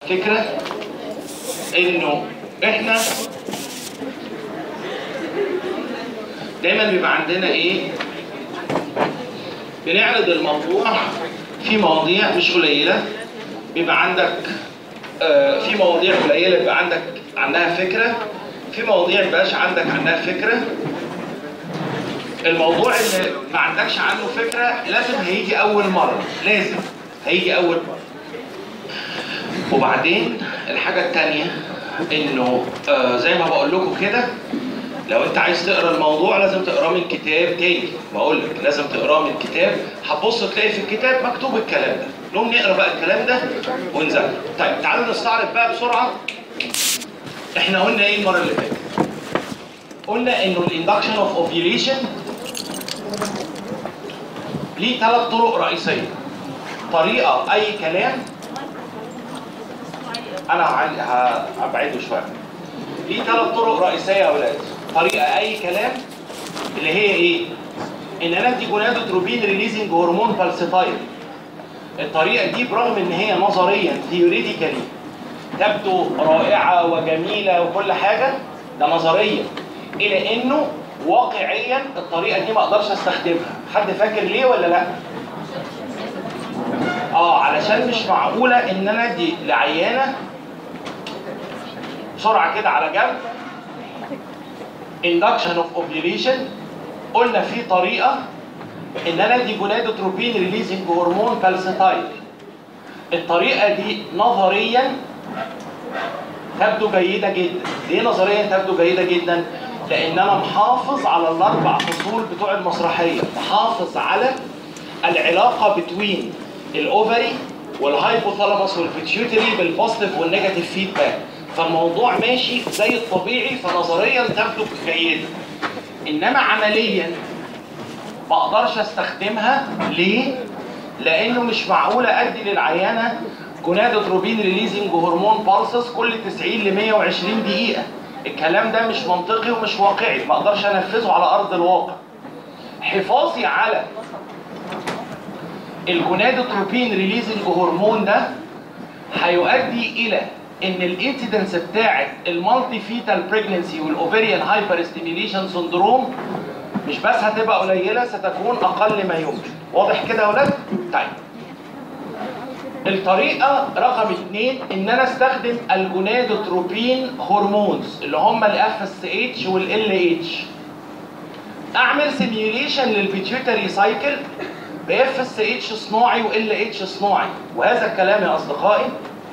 فكرة انه احنا دايما بيبقى عندنا ايه بنعرض الموضوع في مواضيع مش قليلة بيبقى عندك آه في مواضيع قليلة بيبقى عندك عنها فكرة في مواضيع مبقاش عندك عنها فكرة الموضوع اللي ما عندكش عنه فكرة لازم هيجي أول مرة لازم هيجي أول مرة وبعدين الحاجة التانية انه آه زي ما بقول لكم كده لو انت عايز تقرا الموضوع لازم تقراه من كتاب تاني بقول لك لازم تقراه من كتاب هتبص تلاقي في الكتاب مكتوب الكلام ده نقوم نقرا بقى الكلام ده ونذاكر طيب تعالوا نستعرض بقى بسرعه احنا قلنا ايه المره اللي فاتت قلنا انه الاندكشن اوف اوفيوليشن ليه ثلاث طرق رئيسيه طريقه اي كلام انا هبعده شويه ليه ثلاث طرق رئيسيه يا اولاد طريقه اي كلام اللي هي ايه ان انا ادي جونادوتروبين ريليزنج هرمون بالسيتايل الطريقه دي برغم ان هي نظريا ثيوريتيكالي تبدو رائعه وجميله وكل حاجه ده نظريا الى انه واقعيا الطريقه دي ما اقدرش استخدمها حد فاكر ليه ولا لا اه علشان مش معقوله ان انا ادي لعيانه بسرعه كده على جنب induction of ovulation قلنا في طريقه ان انا ادي جونادوتروبين ريليزنج هرمون بالسيتايل الطريقه دي نظريا تبدو جيده جدا ليه نظريا تبدو جيده جدا لان انا محافظ على الاربع فصول بتوع المسرحيه محافظ على العلاقه بتوين الاوفري والهايبوثالاموس والبيتيوتري بالبوزيتيف والنيجاتيف فيدباك فالموضوع ماشي زي الطبيعي فنظريا تبدو جيده انما عمليا ما اقدرش استخدمها ليه؟ لانه مش معقوله ادي للعيانه جونادوتروبين ريليزنج هرمون بالسس كل 90 ل 120 دقيقه الكلام ده مش منطقي ومش واقعي ما اقدرش انفذه على ارض الواقع حفاظي على الجونادوتروبين ريليزنج هرمون ده هيؤدي الى ان الانسيدنس بتاعه المالتي فيتال بريجنسي والاوفيريان هايبر ستيميليشن سندروم مش بس هتبقى قليله ستكون اقل ما يمكن واضح كده يا ولاد طيب الطريقه رقم اثنين ان انا استخدم الجونادوتروبين هرمونز اللي هم الاف اس اتش والال اتش اعمل سيميوليشن للبيتيوتري سايكل باف اس اتش صناعي وال اتش صناعي وهذا الكلام يا اصدقائي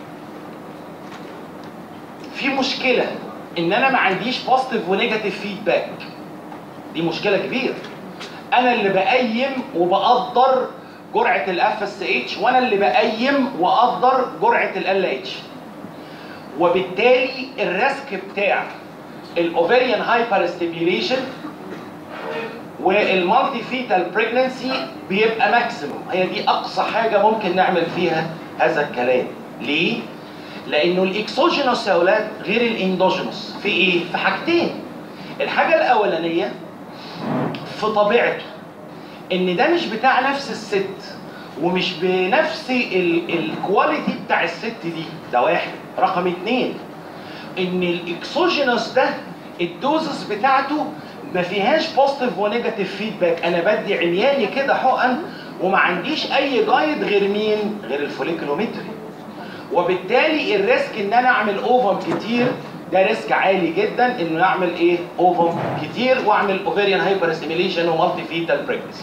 في مشكله ان انا ما عنديش بوزيتيف ونيجاتيف فيدباك دي مشكله كبيره انا اللي بقيم وبقدر جرعه الاف اس اتش وانا اللي بقيم واقدر جرعه ال اتش وبالتالي الريسك بتاع الاوفيريان هايبر ستيميوليشن والمالتي فيتال بريجنسي بيبقى ماكسيموم هي دي اقصى حاجه ممكن نعمل فيها هذا الكلام ليه لانه الاكسوجينوس يا اولاد غير الاندوجينوس في ايه في حاجتين الحاجه الاولانيه في طبيعته ان ده مش بتاع نفس الست ومش بنفس الكواليتي بتاع الست دي ده واحد رقم اتنين ان الاكسوجينوس ده الدوزس بتاعته ما فيهاش بوزيتيف ونيجاتيف فيدباك انا بدي عمياني كده حقن وما عنديش اي جايد غير مين غير الفوليكلومتري وبالتالي الريسك ان انا اعمل اوفم كتير ده ريسك عالي جدا انه يعمل ايه اوفم كتير واعمل اوفيريان هايبر ستيميليشن ومالتي فيتال بريجنسي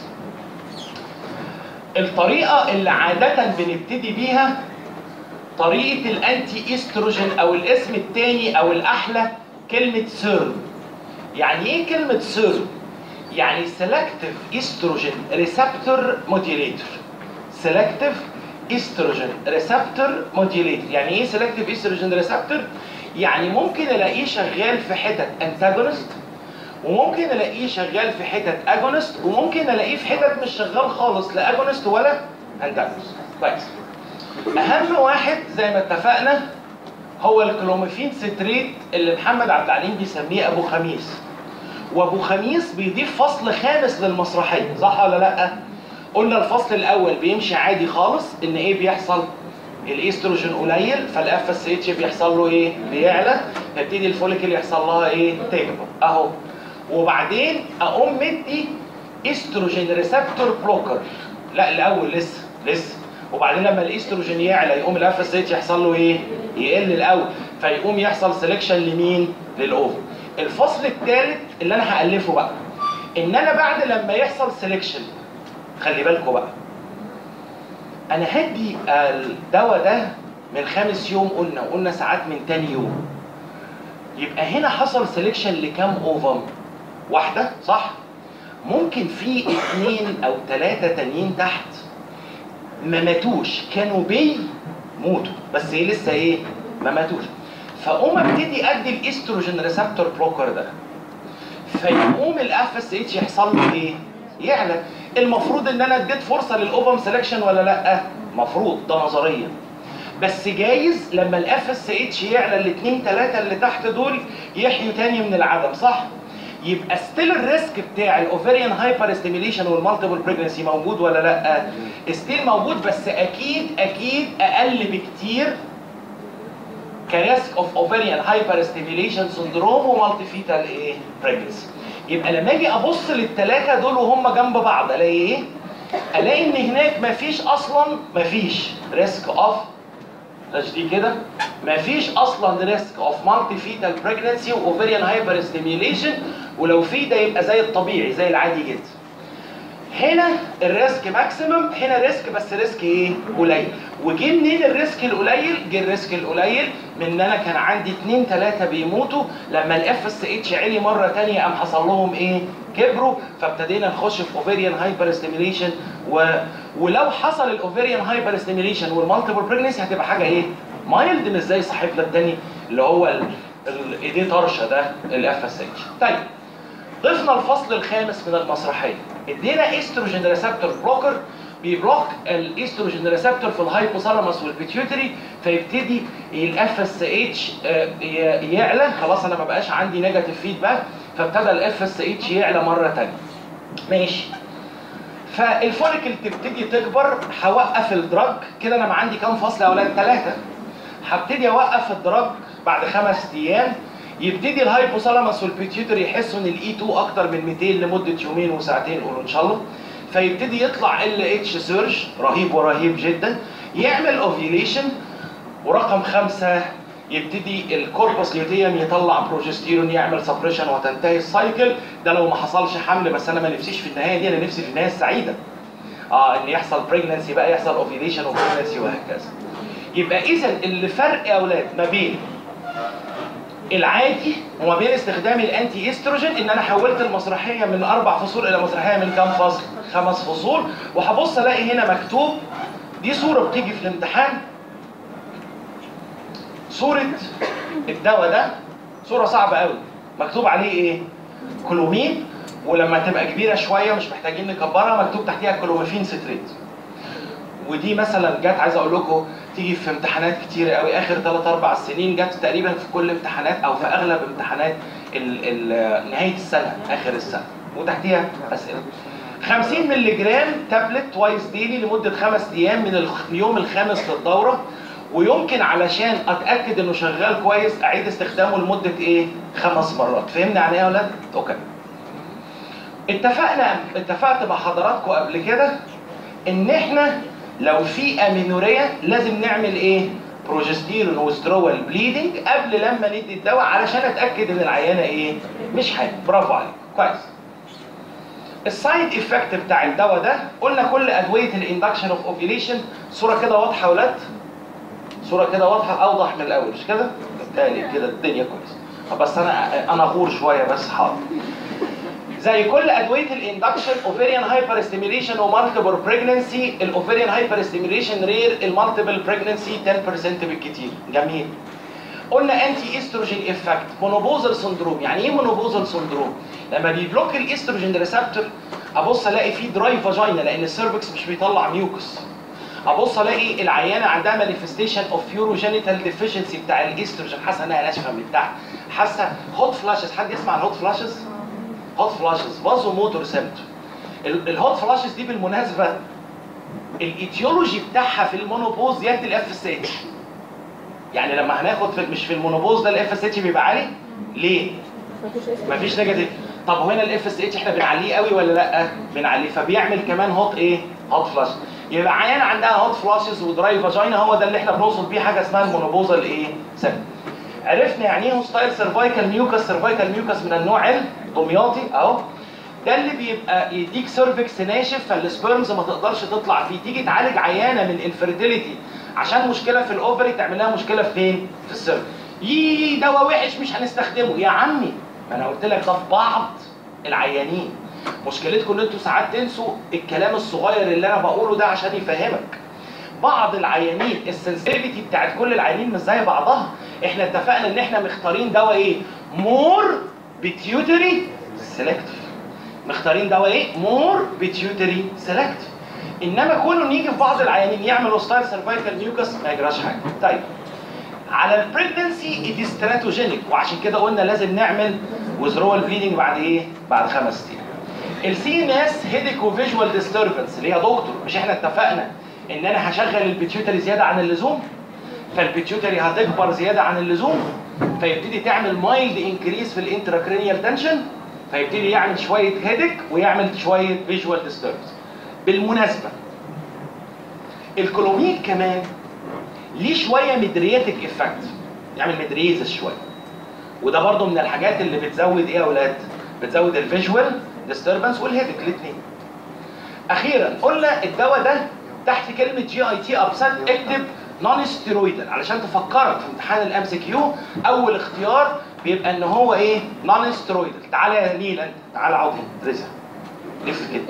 الطريقه اللي عاده بنبتدي بيها طريقه الانتي استروجين او الاسم الثاني او الاحلى كلمه سيرم يعني ايه كلمه سيرم يعني سيلكتيف استروجين ريسبتور موديوليتور سيلكتيف استروجين ريسبتور موديوليتور يعني ايه سيلكتيف استروجين ريسبتور يعني ممكن الاقيه شغال في حتت انتاجونست وممكن الاقيه شغال في حتت اجونست وممكن الاقيه في حتت مش شغال خالص لا اجونست ولا انتاجونست كويس اهم واحد زي ما اتفقنا هو الكلوميفين ستريت اللي محمد عبد العليم بيسميه ابو خميس وابو خميس بيضيف فصل خامس للمسرحيه صح ولا لا قلنا الفصل الاول بيمشي عادي خالص ان ايه بيحصل الاستروجين قليل فالاف اس اتش بيحصل له ايه بيعلى تبتدي الفوليكل يحصل لها ايه تكبر اهو وبعدين اقوم مدي استروجين ريسبتور بلوكر لا الاول لسه لسه وبعدين لما الاستروجين يعلى يقوم الاف اس اتش يحصل له ايه يقل الاول فيقوم يحصل سelection لمين للاوفر الفصل الثالث اللي انا هالفه بقى ان انا بعد لما يحصل سelection خلي بالكم بقى انا هدي الدواء ده من خامس يوم قلنا وقلنا ساعات من تاني يوم يبقى هنا حصل سelection لكام اوفم واحده صح ممكن في اثنين او ثلاثه تانيين تحت ما ماتوش كانوا بي موتوا بس ايه لسه ايه ما ماتوش فاقوم ابتدي ادي الاستروجين ريسبتور بلوكر ده فيقوم الاف اس اتش يحصل له ايه يعلى المفروض ان انا اديت فرصه للاوفم سelection ولا لا مفروض ده نظريا بس جايز لما الاف اس اتش يعلى الاثنين ثلاثه اللي تحت دول يحيوا تاني من العدم صح يبقى ستيل الريسك بتاع الاوفريان هايبر ستيميليشن والمالتيبل بريجنسي موجود ولا لا ستيل موجود بس اكيد اكيد اقل بكتير كريسك اوف اوفريان هايبر ستيميليشن سندروم ومالتي فيتال ايه بريجنسي يبقى لما اجي ابص للثلاثه دول وهم جنب بعض الاقي ايه الاقي ان هناك مفيش اصلا مفيش ريسك اوف مش دي كده مفيش اصلا ريسك اوف مالتي فيتال بريجنسي واوفريان هايبر ستيميليشن ولو في ده يبقى زي الطبيعي زي العادي جدا هنا الريسك ماكسيمم هنا ريسك بس ريسك ايه قليل وجه منين الريسك القليل جه الريسك القليل من ان انا كان عندي اتنين ثلاثه بيموتوا لما الاف اس اتش علي مره ثانيه قام حصل لهم ايه كبروا فابتدينا نخش في اوفيريان هايبر ستيميليشن و... ولو حصل الاوفيريان هايبر ستيميليشن والمالتيبل بريجنسي هتبقى حاجه ايه مايلد مش زي صاحبنا الثاني اللي هو ال... ال... ايديه طرشه ده الاف اس اتش طيب ضفنا الفصل الخامس من المسرحيه ادينا استروجين ريسبتور بلوكر بيبلوك الاستروجين ريسبتور في الهايبوثالاموس والبيتيوتري فيبتدي الاف اس اتش يعلى خلاص انا ما بقاش عندي نيجاتيف فيدباك فابتدى الاف اس اتش يعلى مره ثانيه ماشي فالفوليكل تبتدي تكبر هوقف الدراج كده انا ما عندي كام فصل يا اولاد ثلاثه هبتدي اوقف الدراج بعد خمس ايام يبتدي الهايبوثالاموس والبيتيوتري يحسوا ان الاي 2 اكتر من 200 لمده يومين وساعتين قولوا ان شاء الله فيبتدي يطلع ال اتش سيرج رهيب ورهيب جدا يعمل اوفيليشن ورقم خمسه يبتدي الكوربس ليوتيوم يطلع بروجستيرون يعمل سبريشن وتنتهي السايكل ده لو ما حصلش حمل بس انا ما نفسيش في النهايه دي انا نفسي في النهايه السعيده اه ان يحصل بريجنسي بقى يحصل اوفيليشن وبريجنسي وهكذا يبقى اذا اللي فرق يا اولاد ما بين العادي وما بين استخدام الانتي استروجين ان انا حولت المسرحيه من اربع فصول الى مسرحيه من كام فصل؟ خمس فصول وهبص الاقي هنا مكتوب دي صوره بتيجي في الامتحان صوره الدواء ده صوره صعبه قوي مكتوب عليه ايه؟ كلومين ولما تبقى كبيره شويه مش محتاجين نكبرها مكتوب تحتيها كلوميفين ستريت ودي مثلا جت عايز اقول لكم تيجي في امتحانات كتير قوي اخر 3 4 سنين جت تقريبا في كل امتحانات او في اغلب امتحانات ال ال نهايه السنه اخر السنه وتحتيها اسئله 50 مللي جرام تابلت توايس ديلي لمده خمس ايام من اليوم الخامس للدوره ويمكن علشان اتاكد انه شغال كويس اعيد استخدامه لمده ايه؟ خمس مرات فهمنا يعني ايه يا اولاد؟ اوكي اتفقنا اتفقت مع حضراتكم قبل كده ان احنا لو في امينوريا لازم نعمل ايه؟ بروجستيرون وسترول بليدنج قبل لما ندي الدواء علشان اتاكد ان العيانه ايه؟ مش حامل برافو عليك كويس السايد افكت بتاع الدواء ده قلنا كل ادويه الاندكشن اوف اوفيليشن صوره كده واضحه يا ولاد صوره كده واضحه اوضح من الاول مش كده؟ بالتالي كده الدنيا كويسه بس انا انا غور شويه بس حاضر زي كل ادويه الاندكشن اوفيريان هايبر ستيميليشن ومالتيبل بريجنسي الاوفيريان هايبر ستيميليشن رير المالتيبل بريجنسي 10% بالكتير جميل قلنا انتي استروجين افكت مونوبوزال سندروم يعني ايه مونوبوزال سندروم لما بيبلوك الاستروجين ريسبتور ابص الاقي فيه دراي فاجينا لان السيرفكس مش بيطلع ميوكس ابص الاقي العيانه عندها مانيفستيشن اوف يوروجينيتال ديفيشنسي بتاع الاستروجين حاسه انها ناشفه من تحت حاسه هوت فلاشز حد يسمع عن هوت فلاشز هوت فلاشز فازو موتور سيمتوم الهوت فلاشز دي بالمناسبه الايتيولوجي بتاعها في المونوبوز زياده الاف اس اتش يعني لما هناخد في مش في المونوبوز ده الاف اس اتش بيبقى عالي ليه؟ مفيش نيجاتيف طب وهنا الاف اس اتش احنا بنعليه قوي ولا لا؟ بنعليه فبيعمل كمان هوت ايه؟ هوت فلاش يبقى عيان عندها هوت فلاشز ودراي فاجينا هو ده اللي احنا بنوصف بيه حاجه اسمها المونوبوزال ايه؟ سيل عرفنا يعني ايه هوستايل سيرفايكال ميوكس سيرفايكال ميوكس من النوع الدمياطي اهو ده اللي بيبقى يديك سيرفكس ناشف فالسبيرمز ما تقدرش تطلع فيه تيجي تعالج عيانه من انفيرتيليتي عشان مشكله في الاوفري تعمل لها مشكله فين؟ في السيرفكس يي دواء وحش مش هنستخدمه يا عمي ما انا قلت لك ده في بعض العيانين مشكلتكم ان انتوا ساعات تنسوا الكلام الصغير اللي انا بقوله ده عشان يفهمك بعض العيانين السنسيتيفيتي بتاعت كل العيانين مش زي بعضها احنا اتفقنا ان احنا مختارين دواء ايه مور بيتيوتري سيلكتيف مختارين دواء ايه مور بيتيوتري سيلكتيف انما كونه يجي في بعض العيانين يعمل اوستايل سيرفايكال ميوكس ما يجراش حاجه طيب على البريجنسي دي استراتوجينيك وعشان كده قلنا لازم نعمل وذرول بليدنج بعد ايه بعد خمس ايام السي ان اس هيديك وفيجوال ديستربنس اللي هي دكتور مش احنا اتفقنا ان انا هشغل البيتيوتري زياده عن اللزوم فالبيتيوتري هتكبر زياده عن اللزوم فيبتدي تعمل مايلد انكريس في الانتراكرينيال تنشن فيبتدي يعمل شويه هيدك ويعمل شويه فيجوال ديستربنس بالمناسبه الكلوميد كمان ليه شويه مدرياتيك افكت يعمل مدريزس شويه وده برضو من الحاجات اللي بتزود ايه يا اولاد بتزود الفيجوال ديستربنس والهيدك الاثنين اخيرا قلنا الدواء ده تحت كلمه جي اي تي ابسط اكتب نون ستيرويدال علشان تفكرك في امتحان الام سي كيو اول اختيار بيبقى ان هو ايه نون ستيرويدال تعالى يا نيل انت تعالى اقعد هنا رزق لف كده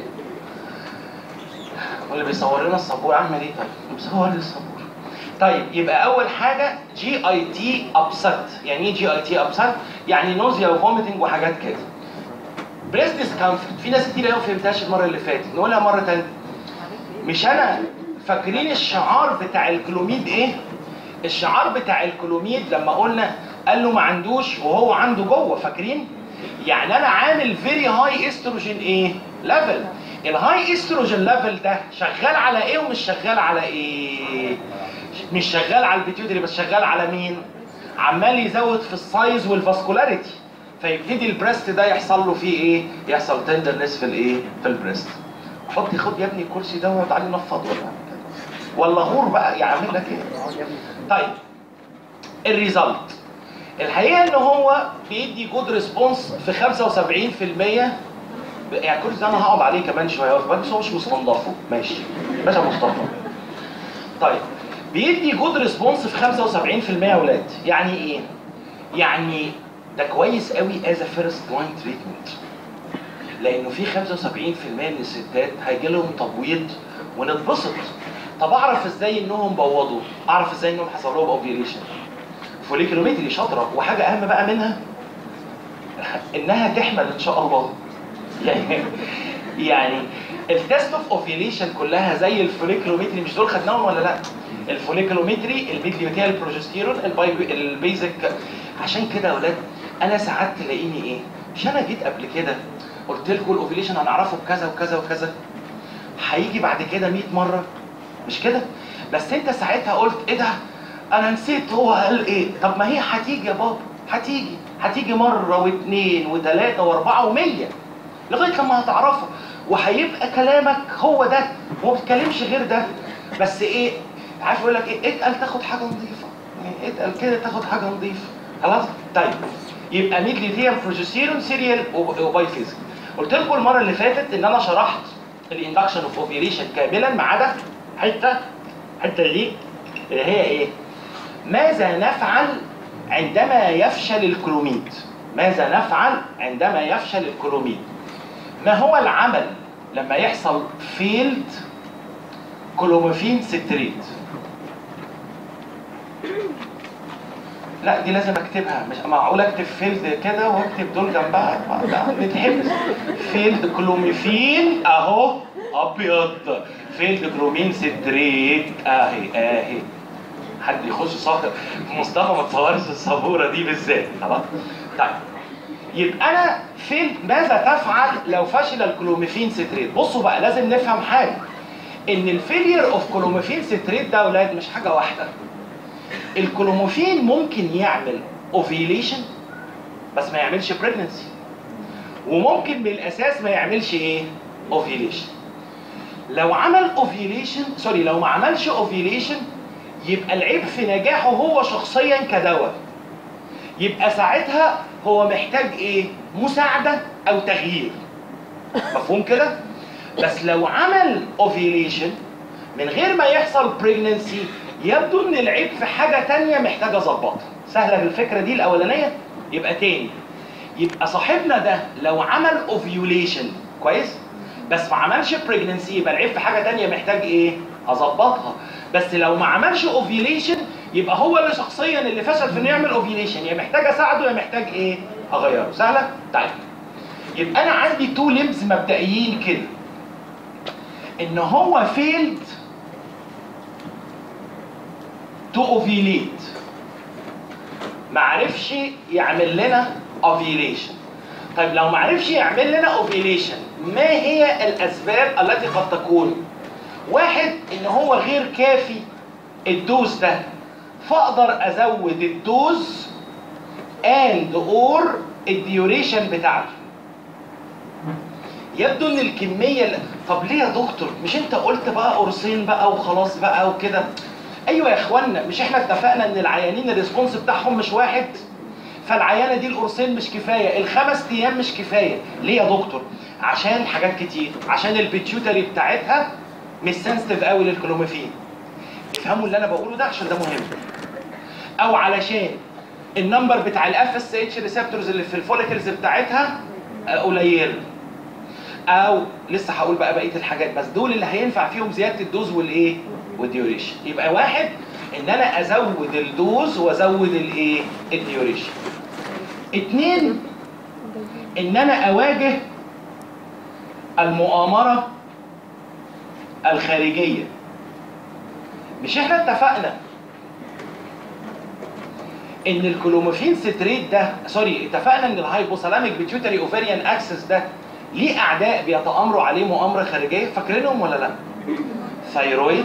هو اللي بيصور لنا السبوره عامل ايه طيب؟ بيصور لي السبوره طيب يبقى اول حاجه جي اي تي ابسط يعني ايه جي اي تي ابسط يعني نوزيا وفوميتنج وحاجات كده بريس ديسكمفورت في ناس كتير قوي ما فهمتهاش المره اللي فاتت نقولها مره ثانيه مش انا فاكرين الشعار بتاع الكلوميد ايه الشعار بتاع الكلوميد لما قلنا قال له ما عندوش وهو عنده جوه فاكرين يعني انا عامل فيري هاي استروجين ايه ليفل الهاي استروجين ليفل ده شغال على ايه ومش شغال على ايه مش شغال على البيتيوتري بس شغال على مين عمال يزود في السايز والفاسكولاريتي فيبتدي البريست ده يحصل له فيه ايه يحصل تندرنس في الايه في البريست حط خد يا ابني الكرسي ده واقعد عليه نفض ولا ولا غور بقى يعمل لك ايه طيب الريزلت الحقيقه ان هو بيدي جود ريسبونس في 75% يعني الكرسي ده انا هقعد عليه كمان شويه بس هو مش مستنضفه ماشي باشا مصطفى طيب بيدي جود ريسبونس في 75% يا اولاد يعني ايه يعني ده كويس قوي از فيرست لاين تريتمنت لانه في 75% من الستات هيجي لهم تبويض ونتبسط طب اعرف ازاي انهم بوظوا اعرف ازاي انهم حصل لهم اوفيليشن فوليكلومتري شاطره وحاجه اهم بقى منها انها تحمل ان شاء الله يعني يعني التست اوف اوفيليشن كلها زي الفوليكلومتري مش دول خدناهم ولا لا الفوليكلومتري الميدليوتيال بروجستيرون البيزك عشان كده يا اولاد انا ساعات تلاقيني ايه مش انا جيت قبل كده قلت لكم الاوفيليشن هنعرفه بكذا وكذا وكذا هيجي بعد كده 100 مره مش كده بس انت ساعتها قلت ايه ده انا نسيت هو قال ايه طب ما هي هتيجي يا بابا هتيجي هتيجي مره واثنين وثلاثه واربعه ومية لغايه لما هتعرفها وهيبقى كلامك هو ده وما بتتكلمش غير ده بس ايه عارف يقول لك ايه اتقل تاخد حاجه نظيفه يعني اتقل كده تاخد حاجه نظيفه خلاص طيب يبقى ميدليتيم بروجستيرون سيريال وبايفيزيك قلت لكم المره اللي فاتت ان انا شرحت الاندكشن اوف اوفيليشن كاملا ما عدا حته الحته دي اللي هي ايه ماذا نفعل عندما يفشل الكلوميد ماذا نفعل عندما يفشل الكلوميد ما هو العمل لما يحصل فيلد كلوميفين ستريت لا دي لازم اكتبها مش معقول اكتب فيلد كده واكتب دول جنبها لا نتحبس فيلد كلوميفين اهو ابيض فيلد كلومين ستريت اهي اهي حد يخش صاخر مصطفى ما تصورش السبوره دي بالذات خلاص طيب يبقى انا فين ماذا تفعل لو فشل الكلوميفين ستريت بصوا بقى لازم نفهم حاجه ان الفيلير اوف كلوميفين ستريت ده يا اولاد مش حاجه واحده الكلوموفين ممكن يعمل اوفيليشن بس ما يعملش بريجنسي وممكن من الاساس ما يعملش ايه اوفيليشن لو عمل اوفيليشن سوري لو ما عملش اوفيليشن يبقى العيب في نجاحه هو شخصيا كدواء يبقى ساعتها هو محتاج ايه مساعده او تغيير مفهوم كده بس لو عمل اوفيليشن من غير ما يحصل بريجننسي يبدو ان العيب في حاجه تانية محتاجه اظبطها سهله الفكره دي الاولانيه يبقى تاني يبقى صاحبنا ده لو عمل اوفيوليشن كويس بس ما عملش بريجننسي يبقى العيب في حاجه تانية محتاج ايه اظبطها بس لو ما عملش اوفيوليشن يبقى هو اللي شخصيا اللي فشل في انه يعمل اوفيوليشن يا محتاج اساعده يا محتاج ايه اغيره سهله طيب يبقى انا عندي تو ليمز مبدئيين كده ان هو فيلد تو اوفيليت معرفش يعمل لنا اوفيليشن طيب لو معرفش يعمل لنا اوفيليشن ما هي الاسباب التي قد تكون واحد ان هو غير كافي الدوز ده فاقدر ازود الدوز اند اور الديوريشن بتاعته يبدو ان الكميه اللي... طب ليه يا دكتور مش انت قلت بقى قرصين بقى وخلاص بقى وكده ايوه يا اخوانا مش احنا اتفقنا ان العيانين الريسبونس بتاعهم مش واحد فالعيانه دي القرصين مش كفايه الخمس ايام مش كفايه ليه يا دكتور عشان حاجات كتير عشان البيتيوتري بتاعتها مش سنسيتيف قوي للكلوميفين افهموا اللي انا بقوله ده عشان ده مهم او علشان النمبر بتاع الاف اس اتش ريسبتورز اللي في الفوليكلز بتاعتها قليل او لسه هقول بقى بقيه الحاجات بس دول اللي هينفع فيهم زياده الدوز والايه والديوريشن يبقى واحد ان انا ازود الدوز وازود الايه الديوريشن اتنين ان انا اواجه المؤامره الخارجيه مش احنا اتفقنا ان الكلوميفين ستريت ده سوري اتفقنا ان الهايبوثالاميك بيتيوتري اوفريان اكسس ده ليه اعداء بيتامروا عليه مؤامره خارجيه فاكرينهم ولا لا ثايرويد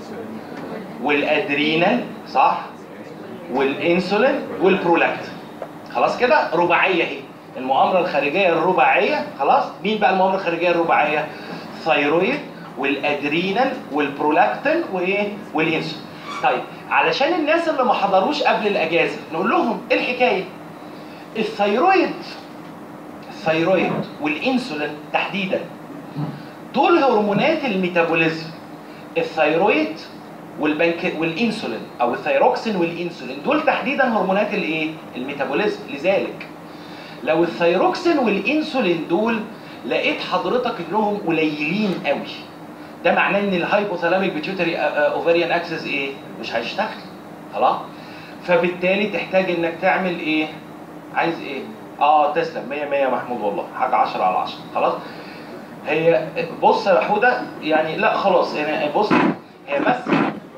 والادرينال صح والانسولين والبرولاكتين خلاص كده رباعيه اهي المؤامره الخارجيه الرباعيه خلاص مين بقى المؤامره الخارجيه الرباعيه ثايرويد والادرينال والبرولاكتين وايه والانسولين طيب علشان الناس اللي ما حضروش قبل الاجازه نقول لهم ايه الحكايه الثايرويد الثايرويد والانسولين تحديدا دول هرمونات الميتابوليزم الثايرويد والبنك والانسولين او الثايروكسين والانسولين دول تحديدا هرمونات الايه الميتابوليزم لذلك لو الثايروكسين والانسولين دول لقيت حضرتك انهم قليلين قوي ده معناه ان الهايبوثالاميك بيتيوتري اوفريان اكسس ايه مش هيشتغل خلاص فبالتالي تحتاج انك تعمل ايه عايز ايه اه تسلم 100 100 محمود والله حاجه 10 على 10 خلاص هي بص يا حوده يعني لا خلاص يعني بص هي بس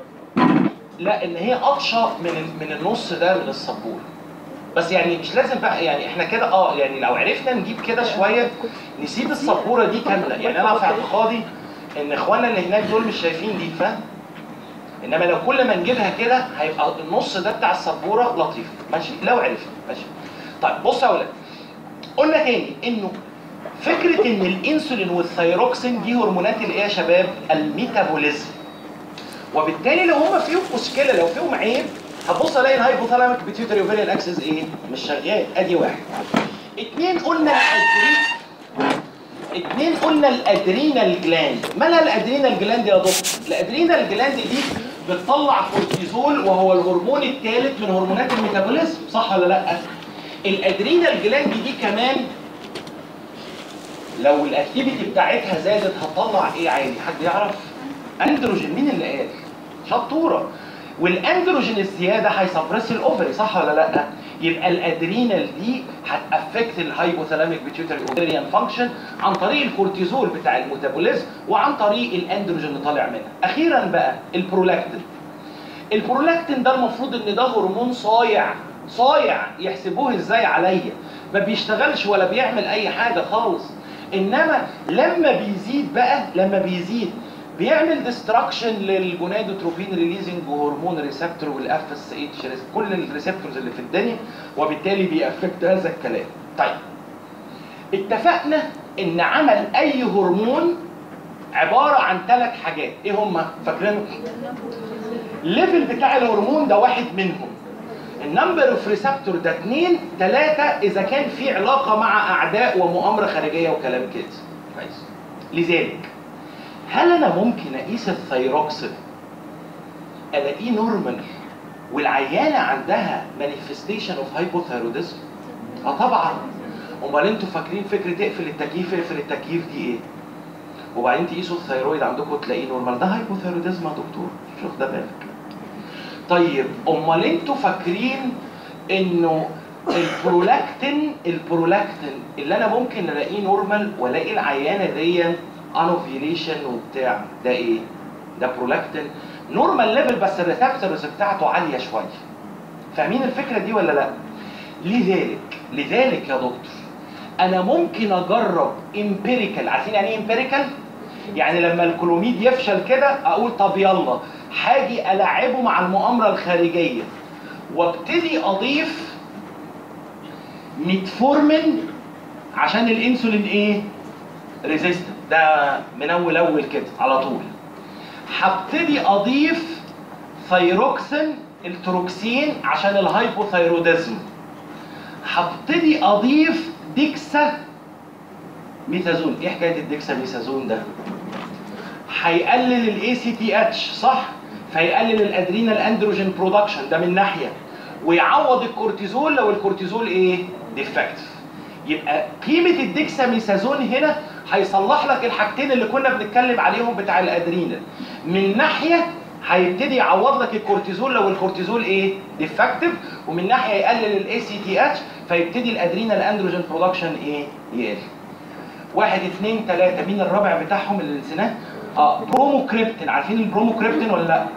لا ان هي اطشى من من النص ده من السبوره بس يعني مش لازم بقى يعني احنا كده اه يعني لو عرفنا نجيب كده شويه نسيب السبوره دي كامله يعني انا في اعتقادي ان اخواننا اللي هناك دول مش شايفين دي فاهم انما لو كل ما نجيبها كده هيبقى النص ده بتاع السبوره لطيف ماشي لو عرفنا ماشي طيب بص يا ولاد قلنا تاني انه فكره ان الانسولين والثايروكسين دي هرمونات الايه يا شباب الميتابوليزم وبالتالي لو هم فيهم مشكله لو فيهم عيب هتبص الاقي الهايبوثالاميك بيتيوتري اوفيريان اكسس ايه مش شغال ادي واحد اتنين قلنا الادرين اتنين قلنا الادرينال جلاند مالها الادرينال جلاند يا دكتور الادرينال جلاند دي بتطلع كورتيزول وهو الهرمون الثالث من هرمونات الميتابوليزم صح ولا لا الادرينال جلاند دي كمان لو الاكتيفيتي بتاعتها زادت هتطلع ايه عادي حد يعرف اندروجين مين اللي قال شطوره والاندروجين الزياده هيسبرس الاوفري صح ولا لا يبقى الادرينال دي هتافكت الهايبوثالاميك بيتيوتري اوفريان فانكشن عن طريق الكورتيزول بتاع الميتابوليزم وعن طريق الاندروجين اللي طالع منها اخيرا بقى البرولاكتين البرولاكتين ده المفروض ان ده هرمون صايع صايع يحسبوه ازاي عليا ما بيشتغلش ولا بيعمل اي حاجه خالص انما لما بيزيد بقى لما بيزيد بيعمل ديستراكشن للجونادوتروبين ريليزنج هرمون ريسبتور والاف اس اتش كل الريسبتورز اللي في الدنيا وبالتالي بيأفكت هذا الكلام طيب اتفقنا ان عمل اي هرمون عباره عن ثلاث حاجات ايه هم فاكرين الليفل بتاع الهرمون ده واحد منهم النمبر اوف ريسبتور ده اثنين ثلاثة إذا كان في علاقة مع أعداء ومؤامرة خارجية وكلام كده. كويس. لذلك هل أنا ممكن أقيس الثيروكسين ألاقيه نورمال والعيانة عندها مانيفستيشن اوف هايبوثايروديزم؟ اه طبعا. امال انتوا فاكرين فكره اقفل التكييف اقفل التكييف دي ايه؟ وبعدين تقيسوا الثيرويد عندكم تلاقيه نورمال ده هايبوثايروديزم يا دكتور شوف ده بالك. طيب امال انتوا فاكرين انه البرولاكتين البرولاكتين اللي انا ممكن الاقيه نورمال والاقي العيانه دي انوفيليشن وبتاع ده ايه؟ ده برولاكتين نورمال ليفل بس الريسبتورز بتاعته عاليه شويه. فاهمين الفكره دي ولا لا؟ لذلك لذلك يا دكتور انا ممكن اجرب امبيريكال عارفين يعني ايه امبيريكال؟ يعني لما الكلوميد يفشل كده اقول طب يلا هاجي العبه مع المؤامره الخارجيه وابتدي اضيف ميتفورمين عشان الانسولين ايه؟ ريزيستنت ده من اول اول كده على طول هبتدي اضيف ثيروكسين التروكسين عشان الهايبوثايروديزم هبتدي اضيف ديكسا ميثازون ايه حكايه الديكسا ميثازون ده هيقلل الاي سي تي اتش صح فيقلل الادرينال اندروجين برودكشن ده من ناحيه ويعوض الكورتيزول لو الكورتيزول ايه ديفكتيف يبقى قيمه الديكساميثازون هنا هيصلح لك الحاجتين اللي كنا بنتكلم عليهم بتاع الادرينال من ناحيه هيبتدي يعوض لك الكورتيزول لو الكورتيزول ايه ديفكتيف ومن ناحيه يقلل الاي سي تي اتش فيبتدي الادرينال اندروجين برودكشن ايه يقل واحد اثنين ثلاثة مين الرابع بتاعهم اللي نسيناه؟ اه بروموكريبتين عارفين البروموكريبتين ولا لا؟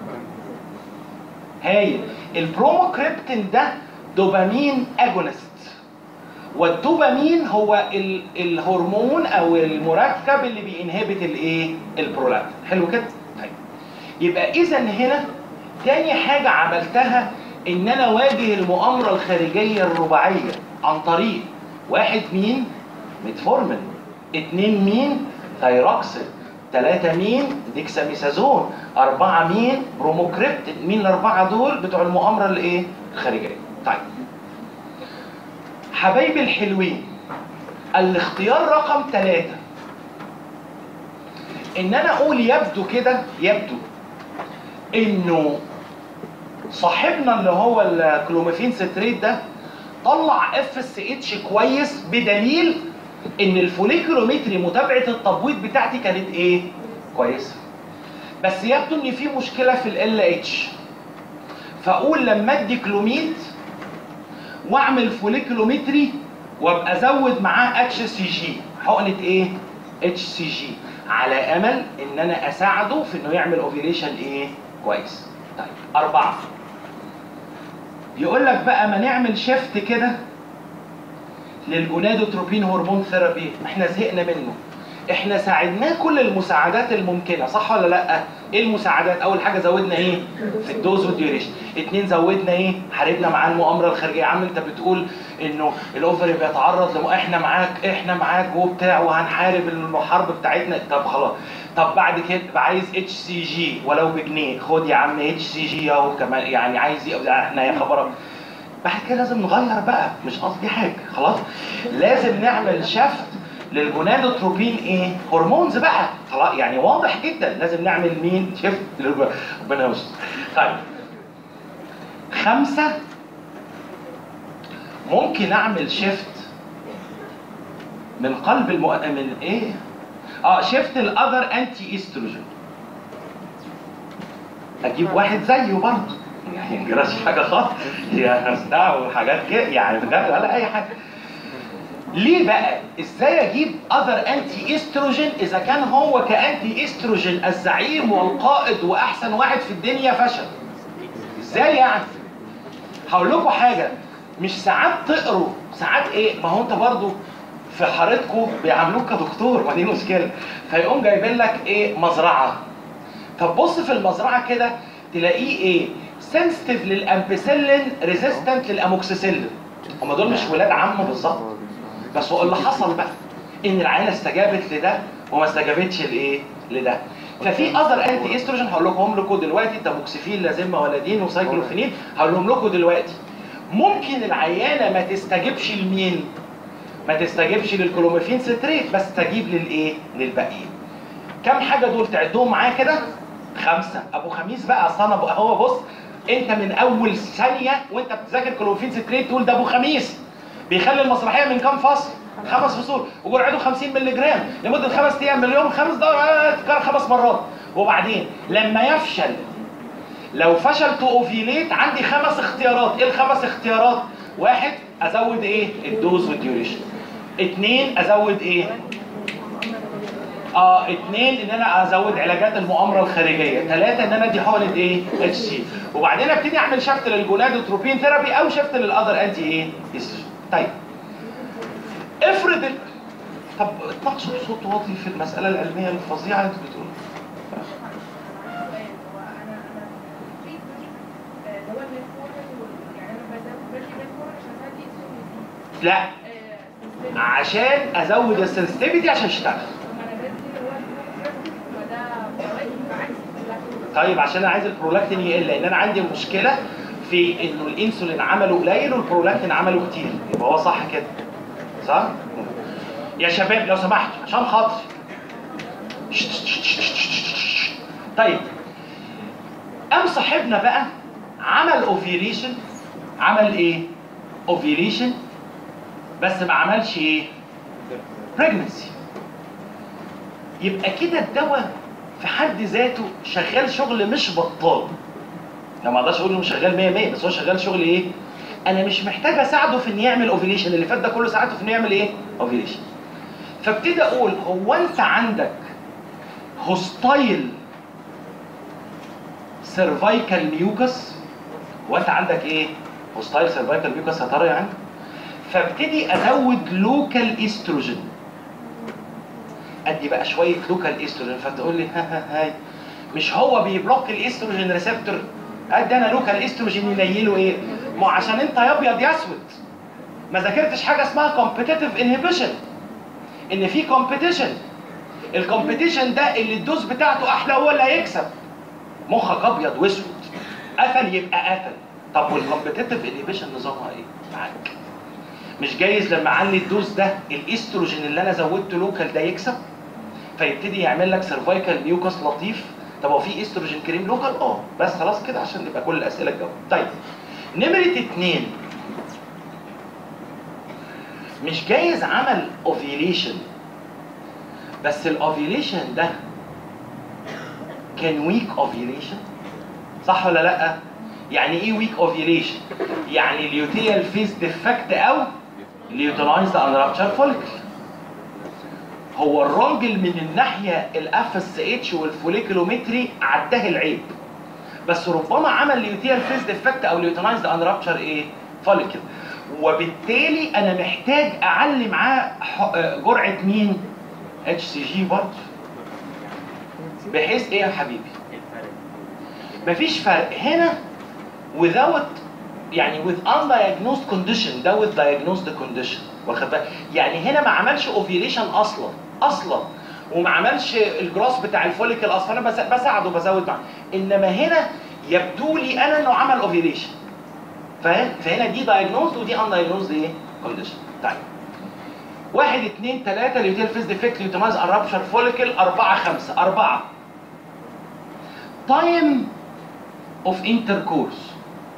هايل البروموكريبتين ده دوبامين اجونست والدوبامين هو ال الهرمون او المركب اللي بينهبت الايه؟ البرولاكتين حلو كده؟ طيب يبقى اذا هنا تاني حاجة عملتها ان انا اواجه المؤامرة الخارجية الرباعية عن طريق واحد مين؟ ميتفورمين اتنين مين؟ ثايروكسين ثلاثة مين؟ ديكساميثازون أربعة مين؟ بروموكريبتين مين الأربعة دول بتوع المؤامرة الإيه؟ الخارجية طيب حبايبي الحلوين الاختيار رقم ثلاثة إن أنا أقول يبدو كده يبدو إنه صاحبنا اللي هو الكلوميفين ستريت ده طلع اف اس اتش كويس بدليل ان الفوليكولومتري متابعه التبويض بتاعتي كانت ايه؟ كويسه. بس يبدو ان في مشكله في ال اتش. فاقول لما ادي كلوميد واعمل فوليكولومتري وابقى ازود معاه اتش سي جي حقنه ايه؟ اتش سي جي على امل ان انا اساعده في انه يعمل اوفيليشن ايه؟ كويس. طيب اربعه. يقول لك بقى ما نعمل شيفت كده للجونادوتروبين هرمون ثيرابي احنا زهقنا منه احنا ساعدناه كل المساعدات الممكنه صح ولا لا ايه المساعدات اول حاجه زودنا ايه في الدوز والديوريشن اتنين زودنا ايه حاربنا معاه المؤامره الخارجيه يا عم انت بتقول انه الاوفري بيتعرض لم... احنا معاك احنا معاك وبتاع وهنحارب الحرب بتاعتنا طب خلاص طب بعد كده عايز اتش سي جي ولو بجنيه خد يا عم اتش سي جي اهو كمان يعني عايز احنا يا خبرك بعد كده لازم نغير بقى مش قصدي حاجه خلاص لازم نعمل شفت للجونادوتروبين ايه هرمونز بقى خلاص يعني واضح جدا لازم نعمل مين شفت ربنا يستر طيب خمسة ممكن اعمل شيفت من قلب المؤ... من ايه اه شيفت الاذر انتي استروجين اجيب واحد زيه برضه يعني ما جراش حاجه خالص هي بتاع وحاجات كده يعني بجد ولا اي حاجه ليه بقى ازاي اجيب اذر انتي استروجين اذا كان هو كانتي استروجين الزعيم والقائد واحسن واحد في الدنيا فشل ازاي يعني هقول لكم حاجه مش ساعات تقروا ساعات ايه ما هو انت برضو في حارتكم بيعاملوك كدكتور ما دي مشكله فيقوم جايبين لك ايه مزرعه طب بص في المزرعه كده تلاقيه ايه سنسيتيف للامبيسيلين ريزيستنت للاموكسيسيلين هم دول مش ولاد عم بالظبط بس هو اللي حصل بقى ان العيله استجابت لده وما استجابتش لايه لده ففي اذر انتي استروجين هقول لكم لكم دلوقتي تاموكسيفين لازم ولادين وسايكلوفينين هقول لهم لكم دلوقتي ممكن العيانه ما تستجيبش لمين ما تستجيبش للكلوميفين ستريت بس تستجيب للايه للباقيين كم حاجه دول تعدهم معايا كده خمسه ابو خميس بقى اصل انا بقى هو بص انت من اول ثانيه وانت بتذاكر كلوميفين ستريت تقول ده ابو خميس بيخلي المسرحيه من كام فصل خمس فصول وجرعته 50 مللي جرام لمده خمس ايام من اليوم الخامس ده تكرر خمس مرات وبعدين لما يفشل لو فشل تو اوفيليت عندي خمس اختيارات ايه الخمس اختيارات واحد ازود ايه الدوز والديوريشن اتنين ازود ايه اه اتنين ان انا ازود علاجات المؤامره الخارجيه ثلاثه ان انا ادي حقنه ايه اتش سي وبعدين ابتدي اعمل شفت للجونادوتروبين ثيرابي او شفت للاذر انتي ايه استروجين طيب افرض ال- طب اتناقشوا بصوت واطي في المساله العلميه الفظيعه اللي انتوا بتقولوها لا عشان ازود السنسيتيفيتي عشان اشتغل طيب عشان انا عايز البرولاكتين يقل لان انا عندي مشكله في انه الانسولين عمله قليل والبرولاكتين عمله كتير يبقى هو صح كده صح يا شباب لو سمحتوا عشان خاطري طيب قام صاحبنا بقى عمل اوفيليشن عمل ايه اوفيليشن بس ما عملش ايه بريجنسي يبقى كده الدواء في حد ذاته شغال شغل مش بطال انا ما اقدرش اقول انه شغال 100 100 بس هو شغال شغل ايه انا مش محتاج اساعده في انه يعمل اوفيليشن اللي فات ده كله ساعدته في انه يعمل ايه اوفيليشن فابتدي اقول هو انت عندك هوستايل سيرفايكال ميوكس هو انت عندك ايه هوستايل سيرفايكال ميوكس يا ترى يعني فابتدي ازود لوكال استروجين ادي بقى شويه لوكال استروجين فتقول لي ها ها هاي مش هو بيبلوك الاستروجين ريسبتور ادي انا لوكال استروجين ينيله ايه ما عشان انت يا ابيض يا اسود ما ذاكرتش حاجه اسمها كومبيتيتيف انهبيشن ان في كومبيتيشن الكومبيتيشن ده اللي الدوز بتاعته احلى هو اللي هيكسب مخك ابيض واسود قفل يبقى قفل طب والكومبيتيتيف انهبيشن نظامها ايه معاك مش جايز لما اعلي الدوز ده الاستروجين اللي انا زودته لوكال ده يكسب فيبتدي يعمل لك سيرفايكال ميوكس لطيف طب هو في استروجين كريم لوكال اه بس خلاص كده عشان نبقى كل الاسئله الجواب طيب نمره اتنين مش جايز عمل اوفيليشن بس الاوفيليشن ده كان ويك اوفيليشن صح ولا لا يعني ايه ويك اوفيليشن يعني اليوتيال فيز ديفكت او اليوتيلايزد انرابتشر فوليكل هو الراجل من الناحيه الاف اس اتش والفوليكلومتري عداه العيب بس ربما عمل اليوتيال فيز ديفكت او اليوتيلايزد انرابتشر ايه فوليكل وبالتالي انا محتاج اعلي معاه ح- آه، جرعه مين اتش سي جي برضه بحيث ايه يا حبيبي مفيش فرق هنا without يعني with undiagnosed condition ده with diagnosed condition واخد بالك يعني هنا ما عملش اوفيليشن اصلا اصلا وما عملش الجراس بتاع الفوليكل اصلا انا بس- بساعده بزود معاه انما هنا يبدو لي انا انه عمل اوفيليشن فاهم فهنا دي diagnosed ودي undiagnosed ايه condition طيب واحد اثنين ثلاثة ليوتيل فيز ديفكت ليوتيمايز ارابشر فوليكل أربعة خمسة أربعة تايم اوف انتركورس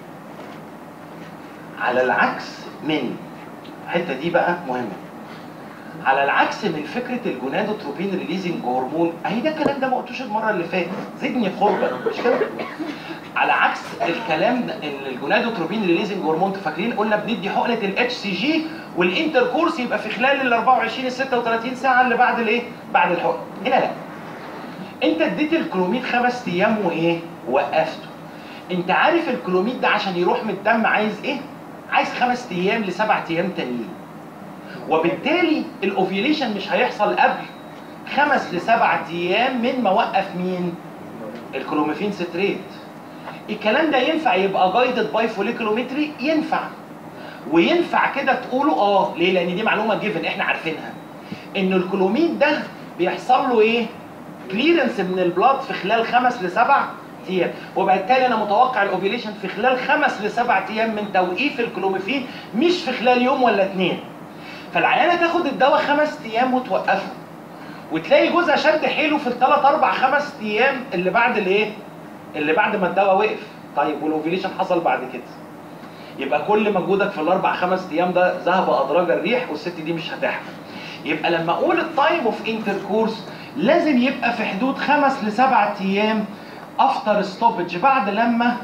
على العكس من الحته دي بقى مهمه على العكس من فكره الجونادوتروبين ريليزنج هرمون اهي ده الكلام ده ما قلتوش المره اللي فاتت زدني خربه مش كده على عكس الكلام ده ان الجونادوتروبين ريليزنج هرمون انتوا فاكرين قلنا بندي حقنه الاتش سي جي والانتركورس يبقى في خلال ال 24 ال 36 ساعه اللي بعد الايه بعد الحقن هنا لا انت اديت الكلوميد خمس ايام وايه وقفته انت عارف الكلوميد ده عشان يروح من الدم عايز ايه عايز خمس ايام لسبع ايام تانيين وبالتالي الاوفيليشن مش هيحصل قبل خمس لسبعة ايام من ما وقف مين الكلوميفين ستريت الكلام ده ينفع يبقى جايدد باي فوليكولومتري ينفع وينفع كده تقولوا اه ليه لان دي معلومه جيفن احنا عارفينها ان الكلوميد ده بيحصل له ايه كليرنس من البلاد في خلال خمس لسبع ايام وبالتالي انا متوقع الاوفيليشن في خلال خمس لسبع ايام من توقيف الكلوميفين مش في خلال يوم ولا اتنين فالعيانه تاخد الدواء خمس ايام وتوقفه وتلاقي جوزها شد حيله في الثلاث اربع خمس ايام اللي بعد الايه؟ اللي بعد ما الدواء وقف طيب والاوفيليشن حصل بعد كده يبقى كل مجهودك في الاربع خمس ايام ده ذهب ادراج الريح والست دي مش هتحمل يبقى لما اقول التايم اوف انتركورس لازم يبقى في حدود خمس لسبعة ايام افتر ستوبج بعد لما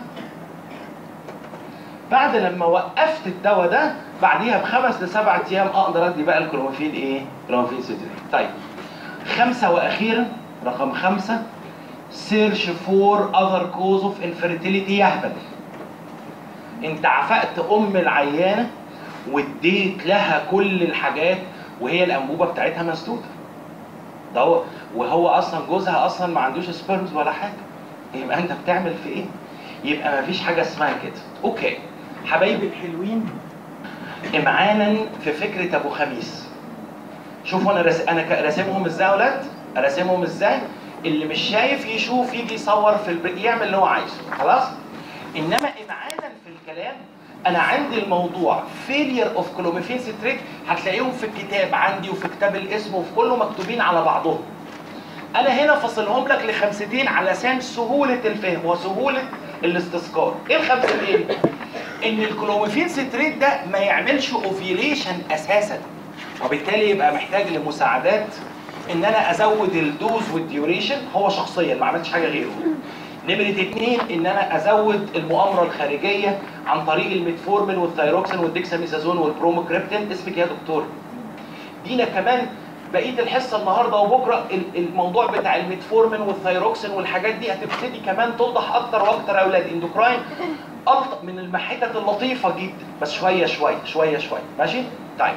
بعد لما وقفت الدواء ده بعديها بخمس لسبعة ايام اقدر ادي بقى الكلومفين ايه؟ كلومفين سيترين. طيب خمسة واخيرا رقم خمسة سيرش فور اذر كوز اوف انفيرتيليتي يهبل انت عفقت ام العيانه واديت لها كل الحاجات وهي الانبوبه بتاعتها مسدوده ده هو وهو اصلا جوزها اصلا ما عندوش سبيرمز ولا حاجه يبقى انت بتعمل في ايه يبقى ما فيش حاجه اسمها كده اوكي حبايبي الحلوين امعانا في فكره ابو خميس شوفوا انا رس... انا ك- راسمهم ازاي يا اولاد راسمهم ازاي اللي مش شايف يشوف يجي يصور في الب... يعمل اللي هو عايزه خلاص انما امعانا في الكلام انا عندي الموضوع فيلير اوف كلوميفين ستريت هتلاقيهم في الكتاب عندي وفي كتاب الاسم وفي كله مكتوبين على بعضهم انا هنا فاصلهم لك لخمستين علشان سهوله الفهم وسهوله الاستذكار ايه الخمستين ان الكلوميفين ستريت ده ما يعملش اوفيليشن اساسا وبالتالي يبقى محتاج لمساعدات ان انا ازود الدوز والديوريشن هو شخصيا ما عملتش حاجه غيره نمرة اتنين ان انا ازود المؤامرة الخارجية عن طريق الميتفورمين والثايروكسين والديكساميثازون والبروموكريبتين اسمك يا دكتور دينا كمان بقيه الحصه النهارده وبكره ال- الموضوع بتاع الميتفورمين والثايروكسين والحاجات دي هتبتدي كمان توضح اكتر واكتر يا اولاد اندوكراين الطف من المحتت اللطيفه جدا بس شويه شويه شويه شويه ماشي طيب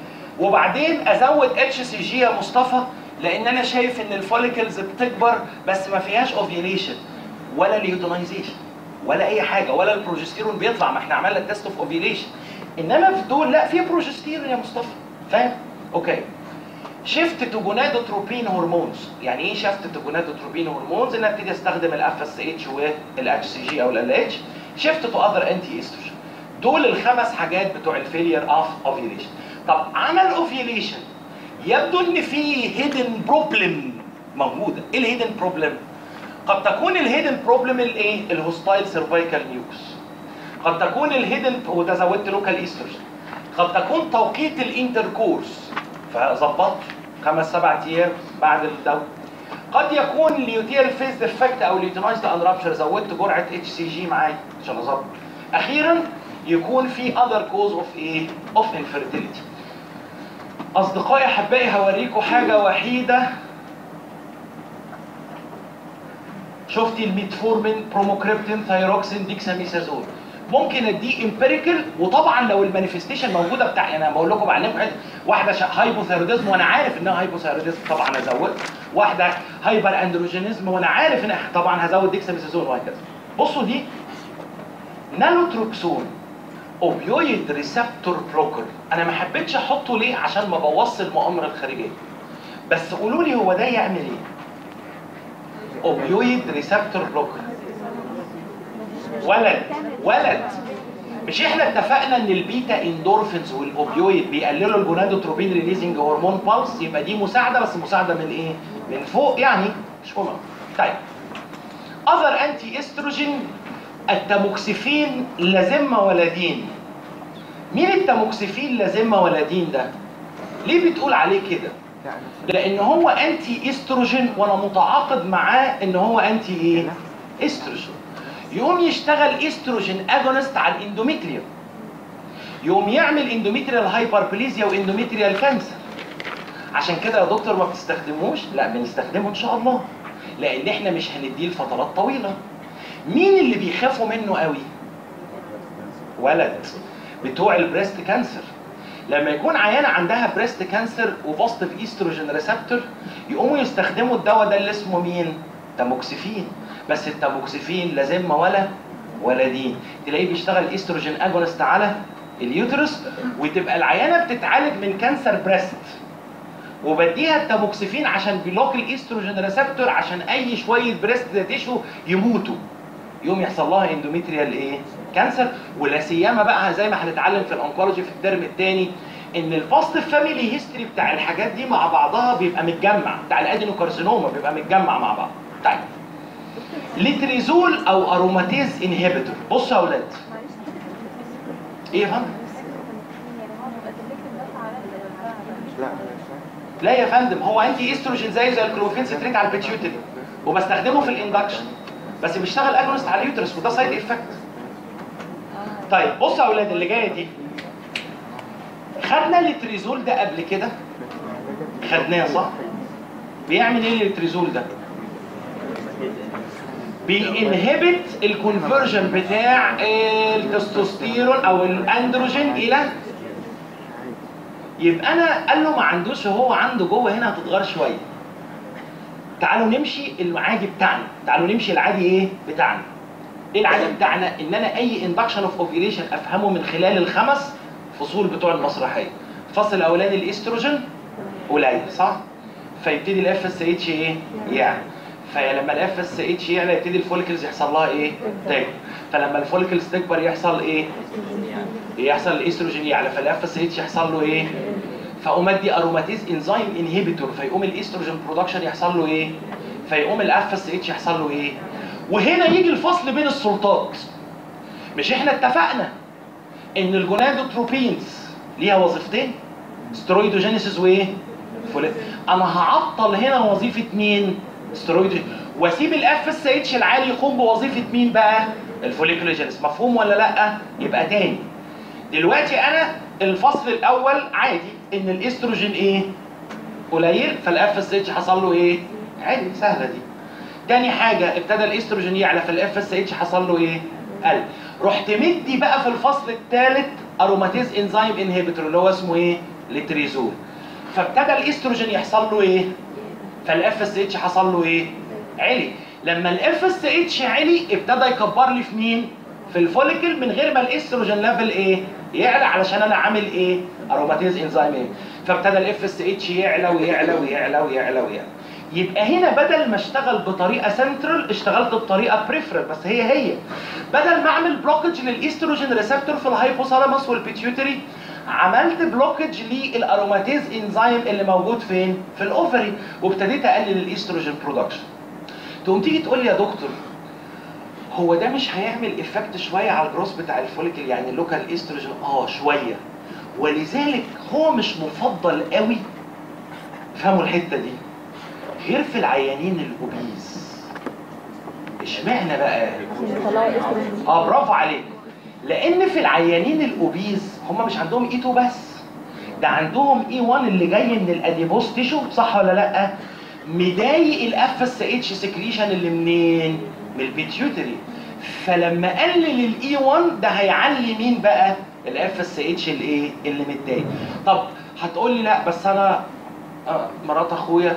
وبعدين ازود اتش سي جي يا مصطفى لان انا شايف ان الفوليكلز بتكبر بس ما فيهاش اوفيليشن ولا اليوتنايزيشن ولا اي حاجه ولا البروجستيرون بيطلع ما احنا عملنا تيست اوف اوفيليشن انما في دول لا في بروجستيرون يا مصطفى فاهم اوكي شيفت تو جونادوتروبين هرمونز يعني ايه شيفت تو جونادوتروبين هرمونز ان ابتدي استخدم الاف اس اتش والاتش سي جي او ال اتش شيفت تو اذر انتي استروجين دول الخمس حاجات بتوع الفيلير اوف اوفيليشن طب عمل اوفيليشن يبدو ان في هيدن بروبلم موجوده ايه الهيدن بروبلم قد تكون الهيدن بروبلم الايه الهوستايل سيرفايكال نيوكس قد تكون الهيدن وده زودت لوكال ايستروجين قد تكون توقيت الانتركورس فظبطت خمس سبع ايام بعد الدواء قد يكون اليوتيال فيز ديفكت او اليوتينايزد ان رابشر زودت جرعه اتش سي جي معايا عشان اظبط اخيرا يكون في اذر كوز اوف ايه اوف انفيرتيليتي اصدقائي احبائي هوريكم حاجه وحيده شفتي الميتفورمين بروموكريبتين ثايروكسين ديكساميثازون ممكن اديه امبيريكال وطبعا لو المانيفستيشن موجوده بتاع يعني انا بقول لكم بعلمكم حته واحده شا- هايبوثايروديزم وانا عارف انها هايبوثايروديزم طبعا ازود واحده هايبر اندروجينيزم وانا عارف ان طبعا هزود ديكساميثازون وهكذا بصوا دي نالوتروكسون اوبيويد ريسبتور بلوكر انا ما حبيتش احطه ليه عشان ما بوظش المؤامره الخارجيه بس قولوا لي هو ده يعمل ايه اوبيويد ريسبتور بلوكر ولد ولد مش احنا اتفقنا ان البيتا اندورفينز والاوبيويد بيقللوا الجونادوتروبين ريليزنج هرمون بالس يبقى دي مساعده بس مساعده من ايه؟ من فوق يعني مش هما طيب اذر انتي استروجين التاموكسيفين لازمه ولدين مين التاموكسيفين لازمه ولدين ده؟ ليه بتقول عليه كده؟ لان هو انتي استروجين وانا متعاقد معاه ان هو انتي ايه؟ استروجين يقوم يشتغل استروجين اجونست على الاندوميتريوم يقوم يعمل اندوميتريال هايبربليزيا واندوميتريال كانسر عشان كده يا دكتور ما بتستخدموش لا بنستخدمه ان شاء الله لان احنا مش هنديه لفترات طويله مين اللي بيخافوا منه قوي ولد بتوع البريست كانسر لما يكون عيانه عندها بريست كانسر وبوزيتيف ايستروجين ريسبتور يقوموا يستخدموا الدواء ده اللي اسمه مين؟ تاموكسيفين بس التاموكسيفين لا ذمه ولا ولا دين تلاقيه بيشتغل ايستروجين اجونست على اليوترس وتبقى العيانه بتتعالج من كانسر بريست وبديها التاموكسيفين عشان بيلوك الايستروجين ريسبتور عشان اي شويه بريست تيشو يموتوا يوم يحصل لها اندوميتريال ايه؟ كانسر ولا سيما بقى زي ما هنتعلم في الانكولوجي في الترم الثاني ان الفاست فاميلي هيستوري بتاع الحاجات دي مع بعضها بيبقى متجمع بتاع الادينوكارسينوما بيبقى متجمع مع بعض. طيب ليتريزول او اروماتيز انهبيتور بصوا يا اولاد ايه يا فندم؟ لا لا يا فندم هو انتي استروجين زي زي الكلوفين ستريت على البيتيوتري وبستخدمه في الاندكشن بس بيشتغل اجونست على اليوترس وده سايد افكت طيب بصوا يا اولاد اللي جايه دي خدنا التريزول ده قبل كده خدناه صح بيعمل ايه التريزول ده بينهبت الكونفرجن بتاع التستوستيرون او الاندروجين الى يبقى انا قال له ما عندوش وهو عنده جوه هنا هتتغير شويه تعالوا نمشي العادي بتاعنا تعالوا نمشي العادي ايه بتاعنا ايه العادي بتاعنا ان انا اي اندكشن اوف اوفيليشن افهمه من خلال الخمس فصول بتوع المسرحيه الفصل الاولاني الاستروجين قليل صح فيبتدي الاف اس اتش ايه يعني فلما الاف اس اتش يعلى يبتدي الفوليكلز يحصل لها ايه تكبر فلما الفوليكلز تكبر يحصل ايه يحصل الاستروجين يعلى فالاف اس اتش يحصل له ايه فاقوم ادي اروماتيز انزيم انهبيتور فيقوم الاستروجين برودكشن يحصل له ايه فيقوم الاف اس اتش يحصل له ايه وهنا يجي الفصل بين السلطات مش احنا اتفقنا ان الجونادوتروبينز ليها وظيفتين سترويدوجينيسيس وايه فوليت انا هعطل هنا وظيفه مين سترويد واسيب الاف اس اتش العالي يقوم بوظيفه مين بقى الفوليكولوجينيس مفهوم ولا لا يبقى تاني دلوقتي انا الفصل الاول عادي ان الاستروجين ايه قليل فالاف اس اتش حصل له ايه عادي سهله دي تاني حاجه ابتدى الاستروجين يعلى فالاف اس اتش حصل له ايه قل رحت مدي بقى في الفصل الثالث اروماتيز انزيم انهبيتور اللي هو اسمه ايه لتريزول فابتدى الاستروجين يحصل له ايه فالاف اس اتش حصل له ايه علي لما الاف اس اتش علي ابتدى يكبر لي في مين في الفوليكل من غير ما الاستروجين ليفل ايه يعلى علشان انا عامل ايه اروماتيز انزيم ايه فابتدى الاف اس اتش يعلى ويعلى ويعلى ويعلى ويعلى يبقى هنا بدل ما اشتغل بطريقه سنترال اشتغلت بطريقه بريفرال بس هي هي بدل ما اعمل بلوكج للاستروجين ريسبتور في الهايبوثالاموس والبيتيوتري عملت بلوكج للاروماتيز انزيم اللي موجود فين في الاوفري وابتديت اقلل الاستروجين برودكشن تقوم تيجي تقول لي يا دكتور هو ده مش هيعمل افكت شويه على الجروس بتاع الفوليكل يعني اللوكال استروجين اه شويه ولذلك هو مش مفضل قوي فهموا الحته دي غير في العيانين الاوبيز اشمعنى بقى اه برافو عليك لان في العيانين الاوبيز هم مش عندهم اي 2 بس ده عندهم اي 1 اللي جاي من الاديبوس تيشو صح ولا لا مضايق الاف اس اتش سكريشن اللي منين من البيتيوتري فلما قلل الاي 1 ده هيعلي مين بقى الاف اس اتش الايه اللي متضايق طب هتقول لي لا بس انا آه، مرات اخويا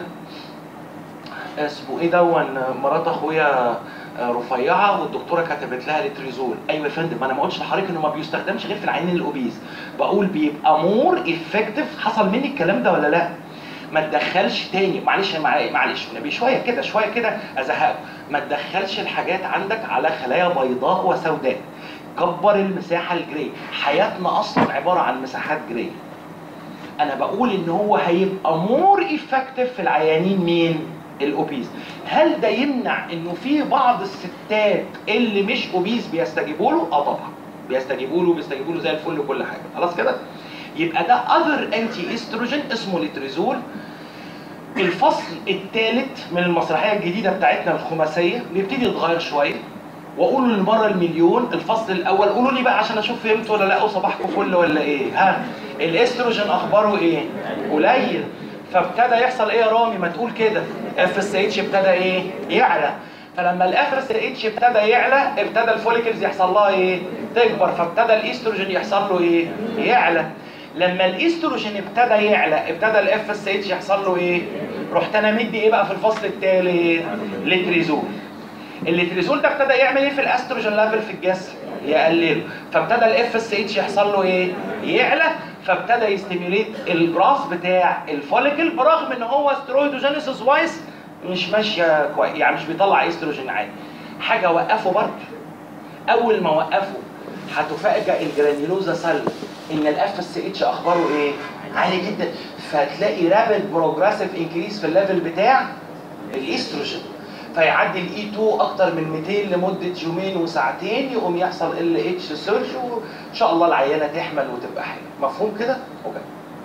اسمه ايه دون مرات اخويا آه، رفيعه والدكتوره كتبت لها لتريزول ايوه يا فندم انا ما قلتش لحضرتك انه ما بيستخدمش غير في العيانين الاوبيز بقول بيبقى مور افكتيف حصل مني الكلام ده ولا لا ما تدخلش تاني معلش مع- معلش نبي شويه كده شويه كده ازهقه ما تدخلش الحاجات عندك على خلايا بيضاء وسوداء كبر المساحه الجراي حياتنا اصلا عباره عن مساحات جراي انا بقول ان هو هيبقى مور افكتيف في العيانين مين الاوبيز هل ده يمنع انه في بعض الستات اللي مش اوبيز بيستجيبوا له اه طبعا بيستجيبوا له بيستجيبوا له زي الفل وكل حاجه خلاص كده يبقى ده اذر انتي استروجين اسمه ليتريزول الفصل الثالث من المسرحيه الجديده بتاعتنا الخماسيه بيبتدي يتغير شويه واقول للمره المليون الفصل الاول قولوا لي بقى عشان اشوف فهمتوا ولا لا وصباحكم فل ولا ايه ها الاستروجين اخباره ايه قليل فابتدى يحصل ايه يا رامي ما تقول كده اف اس اتش ابتدى ايه يعلى فلما الاف اس اتش ابتدى يعلى ابتدى الفوليكلز يحصل لها ايه تكبر فابتدى الاستروجين يحصل له ايه يعلى لما الاستروجين ابتدى يعلى ابتدى الاف اس اتش يحصل له ايه رحت انا مدي ايه بقى في الفصل التالي لتريزول الليتريزول ده ابتدى يعمل ايه في الاستروجين ليفل في الجسم يقلله فابتدى الاف اس اتش يحصل له ايه يعلى فابتدى يستيميوليت الجراف بتاع الفوليكل برغم ان هو سترويدوجينيسيس وايز مش ماشيه كويس يعني مش بيطلع استروجين عادي حاجه وقفه برضه اول ما وقفه هتفاجئ الجرانيولوزا سيل ان الاف اس اتش اخباره ايه عالي جدا فتلاقي رابد بروجريسيف انكريس في الليفل بتاع الاستروجين فيعدي الاي 2 اكتر من 200 لمده يومين وساعتين يقوم يحصل ال اتش سيرش وان شاء الله العيانه تحمل وتبقى حلوه مفهوم كده اوكي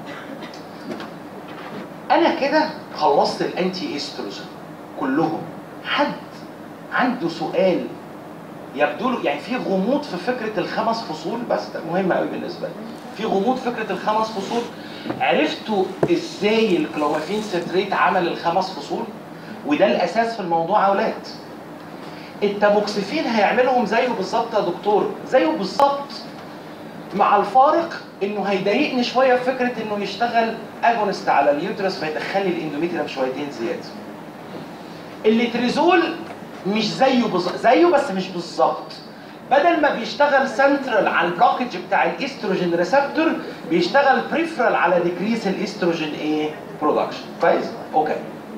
انا كده خلصت الانتي استروجين كلهم حد عنده سؤال يبدو له يعني في غموض في فكره الخمس فصول بس ده مهم قوي بالنسبه لي في غموض فكره الخمس فصول عرفتوا ازاي الكلومافين ستريت عمل الخمس فصول وده الاساس في الموضوع يا اولاد التاموكسيفين هيعملهم زيه بالظبط يا دكتور زيه بالظبط مع الفارق انه هيضايقني شويه في فكره انه يشتغل اجونست على اليوترس فيدخل لي الاندوميتريوم شويتين زياده الليتريزول مش زيه بالظبط زيه بس مش بالظبط بدل ما بيشتغل سنترال على البلوكج بتاع الاستروجين ريسبتور بيشتغل بريفرال على ديكريس الاستروجين ايه برودكشن كويس اوكي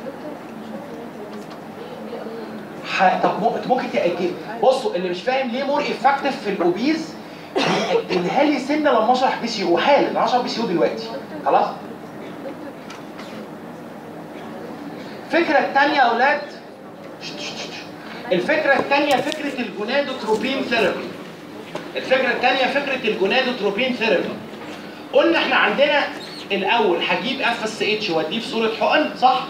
ح... طب مو- ممكن تأجل بصوا اللي مش فاهم ليه مور افكتيف في الاوبيز بيأجلها لي سنه لما اشرح بي سي او حالا انا هشرح بي سي او دلوقتي خلاص الفكره الثانيه يا اولاد شت- شت- شت. الفكره الثانيه فكره الجونادوتروبين ثيرابي الفكره الثانيه فكره الجونادوتروبين ثيرابي قلنا احنا عندنا الاول هجيب اف اس اتش واديه في صوره حقن صح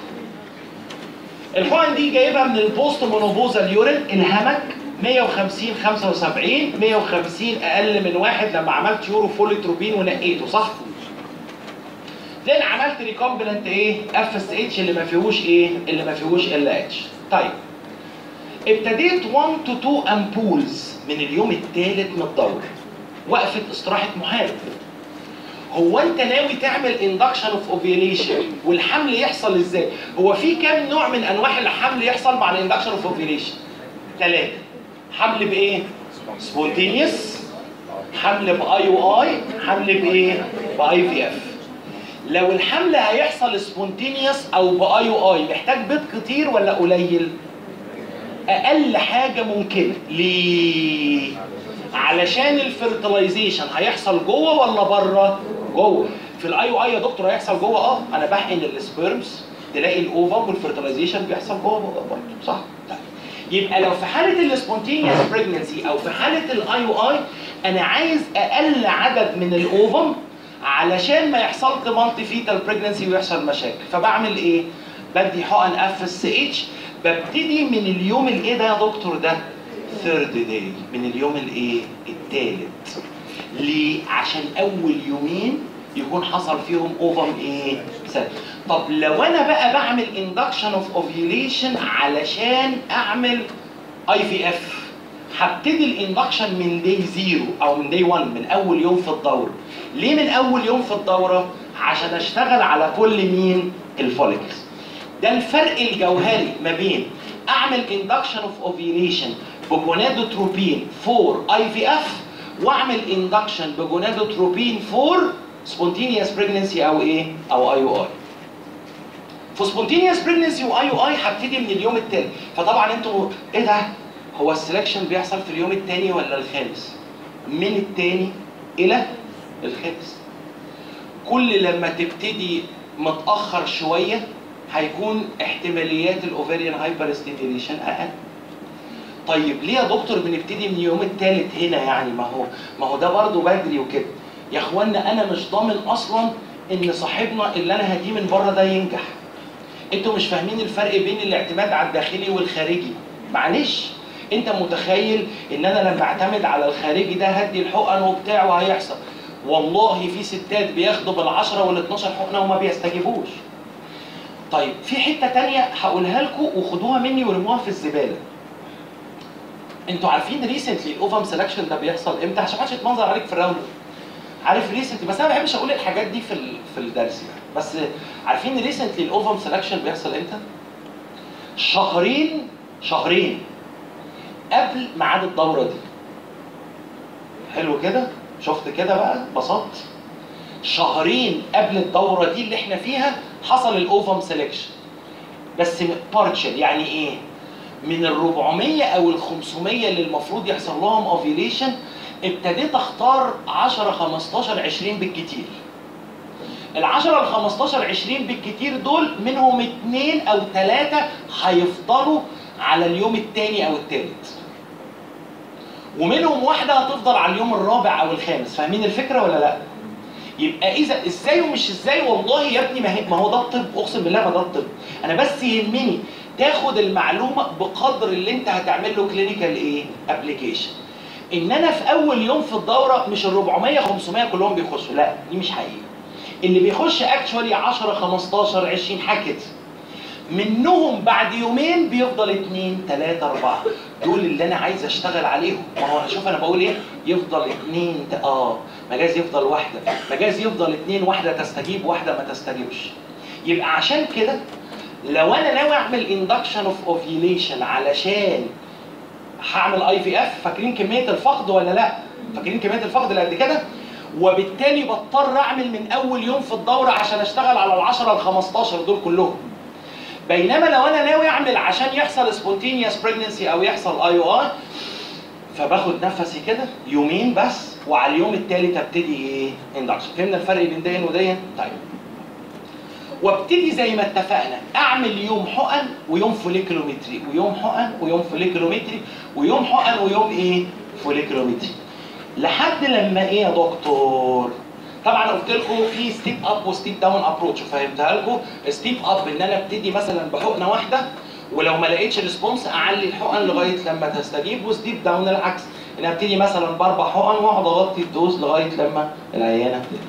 الحقن دي جايبها من البوست مونوبوزال يورين الهمك 150 75 150 اقل من واحد لما عملت يورو فوليتروبين ونقيته صح؟ then عملت ريكومبلنت ايه؟ اف اس اتش اللي ما فيهوش ايه؟ اللي ما فيهوش ال اتش. طيب ابتديت 1 تو 2 امبولز من اليوم الثالث من الدورة. وقفة استراحة محارب. هو انت ناوي تعمل اندكشن اوف اوفيليشن والحمل يحصل ازاي؟ هو في كام نوع من انواع الحمل يحصل مع الاندكشن اوف اوفيليشن؟ ثلاثة. حمل بايه؟ سبونتينيوس حمل باي او اي حمل بايه؟ باي في اف. لو الحمل هيحصل سبونتينيوس او باي او اي محتاج بيض كتير ولا قليل؟ اقل حاجه ممكنه ليه علشان الفيرتلايزيشن هيحصل جوه ولا بره جوه في الاي او اي يا دكتور هيحصل جوه اه انا بحقن السبيرمز تلاقي الاوفم والفيرتلايزيشن بيحصل جوه برضه صح طيب. يبقى لو في حاله السبونتينيوس بريجنسي او في حاله الاي او اي انا عايز اقل عدد من الاوفم علشان ما يحصلش مالتي فيتال بريجنسي ويحصل مشاكل فبعمل ايه بدي حقن اف اس اتش ببتدي من اليوم الايه ده يا دكتور ده ثيرد داي من اليوم الايه الثالث ليه عشان اول يومين يكون حصل فيهم اوفم ايه سد. طب لو انا بقى بعمل اندكشن اوف اوفيوليشن علشان اعمل اي في اف هبتدي الاندكشن من داي زيرو او من داي 1 من اول يوم في الدوره ليه من اول يوم في الدوره عشان اشتغل على كل مين الفوليكلز ده الفرق الجوهري ما بين اعمل اندكشن اوف اوفيليشن بجونادوتروبين فور اي في اف واعمل اندكشن بجونادوتروبين فور سبونتينيوس بريجنسي او ايه او اي او اي في سبونتينيوس بريجنسي واي او اي هبتدي من اليوم الثاني فطبعا انتوا ايه ده هو السلكشن بيحصل في اليوم الثاني ولا الخامس من الثاني الى الخامس كل لما تبتدي متاخر شويه هيكون احتماليات الاوفريان هايبر ستيميليشن اقل طيب ليه يا دكتور بنبتدي من اليوم الثالث هنا يعني ما هو ما هو ده برضه بدري وكده يا اخوانا انا مش ضامن اصلا ان صاحبنا اللي انا هديه من بره ده ينجح انتوا مش فاهمين الفرق بين الاعتماد على الداخلي والخارجي معلش انت متخيل ان انا لما اعتمد على الخارجي ده هدي الحقن وبتاع وهيحصل والله في ستات بياخدوا بال10 وال12 حقنه وما بيستجيبوش طيب في حته تانية هقولها لكم وخدوها مني ورموها في الزباله انتوا عارفين ريسنتلي الاوفم سelection ده بيحصل امتى عشان ما حدش يتمنظر عليك في الراوند عارف ريسنتلي بس انا ما بحبش اقول الحاجات دي في ال- في الدرس يعني بس عارفين ريسنتلي الاوفم سelection بيحصل امتى؟ شهرين شهرين قبل ميعاد الدوره دي حلو كده شفت كده بقى بسطت شهرين قبل الدوره دي اللي احنا فيها حصل الاوفم سelection بس بارشل يعني ايه من ال 400 او ال 500 اللي المفروض يحصل لهم اوفيليشن ابتديت اختار 10 15 20 بالكتير ال 10 ال 15 20 بالكتير دول منهم اثنين او ثلاثه هيفضلوا على اليوم الثاني او الثالث ومنهم واحده هتفضل على اليوم الرابع او الخامس فاهمين الفكره ولا لا يبقى اذا ازاي ومش ازاي والله يا ابني ما, هي ما هو ده الطب اقسم بالله ما ده الطب انا بس يهمني تاخد المعلومه بقدر اللي انت هتعمل له كلينيكال ايه ابلكيشن ان انا في اول يوم في الدوره مش ال 400 500 كلهم بيخشوا لا دي مش حقيقه اللي بيخش اكشوالي 10 15 20 حاجه منهم بعد يومين بيفضل اثنين ثلاثة أربعة دول اللي أنا عايز أشتغل عليهم ما هو شوف أنا بقول إيه يفضل اثنين ت- آه مجاز يفضل واحدة مجاز يفضل اثنين واحدة تستجيب واحدة ما تستجيبش يبقى عشان كده لو أنا ناوي أعمل induction of ovulation علشان هعمل اي في اف فاكرين كميه الفقد ولا لا؟ فاكرين كميه الفقد اللي قد كده؟ وبالتالي بضطر اعمل من اول يوم في الدوره عشان اشتغل على ال 10 ال 15 دول كلهم. بينما لو انا ناوي اعمل عشان يحصل سبونتينيوس بريجنسي او يحصل اي او اي فباخد نفسي كده يومين بس وعلى اليوم الثالث ابتدي ايه؟ اندكشن. فهمنا الفرق بين دين ودين؟ طيب. وابتدي زي ما اتفقنا اعمل يوم حقن ويوم فوليكلومتري ويوم حقن ويوم فوليكلومتري ويوم حقن ويوم ايه فوليكلومتري لحد لما ايه يا دكتور طبعا قلت لكم في ستيب اب وستيب داون ابروتش وفهمتها لكم ستيب اب ان انا ابتدي مثلا بحقنه واحده ولو ما لقيتش ريسبونس اعلي الحقن لغايه لما تستجيب وستيب داون العكس ان ابتدي مثلا باربع حقن واقعد اغطي الدوز لغايه لما العيانه تبتدي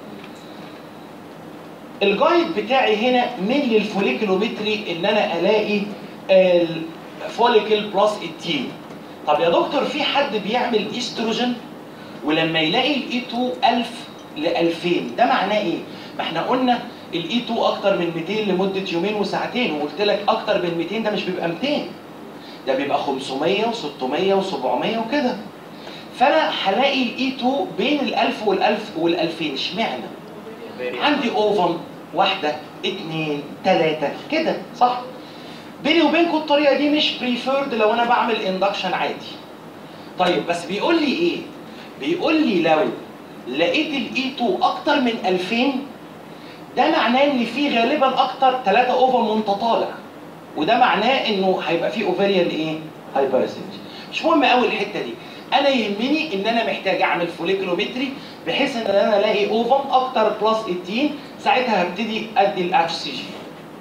الجايد بتاعي هنا من للفوليكلومتري ان انا الاقي الفوليكل بلس 18 طب يا دكتور في حد بيعمل ايستروجين ولما يلاقي الاي 2 1000 ل 2000 ده معناه ايه؟ ما احنا قلنا الاي 2 اكتر من 200 لمده يومين وساعتين وقلت لك اكتر من 200 ده مش بيبقى 200 ده بيبقى 500 و600 و700 وكده فانا هلاقي الاي 2 بين ال 1000 وال 1000 وال 2000 اشمعنى؟ عندي اوفم واحدة اتنين تلاتة كده صح؟ بيني وبينكم الطريقة دي مش بريفيرد لو أنا بعمل اندكشن عادي. طيب بس بيقول لي إيه؟ بيقول لي لو لقيت الاي 2 أكتر من 2000 ده معناه إن في غالبا أكتر 3 اوفم وأنت طالع. وده معناه إنه هيبقى في اوفريان إيه؟ هايبرسنج. مش مهم قوي الحتة دي. انا يهمني ان انا محتاج اعمل فوليكلومتري بحيث ان انا الاقي اوفم اكتر بلس 18 ساعتها هبتدي ادي الاتش سي جي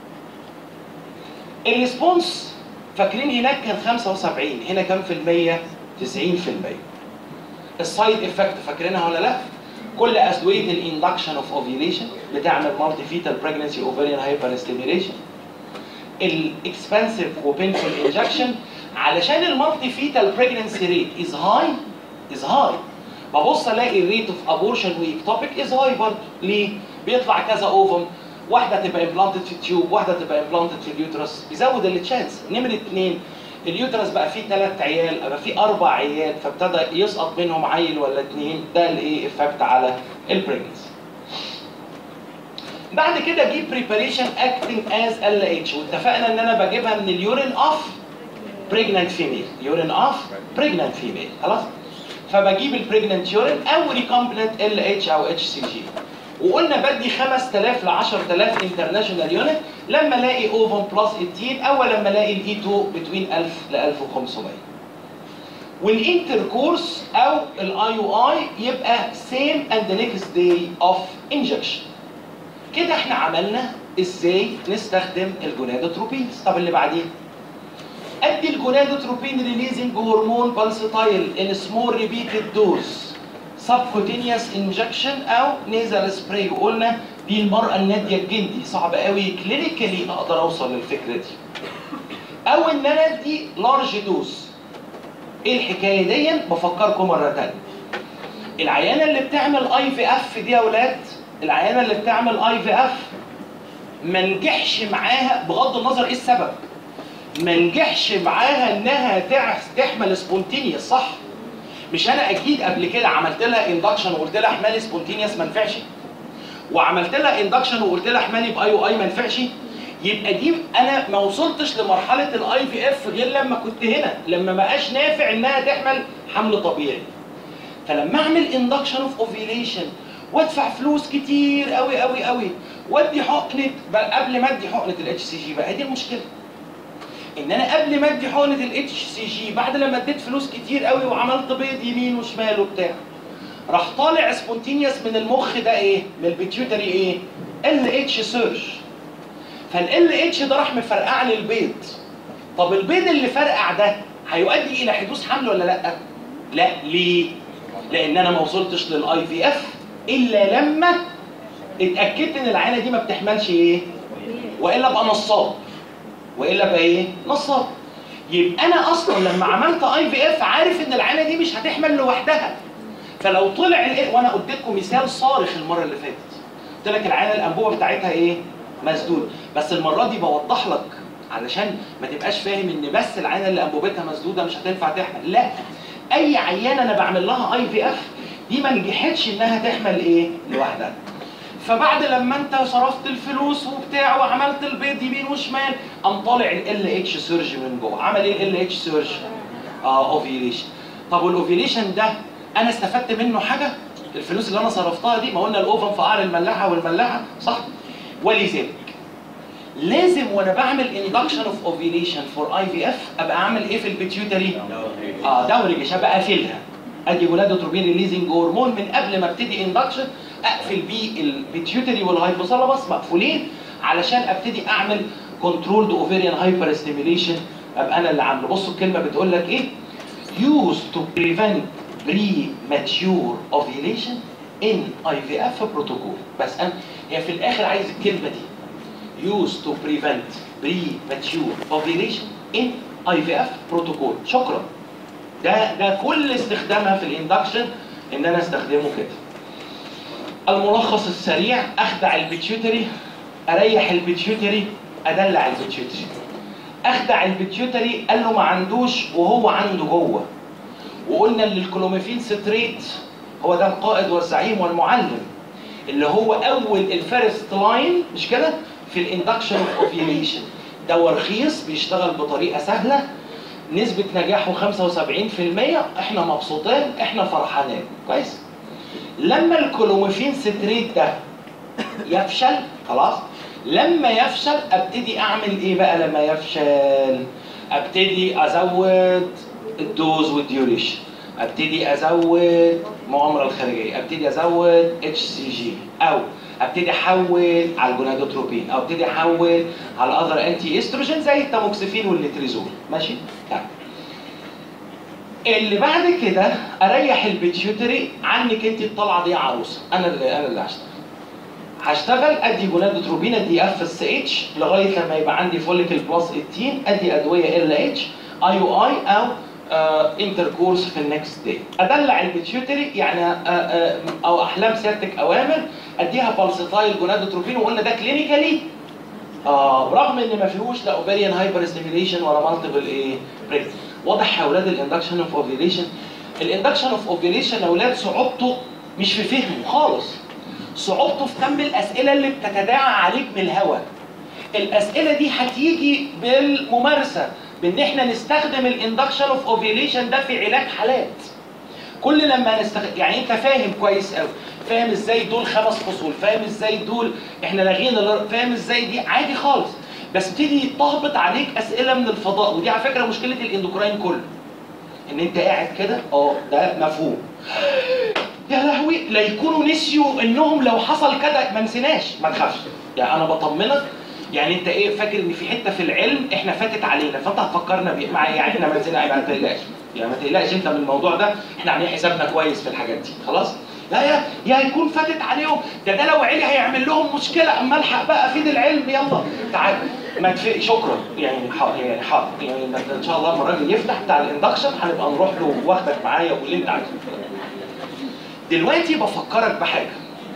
الريسبونس فاكرين هناك كان 75 هنا كام في المية 90 في المية السايد افكت فاكرينها ولا لا كل ادويه الاندكشن اوف اوفيليشن بتعمل مالتي فيتال بريجنسي اوفريان هايبر ستيميوليشن الاكسبنسيف وبينفول انجكشن علشان المالتي فيتال بريجنسي ريت از هاي از هاي ببص الاقي الريت اوف ابورشن واكتوبيك از هاي برضه ليه؟ بيطلع كذا اوفم واحده تبقى امبلانتد في التيوب واحده تبقى امبلانتد في اليوترس بيزود التشانس نمره اثنين اليوترس بقى فيه ثلاث عيال بقى فيه اربع عيال فابتدى يسقط منهم عيل ولا اثنين ده الايه افكت على البريجنسي بعد كده اجيب بريباريشن اكتنج از ال اتش واتفقنا ان انا بجيبها من اليورين اوف بريجننت فيميل يورين اوف بريجننت فيميل خلاص فبجيب البريجننت يورين او ريكومبلنت ال اتش او اتش سي جي وقلنا بدي 5000 ل 10000 انترناشونال يونت لما الاقي اوفن بلس 18 او لما الاقي الاي 2 بتوين 1000 ل 1500 والانتركورس او الاي او اي يبقى سيم اند نيكست داي اوف انجكشن كده احنا عملنا ازاي نستخدم الجونادوتروبينز طب اللي بعديه ادي الجونادوتروبين ريليزنج هرمون بالستايل ان سمول ريبيتد دوز سبكوتينيوس انجكشن او نيزل سبراي وقلنا دي المراه الناديه الجندي صعب قوي كلينيكالي اقدر اوصل للفكره دي او ان انا ادي لارج دوز ايه الحكايه دي بفكركم مره ثانيه العيانه اللي بتعمل اي في اف دي يا اولاد العيانه اللي بتعمل اي في اف ما نجحش معاها بغض النظر ايه السبب ما نجحش معاها انها تع- تحمل سبونتينيوس صح مش انا اكيد قبل كده عملت لها اندكشن وقلت لها احملي سبونتينيوس ما نفعش وعملت لها اندكشن وقلت لها احملي باي او اي ما نفعش يبقى دي انا ما وصلتش لمرحله الاي في اف غير لما كنت هنا لما ما بقاش نافع انها تحمل حمل طبيعي فلما اعمل اندكشن اوف اوفيليشن وادفع فلوس كتير قوي قوي قوي وادي حقنه بقى قبل ما ادي حقنه الاتش سي جي بقى دي المشكله ان انا قبل ما ادي حقنه الاتش سي جي بعد لما اديت فلوس كتير قوي وعملت بيض يمين وشمال وبتاع راح طالع سبونتينيوس من المخ ده ايه؟ من البيتيوتري ايه؟ ال اتش سيرش فال اتش ده راح مفرقع لي البيض طب البيض اللي فرقع ده هيؤدي الى حدوث حمل ولا لا؟ لا ليه؟ لان انا ما وصلتش للاي في اف الا لما اتاكدت ان العينه دي ما بتحملش ايه؟ والا ابقى نصاب والا ابقى ايه؟ نصاب يبقى انا اصلا لما عملت اي في اف عارف ان العينه دي مش هتحمل لوحدها فلو طلع الايه وانا قلت لكم مثال صارخ المره اللي فاتت قلت لك العينه الانبوبه بتاعتها ايه؟ مسدود بس المره دي بوضح لك علشان ما تبقاش فاهم ان بس العينه اللي انبوبتها مسدوده مش هتنفع تحمل لا اي عيانه انا بعمل لها اي في اف دي ما نجحتش انها تحمل ايه لوحدها فبعد لما انت صرفت الفلوس وبتاع وعملت البيض يمين وشمال قام طالع ال اتش سيرج من جوه عمل ايه ال اتش سيرج اه اوفيليشن طب والاوفيليشن ده انا استفدت منه حاجه الفلوس اللي انا صرفتها دي ما قلنا الاوفن في قعر الملاحه والملاحه صح ولذلك لازم وانا بعمل اندكشن اوف اوفيليشن فور اي في اف ابقى اعمل ايه في البيتيوتري اه دوري مش هبقى قافلها ادي جونادوتروبين ريليزنج هرمون من قبل ما ابتدي اندكشن اقفل بيه البيتيوتري والهايبوثالاموس مقفولين علشان ابتدي اعمل كنترولد اوفيريان هايبر ستيميليشن ابقى انا اللي عامله بصوا الكلمه بتقول لك ايه used to prevent premature ovulation in IVF protocol بس انا هي في الاخر عايز الكلمه دي used to prevent premature ovulation in IVF protocol شكرا ده ده كل استخدامها في الاندكشن ان انا استخدمه كده الملخص السريع اخدع البيتيوتري اريح البيتيوتري ادلع البيتيوتري اخدع البيتيوتري قال له ما عندوش وهو عنده جوه وقلنا ان الكلوميفين ستريت هو ده القائد والزعيم والمعلم اللي هو اول الفيرست لاين مش كده في الاندكشن اوف اوفيليشن دواء رخيص بيشتغل بطريقه سهله نسبة نجاحه 75% احنا مبسوطين احنا فرحانين كويس لما الكلوميفين ستريت ده يفشل خلاص لما يفشل ابتدي اعمل ايه بقى لما يفشل ابتدي ازود الدوز والديوريشن ابتدي ازود المؤامره الخارجيه ابتدي ازود اتش سي جي او ابتدي احول على الجونادوتروبين او ابتدي احول على اذر انتي استروجين زي التاموكسيفين والليتريزول ماشي طيب اللي بعد كده اريح البيتيوتري عنك انت الطلعه دي يا عروسه انا اللي انا اللي هشتغل هشتغل ادي جونادوتروبين ادي اف اس اتش لغايه لما يبقى عندي فوليكل بلس 18 ادي ادويه ال اتش اي او اي او انتركورس في النكست داي ادلع البيتيوتري يعني آه، آه، او احلام سيادتك اوامر اديها بالسيتايل جونادوتروبين وقلنا ده كلينيكالي آه رغم ان ما فيهوش لا اوفيريان هايبر ستيميليشن ولا مالتيبل ايه بريك واضح يا اولاد الاندكشن اوف اوفيليشن الاندكشن اوف اوفيليشن يا اولاد صعوبته مش في فهمه خالص صعوبته في كم الاسئله اللي بتتداعى عليك من الهواء الاسئله دي هتيجي بالممارسه بان احنا نستخدم الاندكشن اوف اوفيليشن ده في علاج حالات كل لما نستخدم يعني انت فاهم كويس قوي فاهم ازاي دول خمس فصول فاهم ازاي دول احنا لاغيين الر- فاهم ازاي دي عادي خالص بس تيجي تهبط عليك اسئله من الفضاء ودي على فكره مشكله الاندوكراين كله ان انت قاعد كده اه ده مفهوم يا لهوي لا يكونوا نسيوا انهم لو حصل كده ما نسيناش ما تخافش يعني انا بطمنك يعني انت ايه فاكر ان في حته في العلم احنا فاتت علينا فانت هتفكرنا بيه مع يعني احنا ما نسينا ما تقلقش يعني ما تقلقش انت من الموضوع ده احنا عاملين حسابنا كويس في الحاجات دي خلاص لا يا يا يكون فاتت عليهم ده ده لو علي هيعمل لهم مشكله اما الحق بقى فين العلم يلا تعال ما تفق شكرا يعني حاضر يعني حاضر يعني ان شاء الله لما الراجل يفتح بتاع الاندكشن هنبقى نروح له واخدك معايا واللي انت عايزه دلوقتي بفكرك بحاجه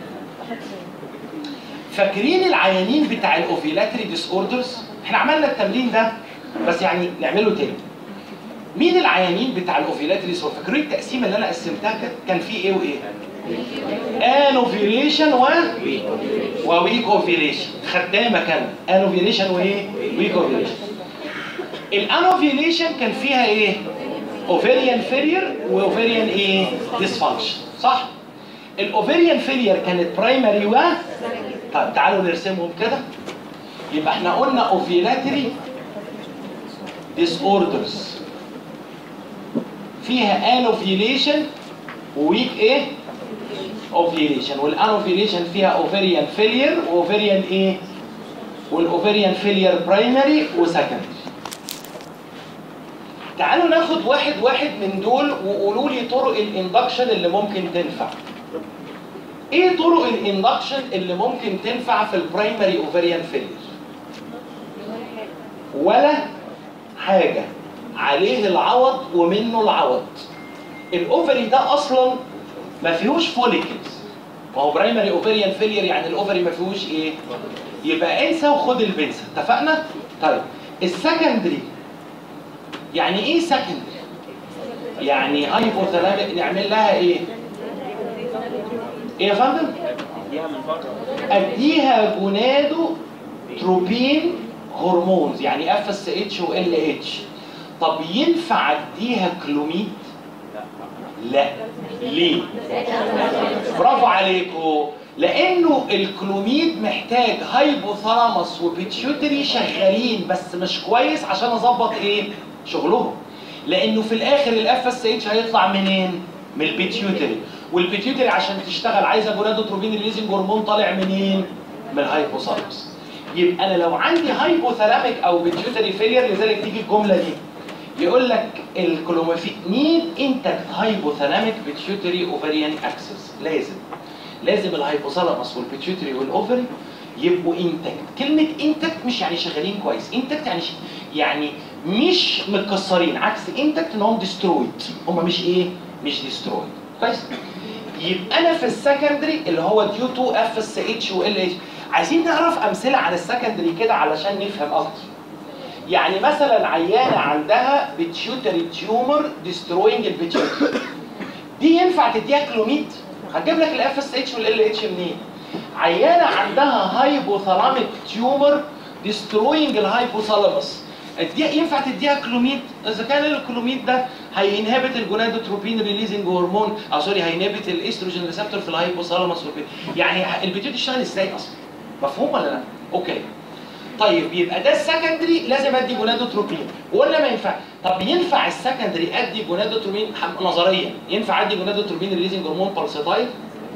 فاكرين العيانين بتاع الاوفيلاتري ديس اوردرز احنا عملنا التمرين ده بس يعني نعمله تاني مين العيانين بتاع الاوفيلاتري ديس اوردرز فاكرين التقسيمه اللي انا قسمتها كانت كان في ايه وايه انوفيليشن و وويك اوفيليشن خدتها مكانها انوفيليشن وايه ويك اوفيليشن الانوفيليشن كان فيها ايه اوفيريان فيلير واوفيريان ايه ديسفانكشن صح الاوفيريان فيلير كانت برايمري و طب تعالوا نرسمهم كده يبقى احنا قلنا اوفيلاتري ديس اوردرز فيها انوفيليشن وويك ايه اوفيليشن والانوفيليشن فيها اوفيريان فيلير واوفيريان ايه والاوفيريان فيلير برايمري وسكندري تعالوا ناخد واحد واحد من دول وقولوا لي طرق الاندكشن اللي ممكن تنفع ايه طرق الاندكشن اللي ممكن تنفع في البرايمري اوفيريان فيلير ولا حاجه عليه العوض ومنه العوض الاوفري ده اصلا ما فيهوش فوليكلز ما هو برايمري اوفيريان فيلير يعني الاوفري ما فيهوش ايه يبقى انسى وخد البنسى اتفقنا طيب السكندري يعني ايه سكندري يعني هايبوثالاميك نعمل لها ايه ايه يا فندم اديها جونادو تروبين هرمونز يعني اف اس اتش وال اتش طب ينفع اديها كلوميد لا ليه برافو عليكم لانه الكلوميد محتاج هايبوثالاموس وبيتيوتري شغالين بس مش كويس عشان اظبط ايه شغلهم لانه في الاخر الاف اس اتش هيطلع منين من البيتيوتري والبيتيوتري عشان تشتغل عايزه جونادوتروبين ريليزنج هرمون طالع منين من الهايبوثالاموس يبقى انا لو عندي هايبوثالاميك او بيتيوتري فيلير لذلك تيجي الجمله دي يقول لك الكلوميفين نيد انتكت هايبوثالاميك بيتيوتري اوفريان اكسس لازم لازم الهايبوثالاموس والبيتيوتري والاوفري يبقوا انتكت كلمه انتكت مش يعني شغالين كويس انتكت يعني ش... يعني مش متكسرين عكس انتكت ان هم ديسترويد هم مش ايه مش ديسترويد كويس يبقى انا في السكندري اللي هو ديو تو اف اس اتش وال اتش عايزين نعرف امثله على السكندري كده علشان نفهم اكتر يعني مثلا عيانه عندها بيتيوتري تيومر ديستروينج البيتيوتري دي ينفع تديها كلوميد هتجيب لك الاف اس اتش والال اتش منين عيانه عندها هايبوثالاميك تيومر ديستروينج الهايبوثالاموس اديها ينفع تديها كلوميد اذا كان الكلوميد ده هينهبت الجونادوتروبين ريليزنج هرمون اه سوري هينهبت الاستروجين ريسبتور في الهايبوثالاموس يعني البيتيوت تشتغل ازاي اصلا مفهوم ولا لا اوكي طيب يبقى ده السكندري لازم ادي جونادوتروبين ولا ما ينفع طب ينفع السكندري ادي جونادوتروبين نظريا ينفع ادي جونادوتروبين ريليزنج هرمون بالسيتايل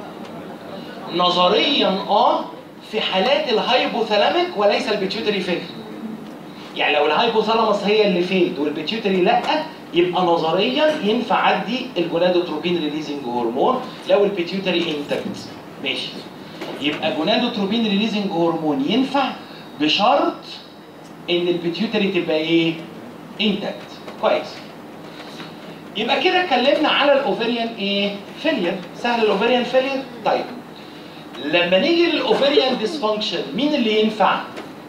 نظريا اه في حالات الهايبوثالاميك وليس البيتيوتري فيل يعني لو الهايبوثالاموس هي اللي فيلد والبيتيوتري لا يبقى نظريا ينفع ادي الجونادوتروبين ريليزنج هرمون لو البيتيوتري انتكت ماشي يبقى جونادوتروبين ريليزنج هرمون ينفع بشرط ان البيتيوتري تبقى ايه انتكت كويس يبقى كده اتكلمنا على الاوفريان ايه فيلير سهل الاوفريان فيلير طيب لما نيجي للاوفريان ديسفانكشن مين اللي ينفع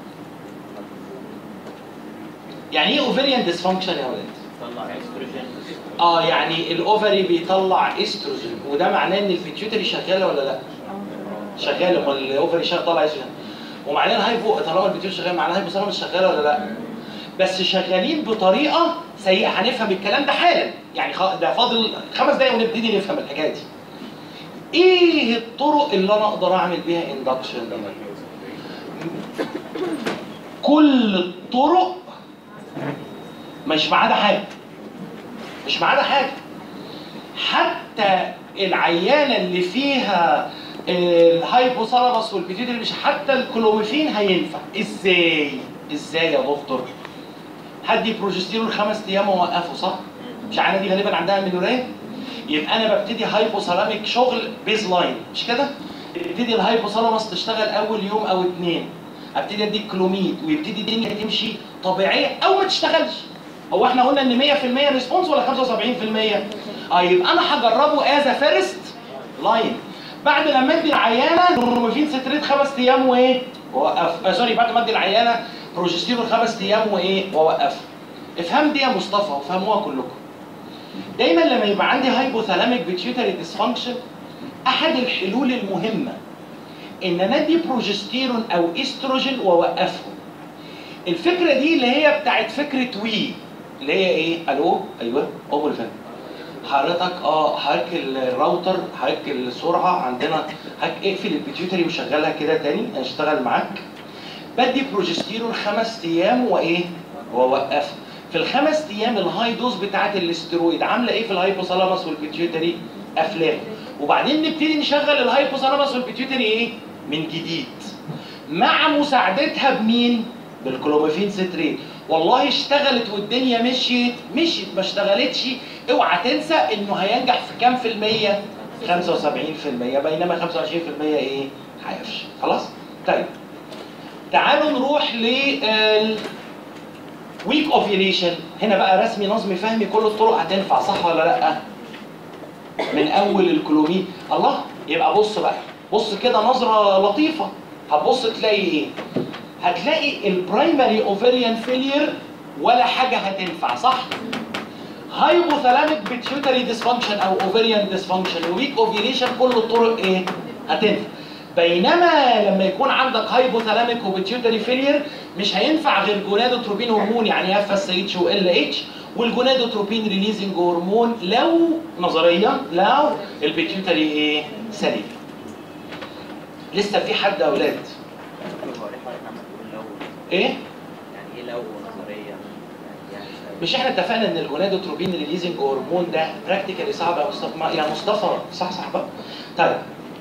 يعني ايه اوفريان ديسفانكشن يا ولاد طلع استروجين اه يعني الاوفري بيطلع استروجين وده معناه ان البيتيوتري شغاله ولا لا شغاله امال الاوفري شغال طالع استروجين ومعناه الهايبو طالما البيتيوتري شغال معناه الهايبو ثالاموس شغاله ولا لا بس شغالين بطريقه سيئه هنفهم الكلام ده حالا يعني خ- ده فاضل خمس دقايق ونبتدي نفهم الحكايه دي ايه الطرق اللي انا اقدر اعمل بيها اندكشن كل الطرق مش ما عدا حاجه مش ما عدا حاجه حتى العيانه اللي فيها الهايبوثالاموس والبيتيوتري مش حتى الكلوميفين هينفع ازاي ازاي يا دكتور هدي بروجستيرون خمس ايام واوقفه صح مش العيانه دي غالبا عندها مينوريه يبقى انا ببتدي هايبوثالاميك شغل بيز لاين مش كده يبتدي الهايبوثالاموس تشتغل اول يوم او اتنين ابتدي اديك كلوميد ويبتدي الدنيا تمشي طبيعيه او ما تشتغلش هو احنا قلنا ان 100% ريسبونس ولا 75% اه يبقى انا هجربه از فيرست لاين بعد لما ادي العيانه نورموفين ستريت خمس ايام وايه ووقف آه سوري بعد ما ادي العيانه بروجستيرون خمس ايام وايه ووقف افهم دي يا مصطفى وفهموها كلكم دايما لما يبقى عندي هايبوثالاميك بيتيوتري ديسفانكشن احد الحلول المهمه ان انا ادي بروجستيرون او استروجين واوقفهم الفكره دي اللي هي بتاعت فكره وي اللي هي ايه الو ايوه اول فهم حضرتك اه حضرتك الراوتر حضرتك السرعه عندنا حضرتك اقفل البيتيوتري وشغلها كده تاني هشتغل معاك بدي بروجستيرون خمس ايام وايه واوقفها في الخمس ايام الهاي دوز بتاعت الاسترويد عامله ايه في الهايبوثالاموس والبيتيوتري افلام وبعدين نبتدي نشغل الهايبوثالاموس والبيتيوتري ايه من جديد مع مساعدتها بمين بالكلوميفين ستريت والله اشتغلت والدنيا مشيت مشيت ما اشتغلتش اوعى تنسى انه هينجح في كام في المية 75% بينما 25% ايه هيفشل خلاص طيب تعالوا نروح لل ويك اوفيليشن هنا بقى رسمي نظمي فهمي كل الطرق هتنفع صح ولا لا من اول الكلومين الله يبقى بص بقى بص كده نظره لطيفه هتبص تلاقي ايه هتلاقي البرايمري اوفيريان فيلير ولا حاجه هتنفع صح هايبوثالاميك بيتيوتري ديسفانكشن او اوفيريان ديسفانكشن ويك اوفيليشن كل الطرق ايه هتنفع بينما لما يكون عندك هايبوثالاميك وبيتيوتري فيلير مش هينفع غير جونادوتروبين هرمون يعني اف اس اتش وال اتش والجونادوتروبين ريليزنج هرمون لو نظريا لو البيتيوتري ايه سليم لسه في حد يا اولاد ايه يعني ايه لو نظريه يعني مش احنا اتفقنا ان الجونادوتروبين ريليزنج هرمون ده براكتيكالي صعب يا مصطفى ما- يا مصطفى صح صح بقى طيب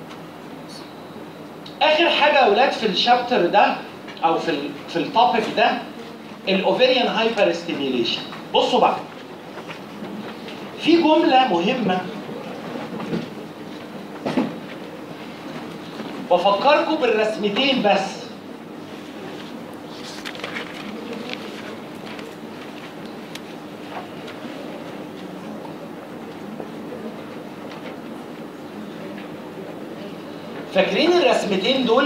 اخر حاجه يا اولاد في الشابتر ده او في ال في التوبيك ده الاوفيريان هايبر ستيميوليشن بصوا بقى في جمله مهمه بفكركم بالرسمتين بس فاكرين الرسمتين دول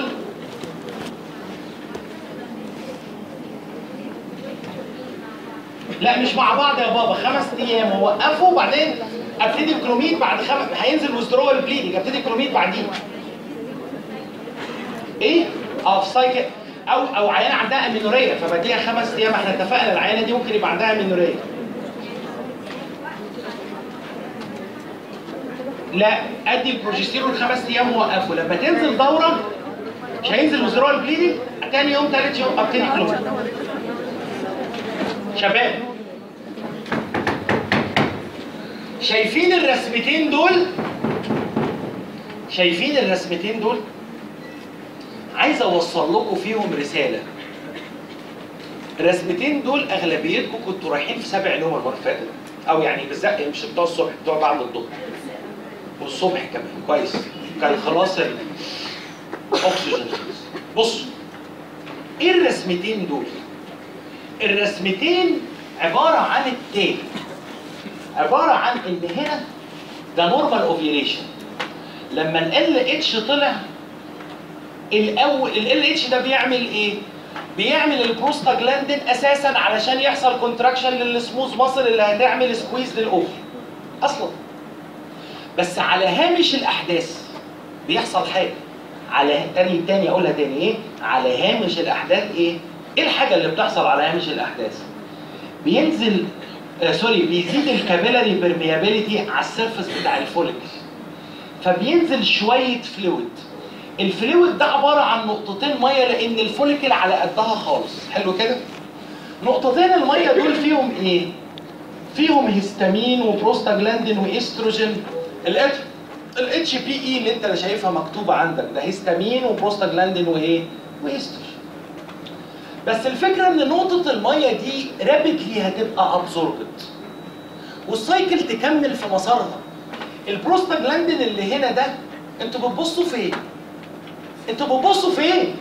لا مش مع بعض يا بابا خمس ايام ووقفوا وبعدين ابتدي بكلوميد بعد خمس هينزل ويزدرول بليدنج ابتدي كلوميد بعدين ايه؟ اه في سايكل او او عيانه عندها امينوريه فبديها خمس ايام احنا اتفقنا العيانه دي ممكن يبقى عندها امينوريه لا ادي البروجستيرون خمس ايام ووقفه لما تنزل دوره مش هينزل وزرار بليدنج تاني يوم تالت يوم ابتدي كلوميد شباب شايفين الرسمتين دول شايفين الرسمتين دول عايز اوصل لكم فيهم رساله الرسمتين دول اغلبيتكم كنتوا رايحين في سبع نوم المره اللي فاتت او يعني بالذات مش بتوع الصبح بتوع بعد الظهر والصبح كمان كويس كان خلاص الاكسجين بصوا ايه الرسمتين دول الرسمتين عباره عن التاني عباره عن ان هنا ده نورمال اوفيليشن لما ال اتش طلع الاول ال اتش ده بيعمل ايه بيعمل البروستاجلاندين اساسا علشان يحصل كونتراكشن للسموث ماسل اللي هتعمل سكويز للاوفر اصلا بس على هامش الاحداث بيحصل حاجه على تاني تاني اقولها تاني ايه على هامش الاحداث ايه ايه الحاجه اللي بتحصل على هامش الاحداث بينزل آه سوري بيزيد الكابيلاري بيرميابيليتي على السيرفس بتاع الفوليكل فبينزل شويه فلويد الفلويد ده عباره عن نقطتين ميه لان الفوليكل على قدها خالص حلو كده نقطتين الميه دول فيهم ايه فيهم هيستامين وبروستاجلاندين واستروجين الاتش الاتش بي اي اللي انت شايفها مكتوبه عندك ده هيستامين وبروستاجلاندين وايه واستروجين بس الفكره ان نقطه الميه دي رابيدلي هتبقى ابزوربت والسايكل تكمل في مسارها البروستاجلاندين اللي هنا ده انتوا بتبصوا فين انتوا بتبصوا فين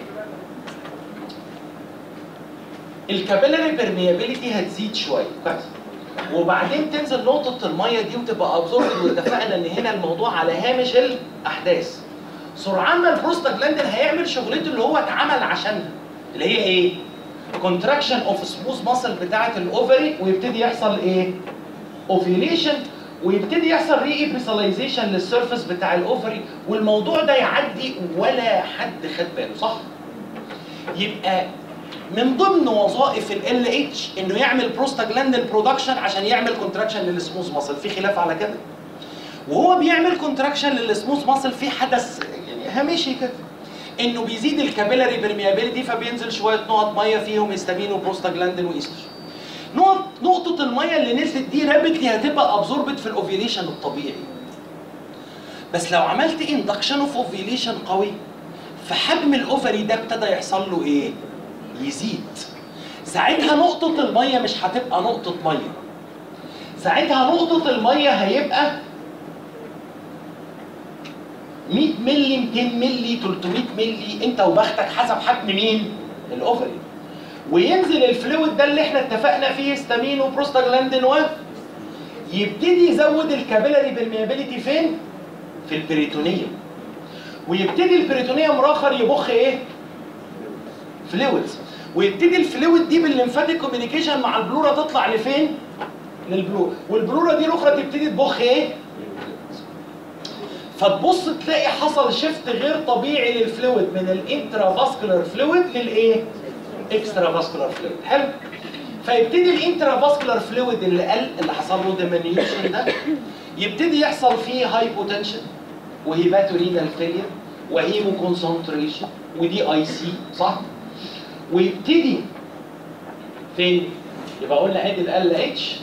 الكابيلاري بيرميابيليتي هتزيد شويه كويس وبعدين تنزل نقطه الميه دي وتبقى ابزوربد واتفقنا ان هنا الموضوع على هامش الاحداث سرعان ما البروستاجلاندين هيعمل شغلته اللي هو اتعمل عشانها اللي هي ايه؟ كونتراكشن اوف سموث ماسل بتاعه الاوفري ويبتدي يحصل ايه؟ اوفيليشن ويبتدي يحصل ري ايبيساليزيشن للسيرفس بتاع الاوفري والموضوع ده يعدي ولا حد خد باله صح؟ يبقى من ضمن وظائف ال اتش انه يعمل بروستاجلاندين برودكشن عشان يعمل كونتراكشن للسموث ماسل في خلاف على كده وهو بيعمل كونتراكشن للسموث ماسل في حدث يعني هامشي كده انه بيزيد الكابيلاري برميابيلتي فبينزل شويه نقط ميه فيهم هيستامين وبروستاجلاندين وايستروجين نقط نقطة المية اللي نزلت دي رابطلي هتبقى ابزوربت في الاوفيليشن الطبيعي. بس لو عملت اندكشن اوف اوفيليشن قوي فحجم الاوفري ده ابتدى يحصل له ايه؟ يزيد. ساعتها نقطة المية مش هتبقى نقطة مية. ساعتها نقطة المية هيبقى 100 مللي 200 مللي 300 مللي انت وبختك حسب حجم مين؟ الاوفري. وينزل الفلويد ده اللي احنا اتفقنا فيه هيستامين وبروستاجلاندين و يبتدي يزود الكابيلاري بالميابيليتي فين؟ في البريتونيوم ويبتدي البريتونيوم اخر يبخ ايه؟ فلويدز ويبتدي الفلويد دي بالليمفاتيك كوميونيكيشن مع البلورا تطلع لفين؟ للبلورا والبلورا دي الاخرى تبتدي تبخ ايه؟ فتبص تلاقي حصل شيفت غير طبيعي للفلويد من الانترا فاسكولار فلويد للايه؟ اكسترا فاسكولار فلويد حلو فيبتدي الانترا فاسكولار فلويد اللي قل اللي حصل له ديمينيوشن ده يبتدي يحصل فيه هايبوتنشن وهيباتورينال فيلير وهيمو كونسنتريشن ودي اي سي صح ويبتدي فين يبقى قلنا ادي ال اتش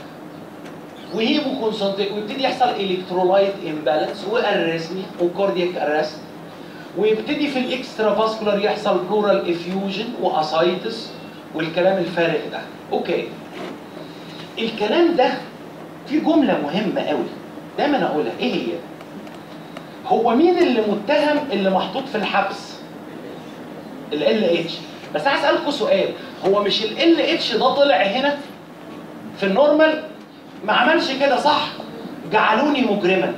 وهيمو كونسنتريشن ويبتدي يحصل الكترولايت امبالانس واريزمي وكاردياك ارست ويبتدي في الاكسترا فاسكولار يحصل بلورال افيوجن واسايتس والكلام الفارغ ده اوكي الكلام ده في جمله مهمه قوي دايما اقولها ايه هي هو مين اللي متهم اللي محطوط في الحبس ال اتش بس عايز اسالكم سؤال هو مش ال اتش ده طلع هنا في النورمال ما عملش كده صح جعلوني مجرما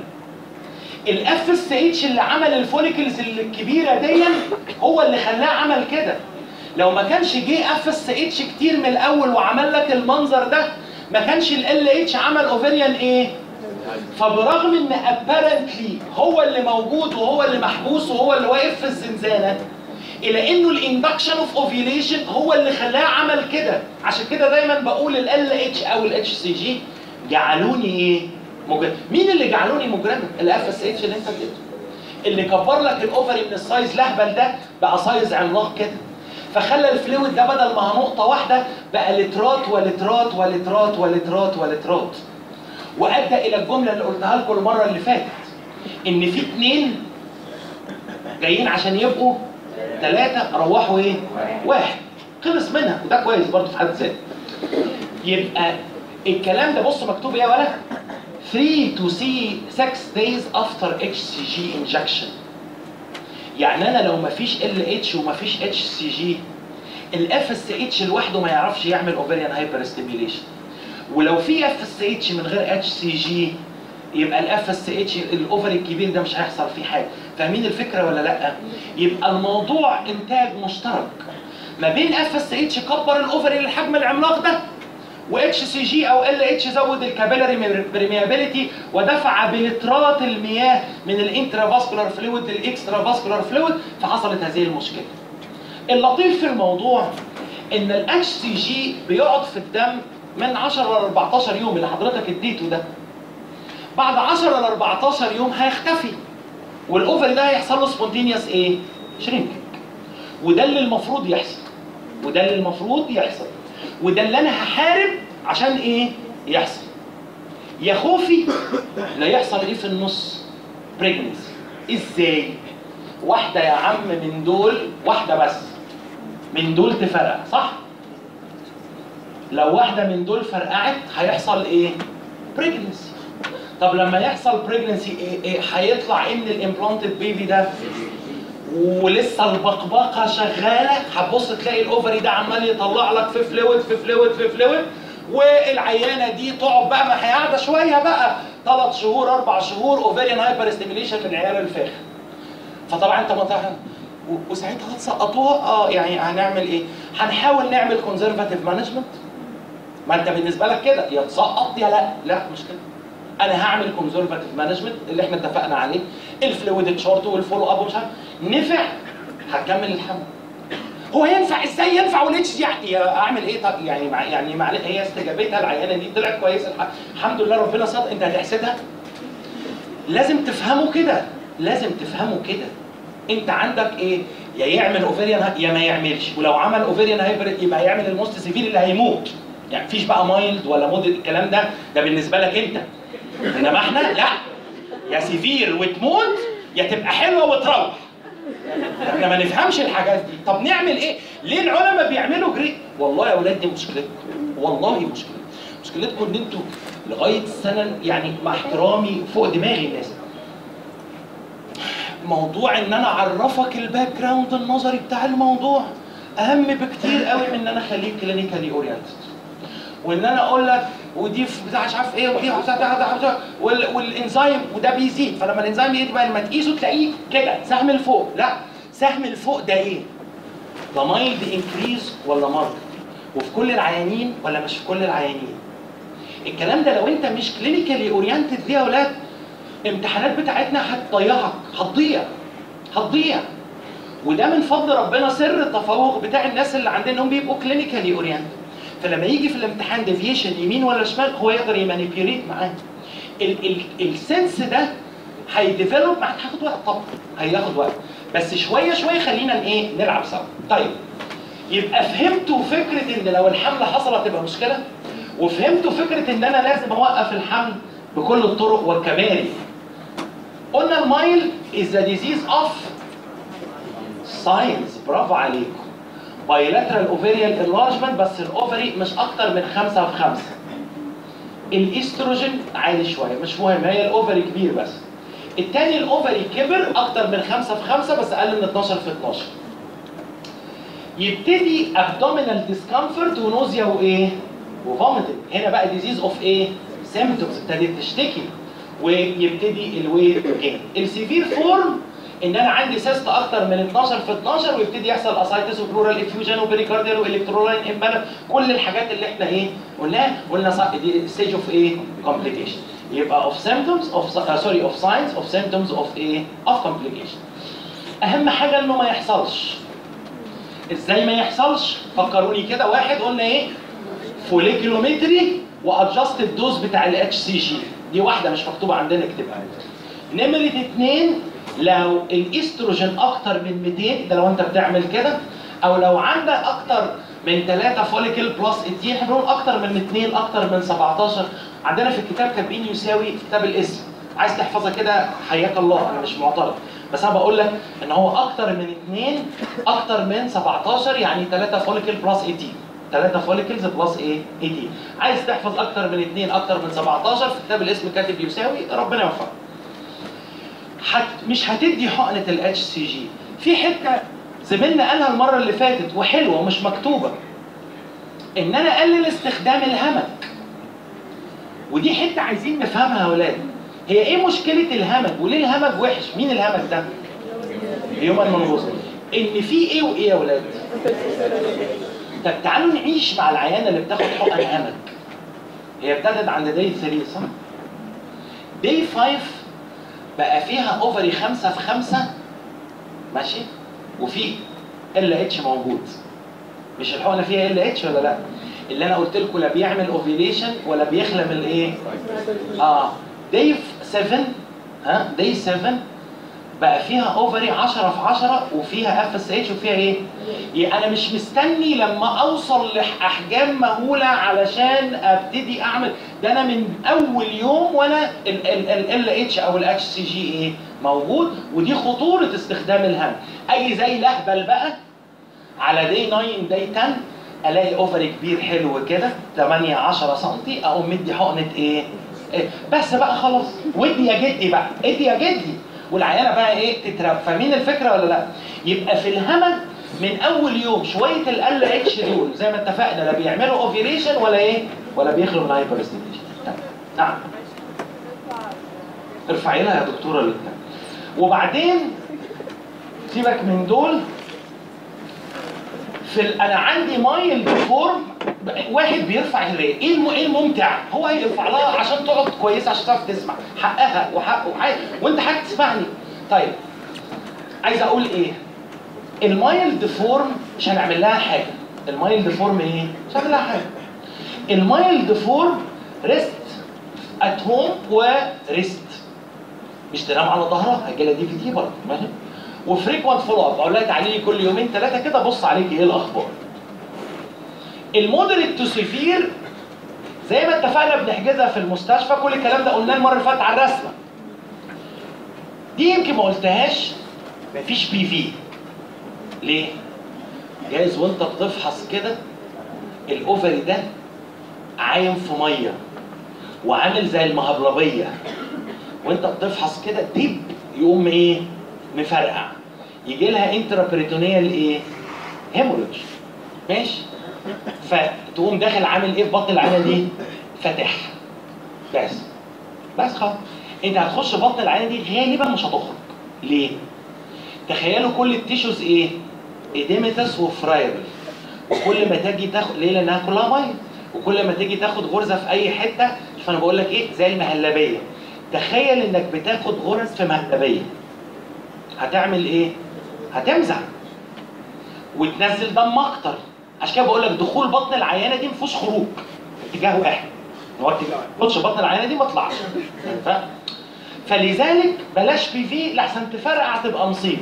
الاف اس اتش اللي عمل الفوليكلز الكبيره دي هو اللي خلاه عمل كده لو ما كانش جه اف اس اتش كتير من الاول وعمل لك المنظر ده ما كانش ال اتش عمل اوفريان ايه فبرغم ان ابارنتلي هو اللي موجود وهو اللي محبوس وهو اللي واقف في الزنزانه الى انه الاندكشن اوف اوفيليشن هو اللي خلاه عمل كده عشان كده دايما بقول ال اتش او الاتش سي جي جعلوني ايه مجرم مين اللي جعلوني مجرما الاف اس اتش اللي انت اديته اللي كبر لك الاوفري من السايز لهبل ده بقى سايز عملاق كده فخلى الفلويد ده بدل ما نقطة واحدة بقى لترات ولترات ولترات ولترات ولترات وأدى إلى الجملة اللي قلتها لكم المرة اللي فاتت إن في اتنين جايين عشان يبقوا ثلاثة روحوا إيه؟ واحد خلص منها وده كويس برضه في حد ذاته يبقى الكلام ده بص مكتوب ايه يا ولا 3 to 6 days after HCG injection يعني انا لو مفيش ال اتش ومفيش اتش سي جي الاف اس اتش لوحده ما يعرفش يعمل اوفريان هايبر ستيميوليشن ولو في اف اس اتش من غير اتش سي جي يبقى الاف اس اتش الاوفري الكبير ده مش هيحصل فيه حاجه فاهمين الفكره ولا لا يبقى الموضوع انتاج مشترك ما بين اف اس اتش كبر الاوفري للحجم العملاق ده واتش سي جي او ال اتش زود الكابيلاري بريميابيليتي ودفع بلترات المياه من الانترا فاسكولار فلويد للاكسترا فاسكولار فلويد فحصلت هذه المشكله. اللطيف في الموضوع ان الاتش سي جي بيقعد في الدم من 10 ل 14 يوم اللي حضرتك اديته ده. بعد 10 ل 14 يوم هيختفي والاوفر ده هيحصل له سبونتينيوس ايه؟ شرينكينج. وده اللي المفروض يحصل. وده اللي المفروض يحصل. وده اللي انا هحارب عشان ايه يحصل يا خوفي لا يحصل ايه في النص بريجنسي ازاي واحده يا عم من دول واحده بس من دول تفرقع صح لو واحده من دول فرقعت هيحصل ايه بريجنسي طب لما يحصل بريجنسي ايه ايه هيطلع ايه من الامبلانتد بيبي ده ولسه البقبقه شغاله هتبص تلاقي الاوفري ده عمال يطلع لك في فلويد في فلويد في فلويد والعيانه دي تقعد بقى ما هي قاعده شويه بقى ثلاث شهور اربع شهور اوفيريان هايبر ستيميليشن للعيال الفاخر فطبعا انت متاح و- وساعتها هتسقطوها اه يعني هنعمل ايه؟ هنحاول نعمل كونزرفاتيف مانجمنت ما انت بالنسبه لك كده يا تسقط يا لا لا مش كده انا هعمل كونزرفاتيف مانجمنت اللي احنا اتفقنا عليه الفلويد تشارت والفولو اب ومش عارف نفع هتكمل الحمل هو ينفع ازاي ينفع والاتش دي يا اعمل ايه طب يعني مع يعني مع هي استجابتها العيانه دي طلعت كويسه الح- الحمد لله ربنا صاد انت هتحسدها لازم تفهموا كده لازم تفهموا كده انت عندك ايه يا يعمل اوفيريان يا ما يعملش ولو عمل اوفيريان هايبريد يبقى هيعمل الموست سيفير اللي هيموت يعني مفيش بقى مايلد ولا موديل الكلام ده ده بالنسبه لك انت انما احنا لا يا سيفير وتموت يا تبقى حلوه وتروح احنا ما نفهمش الحاجات دي طب نعمل ايه ليه العلماء بيعملوا جري والله يا اولاد دي مشكلتكم والله مشكلتكم مشكلتكم ان انتوا لغايه السنه يعني مع احترامي فوق دماغي الناس موضوع ان انا اعرفك الباك جراوند النظري بتاع الموضوع اهم بكتير قوي من ان انا اخليك كلينيكالي اورينتد وان انا اقول لك ودي في بتاع مش عارف ايه ودي بتاع بتاع بتاع وال- والانزيم وده بيزيد فلما الانزيم يزيد بقى لما تقيسه تلاقيه كده سهم لفوق لا سهم لفوق ده ايه؟ ده مايلد انكريز ولا ماركت وفي كل العيانين ولا مش في كل العيانين الكلام ده لو انت مش كلينيكالي اورينتد دي يا اولاد الامتحانات بتاعتنا هتضيعك هتضيع هتضيع وده من فضل ربنا سر التفوق بتاع الناس اللي عندنا انهم بيبقوا كلينيكالي اورينتد فلما يجي في الامتحان ديفيشن يمين ولا شمال هو يقدر يمانيبيوليت معاه ال- ال- السنس ده هيديفلوب معاك هياخد وقت طبعا هياخد وقت بس شويه شويه خلينا ايه نلعب سوا طيب يبقى فهمتوا فكره ان لو الحمل حصل هتبقى مشكله وفهمتوا فكره ان انا لازم اوقف الحمل بكل الطرق والكباري قلنا المايل is the disease of ساينس برافو عليكم بايلاترال اوفيريال انلارجمنت بس الاوفري مش اكتر من خمسة في خمسة الاستروجين عالي شويه مش مهم هي الاوفري كبير بس التاني الاوفري كبر اكتر من خمسة في خمسة بس اقل من 12 في 12 يبتدي ابدومينال ديسكمفورت ونوزيا وايه وفوميتنج هنا بقى ديزيز اوف ايه سيمبتومز ابتدت تشتكي ويبتدي الويت جين السيفير فورم ان انا عندي سيست اكتر من 12 في 12 ويبتدي يحصل اسايتس وبلورال افيوجن وبريكارديال والكترولاين امبالانس كل الحاجات اللي احنا ايه قلناها قلنا صح دي ستيج اوف ايه كومبليكيشن يبقى اوف سيمبتومز اوف سوري اوف ساينز اوف سيمبتومز اوف ايه اوف كومبليكيشن اهم حاجه انه ما يحصلش ازاي ما يحصلش فكروني كده واحد قلنا ايه فوليكيلومتري وادجست الدوز بتاع الاتش سي جي دي واحده مش مكتوبه عندنا اكتبها نمرة اتنين لو الاستروجين اكتر من 200 ده لو انت بتعمل كده او لو عندك اكتر من 3 فوليكل بلس 18 احنا بنقول اكتر من 2 اكتر من 17 عندنا في الكتاب كاتبين يساوي في كتاب الاسم عايز تحفظها كده حياك الله انا مش معترض بس انا بقول لك ان هو اكتر من 2 اكتر من 17 يعني 3 فوليكل بلس 18 3 فوليكلز بلس ايه 18 عايز تحفظ اكتر من 2 اكتر من 17 في كتاب الاسم كاتب يساوي ربنا يوفقك حت مش هتدي حقنه الاتش سي جي في حته زميلنا قالها المره اللي فاتت وحلوه ومش مكتوبه ان انا اقلل استخدام الهمك ودي حته عايزين نفهمها يا ولاد هي ايه مشكله الهمج وليه الهمج وحش مين الهمج ده هيومن منغوص ان في ايه وايه يا ولاد طب تعالوا نعيش مع العيانه اللي بتاخد حقن همج هي ابتدت عند داي 3 صح داي 5 بقى فيها اوفري خمسة في خمسة ماشي وفي ال اتش موجود مش الحقنه فيها ال اتش ولا لا اللي انا قلت لكم لا بيعمل اوفيليشن ولا بيخلم الايه اه داي 7 ها داي 7 بقى فيها اوفري 10 في 10 وفيها اف اس اتش وفيها ايه؟ يعني انا مش مستني لما اوصل لاحجام مهوله علشان ابتدي اعمل ده انا من اول يوم وانا ال اتش او الاتش سي جي ايه موجود ودي خطوره استخدام الهم اجي زي لهبل بقى على داي 9 داي 10 الاقي اوفري كبير حلو كده 8 10 سم اقوم مدي حقنه ايه؟ إيه؟ بس بقى خلاص ودي يا جدي بقى ادي يا جدي والعيانه بقى ايه تترب فاهمين الفكره ولا لا؟ يبقى في الهمج من اول يوم شويه ال اتش دول زي ما اتفقنا لا بيعملوا اوفيليشن ولا ايه؟ ولا بيخلو من هايبر ستيميليشن نعم ارفعي لها يا دكتوره الاثنين وبعدين سيبك من دول في ال... انا عندي مايل فورم واحد بيرفع الرئه ايه الم... ايه الممتع هو هيرفع لها عشان تقعد كويسه عشان تعرف تسمع حقها وحقه وحق... وانت حابب تسمعني طيب عايز اقول ايه المايلد فورم مش هنعمل لها حاجه المايلد فورم ايه مش هنعمل لها حاجه المايلد فورم ريست ات هوم وريست مش تنام على ظهرها هيجي لها دي في دي برضه ماشي وفريكوانت فولو اب اقول لها تعالي لي كل يومين ثلاثه كده بص عليكي ايه الاخبار المودريت تو سيفير زي ما اتفقنا بنحجزها في المستشفى كل الكلام ده قلناه المره اللي فاتت على الرسمه دي يمكن ما قلتهاش مفيش بي في ليه؟ جايز وانت بتفحص كده الاوفري ده عايم في ميه وعامل زي المهبلبيه وانت بتفحص كده دب يقوم ايه؟ مفرقع يجي لها انترا بريتونيال ايه؟ هيموريدج ماشي فتقوم داخل عامل ايه في بطن العينه دي؟ فاتح بس بس خلاص انت هتخش بطن العينه دي غالبا مش هتخرج ليه؟ تخيلوا كل التيشوز ايه؟ ايديمتس وفرايبل وكل ما تيجي تاخد ليه؟ لانها كلها ميه وكل ما تيجي تاخد غرزه في اي حته فانا بقول لك ايه؟ زي المهلبيه تخيل انك بتاخد غرز في مهلبيه هتعمل ايه؟ هتمزع وتنزل دم اكتر عشان كده بقول لك دخول بطن العيانه دي ما فيهوش خروج اتجاه واحد هو اتجاه خدش بطن العيانه دي ما اطلعش فاهم؟ فلذلك بلاش بي في لحسن تفرقع تبقى مصيبه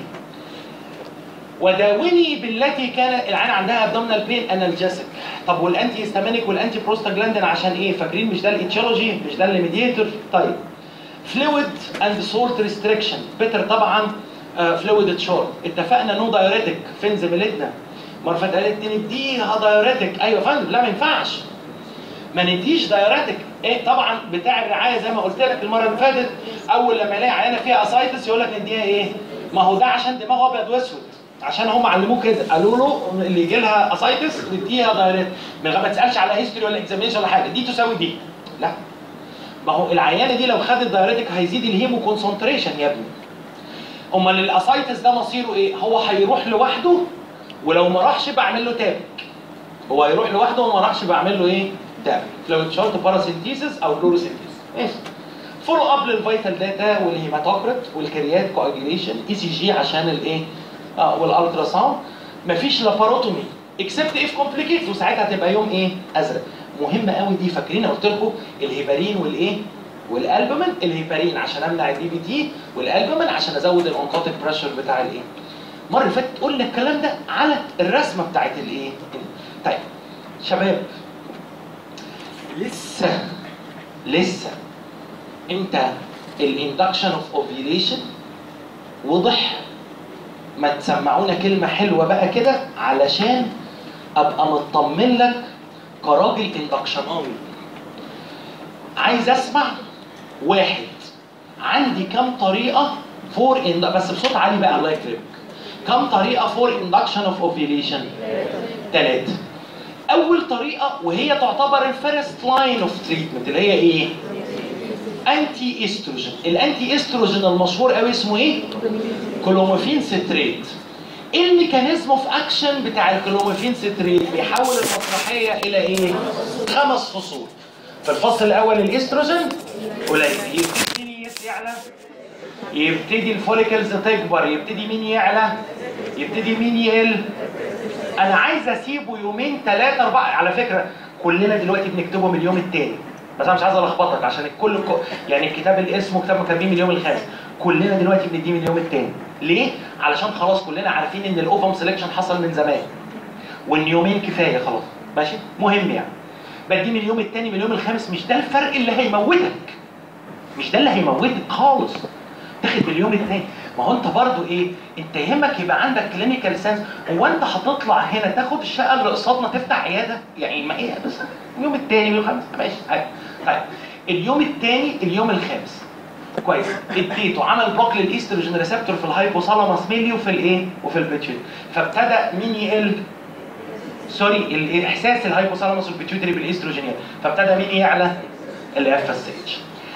وداوني بالتي كان العين عندها ابدومينال بين انالجيسك طب والانتي هيستامينيك والانتي بروستاجلاندين عشان ايه فاكرين مش ده الايتيولوجي مش ده الميديتور طيب فلويد اند سولت ريستريكشن بيتر طبعا فلويد شورت اتفقنا نو دايوريتك فين زميلتنا مرفت قالت لي نديها دايوريتك ايوه يا فندم لا ما ينفعش ما نديش دايوريتك ايه طبعا بتاع الرعايه زي ما قلت لك المره اللي فاتت اول لما يلاقي عيانه فيها اسايتس يقول لك نديها ايه ما هو ده عشان دماغه ابيض واسود عشان هم علموه كده قالوا له اللي يجي لها اسايتس نديها دايوريتك من غير ما تسالش على هيستوري ولا اكزامينشن ولا حاجه دي تساوي دي لا ما هو العيانه دي لو خدت دايوريتك هيزيد الهيمو كونسنتريشن يا ابني امال الاسايتس ده مصيره ايه هو هيروح لوحده ولو ما راحش بعمل له تاب هو هيروح لوحده وما راحش بعمل له ايه تاب فلويد شورت باراسينتيسيس او فلوريسينتيسيس ماشي فولو اب للفيتال داتا والهيماتوكريت والكريات كواجيليشن اي سي جي عشان الايه اه والالترا ساوند مفيش لاباروتومي اكسبت اف كومبليكيت وساعتها هتبقى يوم ايه ازرق مهمه قوي دي فاكرين قلت لكم الهيبارين والايه والالبومين الهيبارين عشان امنع الدي بي تي والالبومين عشان ازود الاونكوتيك بريشر بتاع الايه المره اللي فاتت قلنا الكلام ده على الرسمه بتاعت الايه طيب شباب لسه لسه انت الاندكشن اوف اوفيليشن وضح ما تسمعونا كلمه حلوه بقى كده علشان ابقى مطمن لك كراجل اندكشناوي عايز اسمع واحد عندي كام طريقه فور إن... بس بصوت عالي بقى الله يكرمك كم طريقه فور اندكشن اوف اوفيليشن ثلاثه اول طريقه وهي تعتبر الفيرست لاين اوف تريتمنت اللي هي ايه انتي استروجين الانتي استروجين المشهور قوي اسمه ايه كلوموفين ستريت ايه الميكانيزم اوف اكشن بتاع الكلوموفين ستريت بيحول المسرحيه الى ايه خمس فصول في الفصل الاول الاستروجين قليل يبتدي يعلى يبتدي الفوليكلز تكبر يبتدي مين يعلى يبتدي مين يقل انا عايز اسيبه يومين ثلاثه اربعه على فكره كلنا دلوقتي بنكتبه من اليوم الثاني بس انا مش عايز الخبطك عشان الكل يعني الكتاب اللي اسمه كتاب كاتبين من اليوم الخامس كلنا دلوقتي بنديه من اليوم الثاني ليه علشان خلاص كلنا عارفين ان الاوفم سelection حصل من زمان وان يومين كفايه خلاص ماشي مهم يعني بديه من اليوم الثاني من اليوم الخامس مش ده الفرق اللي هيموتك مش ده اللي هيموتك خالص تاخد اليوم الثاني ما هو انت برضو ايه انت يهمك يبقى عندك كلينيكال سنس هو انت هتطلع هنا تاخد الشقه اللي قصادنا تفتح عياده يعني ما ايه بس اليوم الثاني اليوم الخامس ماشي طيب اليوم الثاني اليوم الخامس كويس اديته عمل بلوك للايستروجين ريسبتور في الهايبوثالاموس ميلي وفي الايه وفي البيتشيت فابتدى مين يقل سوري الاحساس الهايبوثالاموس والبيتيوتري بالاستروجين فابتدى مين يعلى الاف اس اتش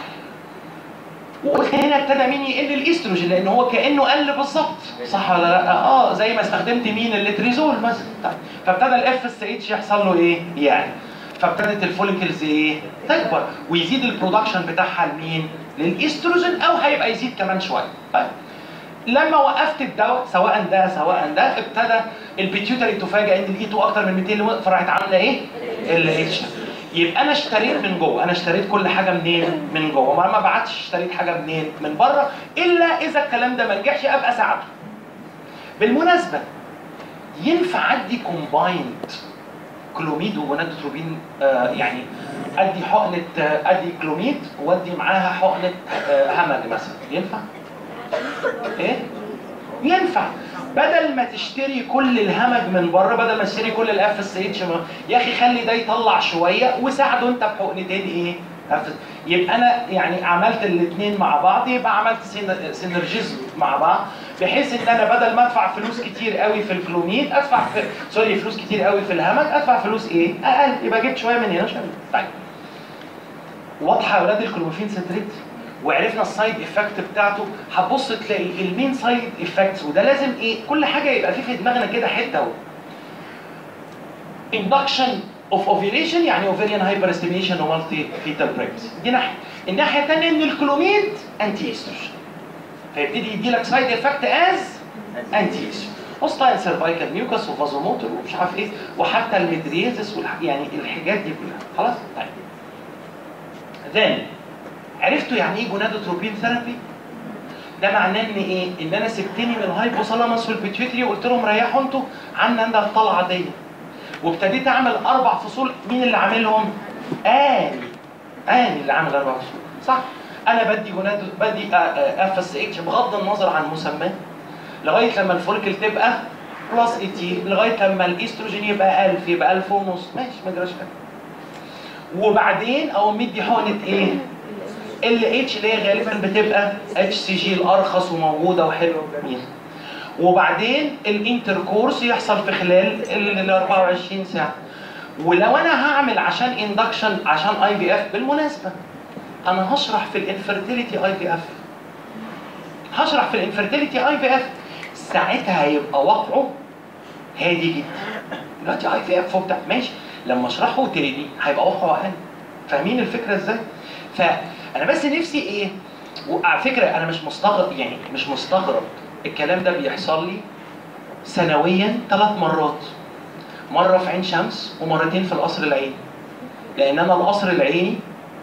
وقلت هنا ابتدى مين يقل الاستروجين لان هو كانه قل بالظبط صح ولا لا؟ اه زي ما استخدمت مين الليتريزول مثلا طيب فابتدى الاف اس اتش يحصل له ايه؟ يعني فابتدت الفوليكلز ايه؟ تكبر ويزيد البرودكشن بتاعها لمين؟ للاستروجين او هيبقى يزيد كمان شويه طيب لما وقفت الدواء سواء ده سواء ده ابتدى البيتيوتري تفاجئ ان الايتو اكتر من 200 فراحت عامله ايه؟ الاتش يبقى انا اشتريت من جوه انا اشتريت كل حاجه منين من جوه ما ما بعتش اشتريت حاجه منين من بره الا اذا الكلام ده ما نجحش ابقى ساعده بالمناسبه ينفع ادي كومبايند كلوميد وجونادوتروبين آه يعني ادي حقنه آه ادي كلوميد وادي معاها حقنه آه همج مثلا ينفع ايه ينفع بدل ما تشتري كل الهمج من بره بدل ما تشتري كل الاف اس اتش يا اخي خلي ده يطلع شويه وساعده انت بحقنتين ايه FS. يبقى انا يعني عملت الاثنين مع بعض يبقى عملت سين- سينرجيزم مع بعض بحيث ان انا بدل ما ادفع فلوس كتير قوي في الكلوميد ادفع في سوري فلوس كتير قوي في الهمج ادفع فلوس ايه اقل يبقى جبت شويه من هنا شويه من هنا. طيب واضحه يا اولاد الكلوميفين سنتريت وعرفنا السايد افكت بتاعته هتبص تلاقي المين سايد افكتس وده لازم ايه كل حاجه يبقى في في دماغنا كده حته اهو induction of ovulation يعني ovarian hyperestimation ومالتي فيتال pregnancy دي ناحيه الناحيه الثانيه ان الكلوميد انتي استروجين فيبتدي يدي لك سايد افكت از انتي استروجين هوستايل سيرفايكال ميوكس وفازوموتور ومش عارف ايه وحتى الميدريزس والح... يعني الحاجات دي كلها خلاص طيب then عرفتوا يعني ايه جونادوتروبين ثيرابي؟ ده معناه ان ايه؟ ان انا سبتني من الهايبوثالاموس والبيتيوتري وقلت لهم ريحوا انتوا عنا انا الطلعه دي وابتديت اعمل اربع فصول مين اللي عاملهم؟ اني اني اللي عامل اربع فصول صح؟ انا بدي جونادو بدي اف اس اتش بغض النظر عن مسماه لغايه لما الفولكل تبقى بلس 18 لغايه لما الاستروجين يبقى 1000 يبقى 1000 ونص ماشي ما جراش حاجه وبعدين او مدي حقنه ايه؟ ال اتش اللي هي غالبا بتبقى اتش سي جي الارخص وموجوده وحلوه وجميله وبعدين الانتركورس يحصل في خلال ال 24 ساعه ولو انا هعمل عشان اندكشن عشان اي في اف بالمناسبه انا هشرح في الانفرتيليتي اي في اف هشرح في الانفرتيليتي اي في اف ساعتها هيبقى وضعه هادي جدا دلوقتي اي في اف وبتاع ماشي لما اشرحه تاني هيبقى وضعه اقل فاهمين الفكره ازاي؟ فانا بس نفسي ايه وعلى فكره انا مش مستغرب يعني مش مستغرب الكلام ده بيحصل لي سنويا ثلاث مرات مره في عين شمس ومرتين في القصر العيني لان انا القصر العيني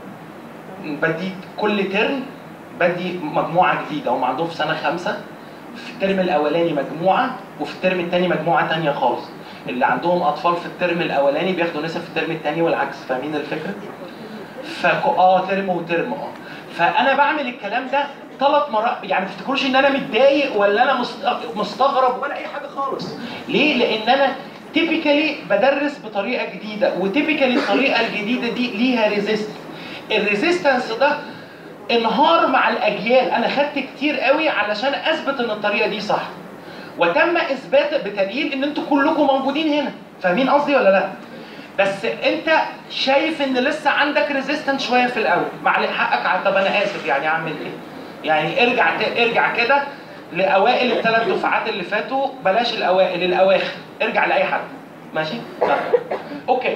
بدي كل ترم بدي مجموعه جديده هم عندهم في سنه خمسه في الترم الاولاني مجموعه وفي الترم الثاني مجموعه ثانيه خالص اللي عندهم اطفال في الترم الاولاني بياخدوا نسب في الترم الثاني والعكس فاهمين الفكره؟ فك... اه ترم وترم اه فانا بعمل الكلام ده ثلاث مرات يعني ما تفتكروش ان انا متضايق ولا انا مست- مستغرب ولا اي حاجه خالص ليه لان انا تيبيكالي بدرس بطريقه جديده وتيبيكالي الطريقه الجديده دي ليها ريزيست الريزيستنس ده انهار مع الاجيال انا خدت كتير قوي علشان اثبت ان الطريقه دي صح وتم اثبات بدليل ان انتوا كلكم موجودين هنا فاهمين قصدي ولا لا بس انت شايف ان لسه عندك ريزيستنت شويه في الاول مع حقك ع- طب انا اسف يعني اعمل ايه يعني ارجع ت- ارجع كده لاوائل الثلاث دفعات اللي فاتوا بلاش الاوائل الاواخر ارجع لاي حد ماشي طب. اوكي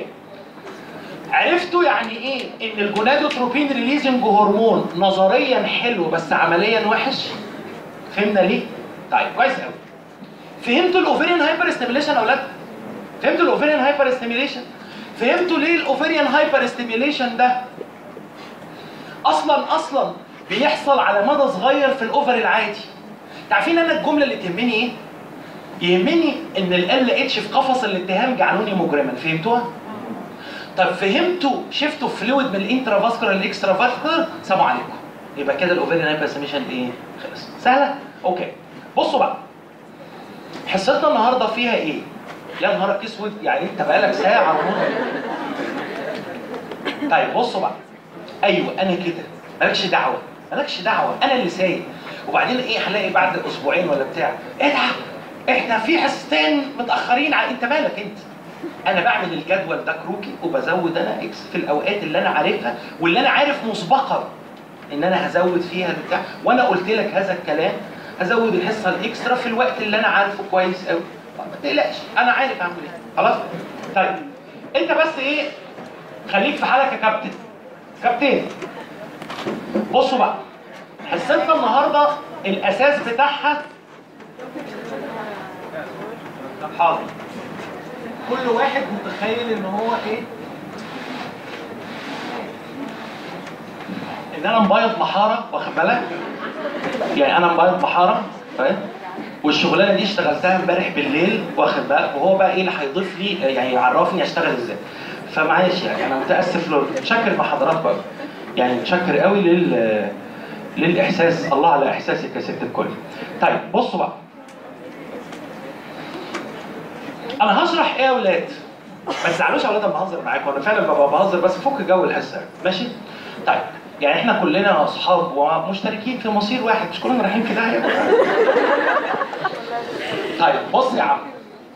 عرفتوا يعني ايه ان الجونادوتروبين ريليزنج هرمون نظريا حلو بس عمليا وحش فهمنا ليه طيب كويس قوي فهمتوا الاوفيريان هايبر ستيميليشن يا اولاد فهمتوا الاوفيريان هايبر ستيميليشن فهمتوا ليه الاوفيريان هايبر ستيميليشن ده اصلا اصلا بيحصل على مدى صغير في الاوفر العادي عارفين انا الجمله اللي تهمني ايه يهمني ان ال اتش في قفص الاتهام جعلوني مجرما فهمتوها طب فهمتوا شفتوا فلويد من الانترافاسكولار للاكسترا فاسكولار سلام عليكم يبقى كده الاوفيريان هايبر ستيميليشن ايه خلص سهله اوكي بصوا بقى حصتنا النهارده فيها ايه يا نهارك اسود يعني انت بقالك ساعه ونص طيب بصوا بقى ايوه انا كده مالكش دعوه مالكش دعوه انا اللي سايق وبعدين ايه هنلاقي بعد اسبوعين ولا بتاع ايه ده احنا في حصتين متاخرين على انت مالك انت انا بعمل الجدول ده كروكي وبزود انا اكس في الاوقات اللي انا عارفها واللي انا عارف مسبقا ان انا هزود فيها البتاع وانا قلت لك هذا الكلام هزود الحصه الاكسترا في الوقت اللي انا عارفه كويس قوي ما تقلقش انا عارف اعمل ايه خلاص طيب انت بس ايه خليك في حالك يا كابتن كابتن بصوا بقى حصتنا النهارده الاساس بتاعها حاضر كل واحد متخيل ان هو ايه ان انا مبيض محاره واخد بالك يعني انا مبيض محاره فاهم والشغلانه دي اشتغلتها امبارح بالليل واخد بالك وهو بقى ايه اللي هيضيف لي يعني يعرفني اشتغل ازاي فمعلش يعني انا متاسف له متشكر مع حضراتكم قوي يعني متشكر قوي لل للاحساس الله على احساسك يا ست الكل طيب بصوا بقى انا هشرح ايه يا اولاد ما تزعلوش يا اولاد انا بهزر معاكم انا فعلا ببقى بهزر بس فك جو الحصه ماشي طيب يعني احنا كلنا اصحاب ومشتركين في مصير واحد مش كلنا رايحين في داهيه طيب بص يا عم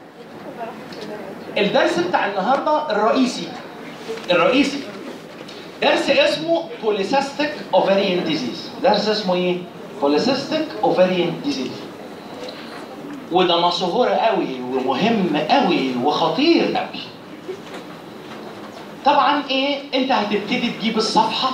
الدرس بتاع النهارده الرئيسي الرئيسي درس اسمه بوليسيستيك اوفريان ديزيز درس اسمه ايه بوليسيستيك اوفريان ديزيز وده مشهور قوي ومهم قوي وخطير قوي طبعا ايه انت هتبتدي تجيب الصفحه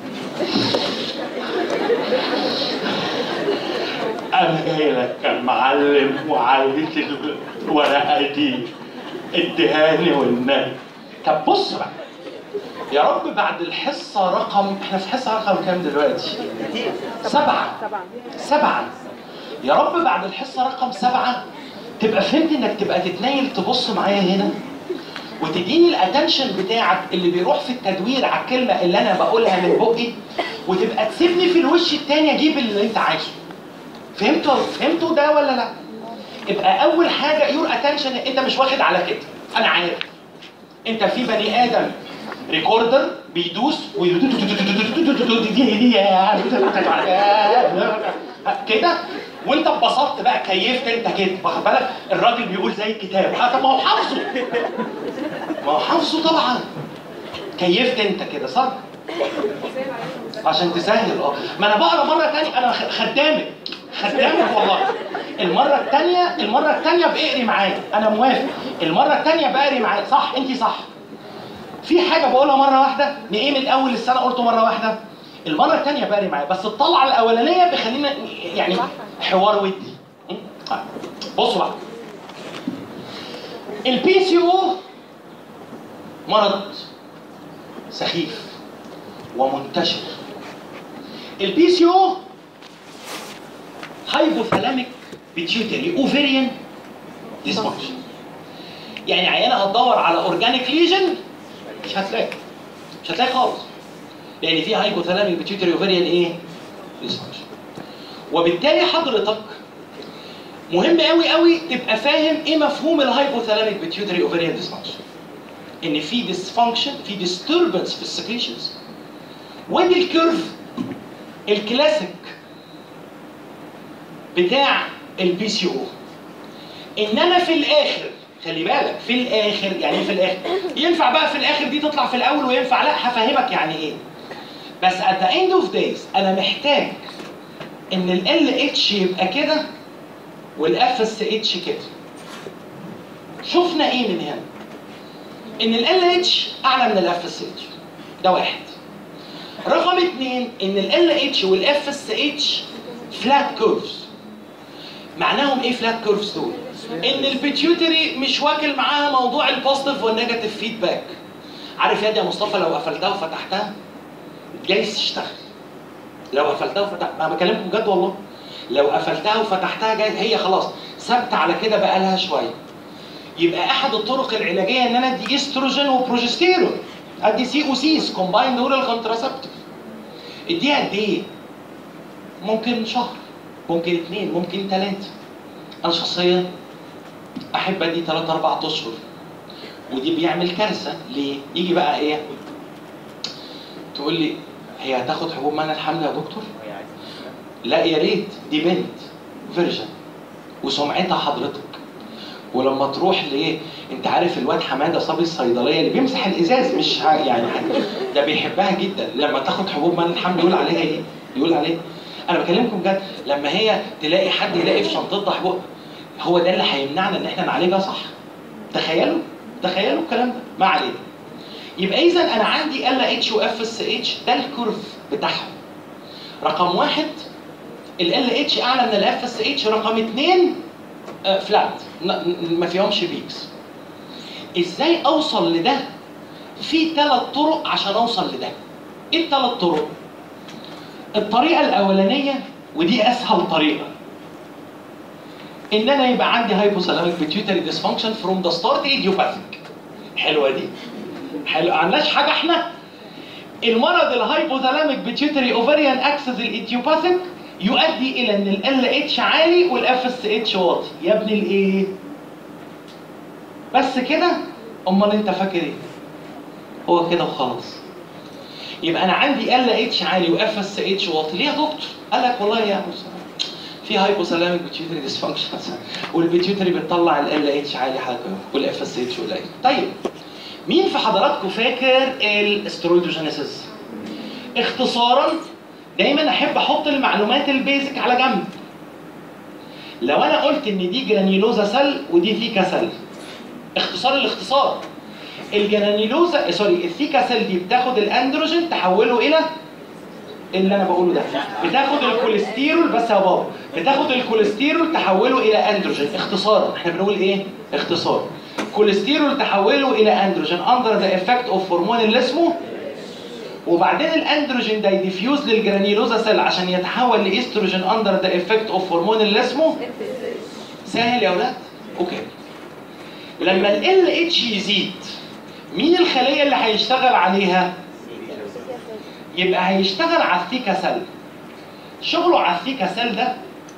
انا جاي لك كمعلم وعايز الورقه دي اديهاني والنبي طب بص بقى يا رب بعد الحصه رقم احنا في حصه رقم كام دلوقتي؟ سبعه طبعا سبعة يا رب بعد الحصة رقم سبعة تبقى فهمت انك تبقى تتنيل تبص معايا هنا وتديني الاتنشن بتاعك اللي بيروح في التدوير على الكلمة اللي انا بقولها من بقي وتبقى تسيبني في الوش التاني اجيب اللي انت عايزه فهمتوا فهمتوا ده ولا لا؟ يبقى اول حاجة يور اتنشن انت مش واخد على كده انا عارف انت في بني ادم ريكوردر بيدوس كده وانت اتبسطت بقى كيفت انت كده واخد بالك الراجل بيقول زي الكتاب اه طب ما هو حافظه ما هو حافظه طبعا كيفت انت كده صح؟ عشان تسهل اه ما انا بقرا مره تانية انا خ- خدامك خدامك والله المره التانية المره التانية بقري معايا انا موافق المره التانية بقري معايا صح انت صح في حاجه بقولها مره واحده من ايه من اول السنه قلته مره واحده المره الثانيه بقري معايا بس الطلعه الاولانيه بيخلينا يعني حوار ودي م? طيب. بصوا بقى البي سي او مرض سخيف ومنتشر البي سي او هايبوثالاميك بيتيوتري اوفيريان ديسفانكشن يعني عيانه هتدور على اورجانيك ليجن مش هتلاقي مش هتلاقي خالص لان في هايبوثالاميك بيتيوتري اوفيريان ايه؟ ديسفانكشن وبالتالي حضرتك مهم قوي قوي تبقى فاهم ايه مفهوم الهايبوثالاميك بيتيوتري اوفيريان ديسفانكشن ان في ديسفانكشن في ديستربنس في السكريشنز وادي الكيرف الكلاسيك بتاع البي سي او ان انا في الاخر خلي بالك في الاخر يعني ايه في الاخر ينفع بقى في الاخر دي تطلع في الاول وينفع لا هفهمك يعني ايه بس at the end of days انا محتاج ان ال LH يبقى كده والاف اس اتش كده شفنا ايه من هنا ان ال LH اعلى من الاف اس اتش ده واحد رقم اثنين ان ال LH والاف اس اتش فلات كيرفز معناهم ايه فلات كيرفز دول ان البيتيوتري مش واكل معاها موضوع البوزيتيف والنيجاتيف فيدباك عارف يا دي يا مصطفى لو قفلتها وفتحتها جايز تشتغل لو قفلتها وفتحتها انا بكلمكم بجد والله لو قفلتها وفتحتها جايز هي خلاص ثابته على كده بقى لها شويه يبقى احد الطرق العلاجيه ان انا ادي استروجين وبروجستيرون ادي سي او سيس كومبايند اورال كونتراسبتيف اديها قد ايه؟ ممكن شهر ممكن اثنين ممكن ثلاثه انا شخصيا احب ادي ثلاث اربع اشهر ودي بيعمل كارثه ليه؟ يجي بقى ايه؟ تقول لي هي هتاخد حبوب منع الحمل يا دكتور؟ وهي عايزة لا يا ريت دي بنت فيرجن وسمعتها حضرتك ولما تروح لايه انت عارف الواد حماده صبي الصيدليه اللي بيمسح الازاز مش ع- يعني حاجة- ده بيحبها جدا لما تاخد حبوب من الحمل يقول عليها ايه يقول عليه انا بكلمكم بجد لما هي تلاقي حد يلاقي في شنطتها حبوب هو ده اللي هيمنعنا ان احنا نعالجها صح تخيلوا تخيلوا الكلام ده ما علينا يبقى اذا انا عندي ال اتش واف اس اتش ده الكيرف بتاعهم رقم واحد ال ال اتش اعلى من الاف اس اتش رقم اثنين فلات ما فيهمش بيكس ازاي اوصل لده في ثلاث طرق عشان اوصل لده ايه الثلاث طرق الطريقه الاولانيه ودي اسهل طريقه ان انا يبقى عندي هايبوثالاميك بيتيوتري ديسفانكشن فروم ذا ستارت ايديوباثيك حلوه دي حلو عندناش حاجه احنا المرض الهايبوثالاميك بيتيوتري اوفريان اكسس الايديوباثيك يؤدي الى ان ال اتش عالي والاف اس اتش واطي يا ابني الايه بس كده امال انت فاكر ايه هو كده وخلاص يبقى انا عندي ال اتش عالي واف اس اتش واطي ليه يا دكتور قال لك والله يا ابو سلام في هايبوثالاميك بيتيوتري ديسفانكشن والبيتيوتري بتطلع ال اتش عالي حاجه والاف اس اتش قليل طيب مين في حضراتكم فاكر الاسترويدوجينيسيس اختصارا دايما احب احط المعلومات البيزك على جنب لو انا قلت ان دي جرانيولوزا سيل ودي ثيكا سيل اختصار الاختصار الجرانيولوزا سوري الثيكا سيل دي بتاخد الاندروجين تحوله الى اللي انا بقوله ده بتاخد الكوليسترول بس يا بابا بتاخد الكوليسترول تحوله الى اندروجين اختصارا احنا بنقول ايه اختصار كوليسترول تحوله الى اندروجين اندر ذا افكت اوف هرمون اللي اسمه وبعدين الاندروجين ده يديفيوز للجرانيولوزا سيل عشان يتحول لاستروجين اندر ذا افكت اوف هرمون اللي اسمه سهل يا اولاد اوكي لما ال اتش يزيد مين الخليه اللي هيشتغل عليها يبقى هيشتغل على الثيكا سيل شغله على الثيكا سيل ده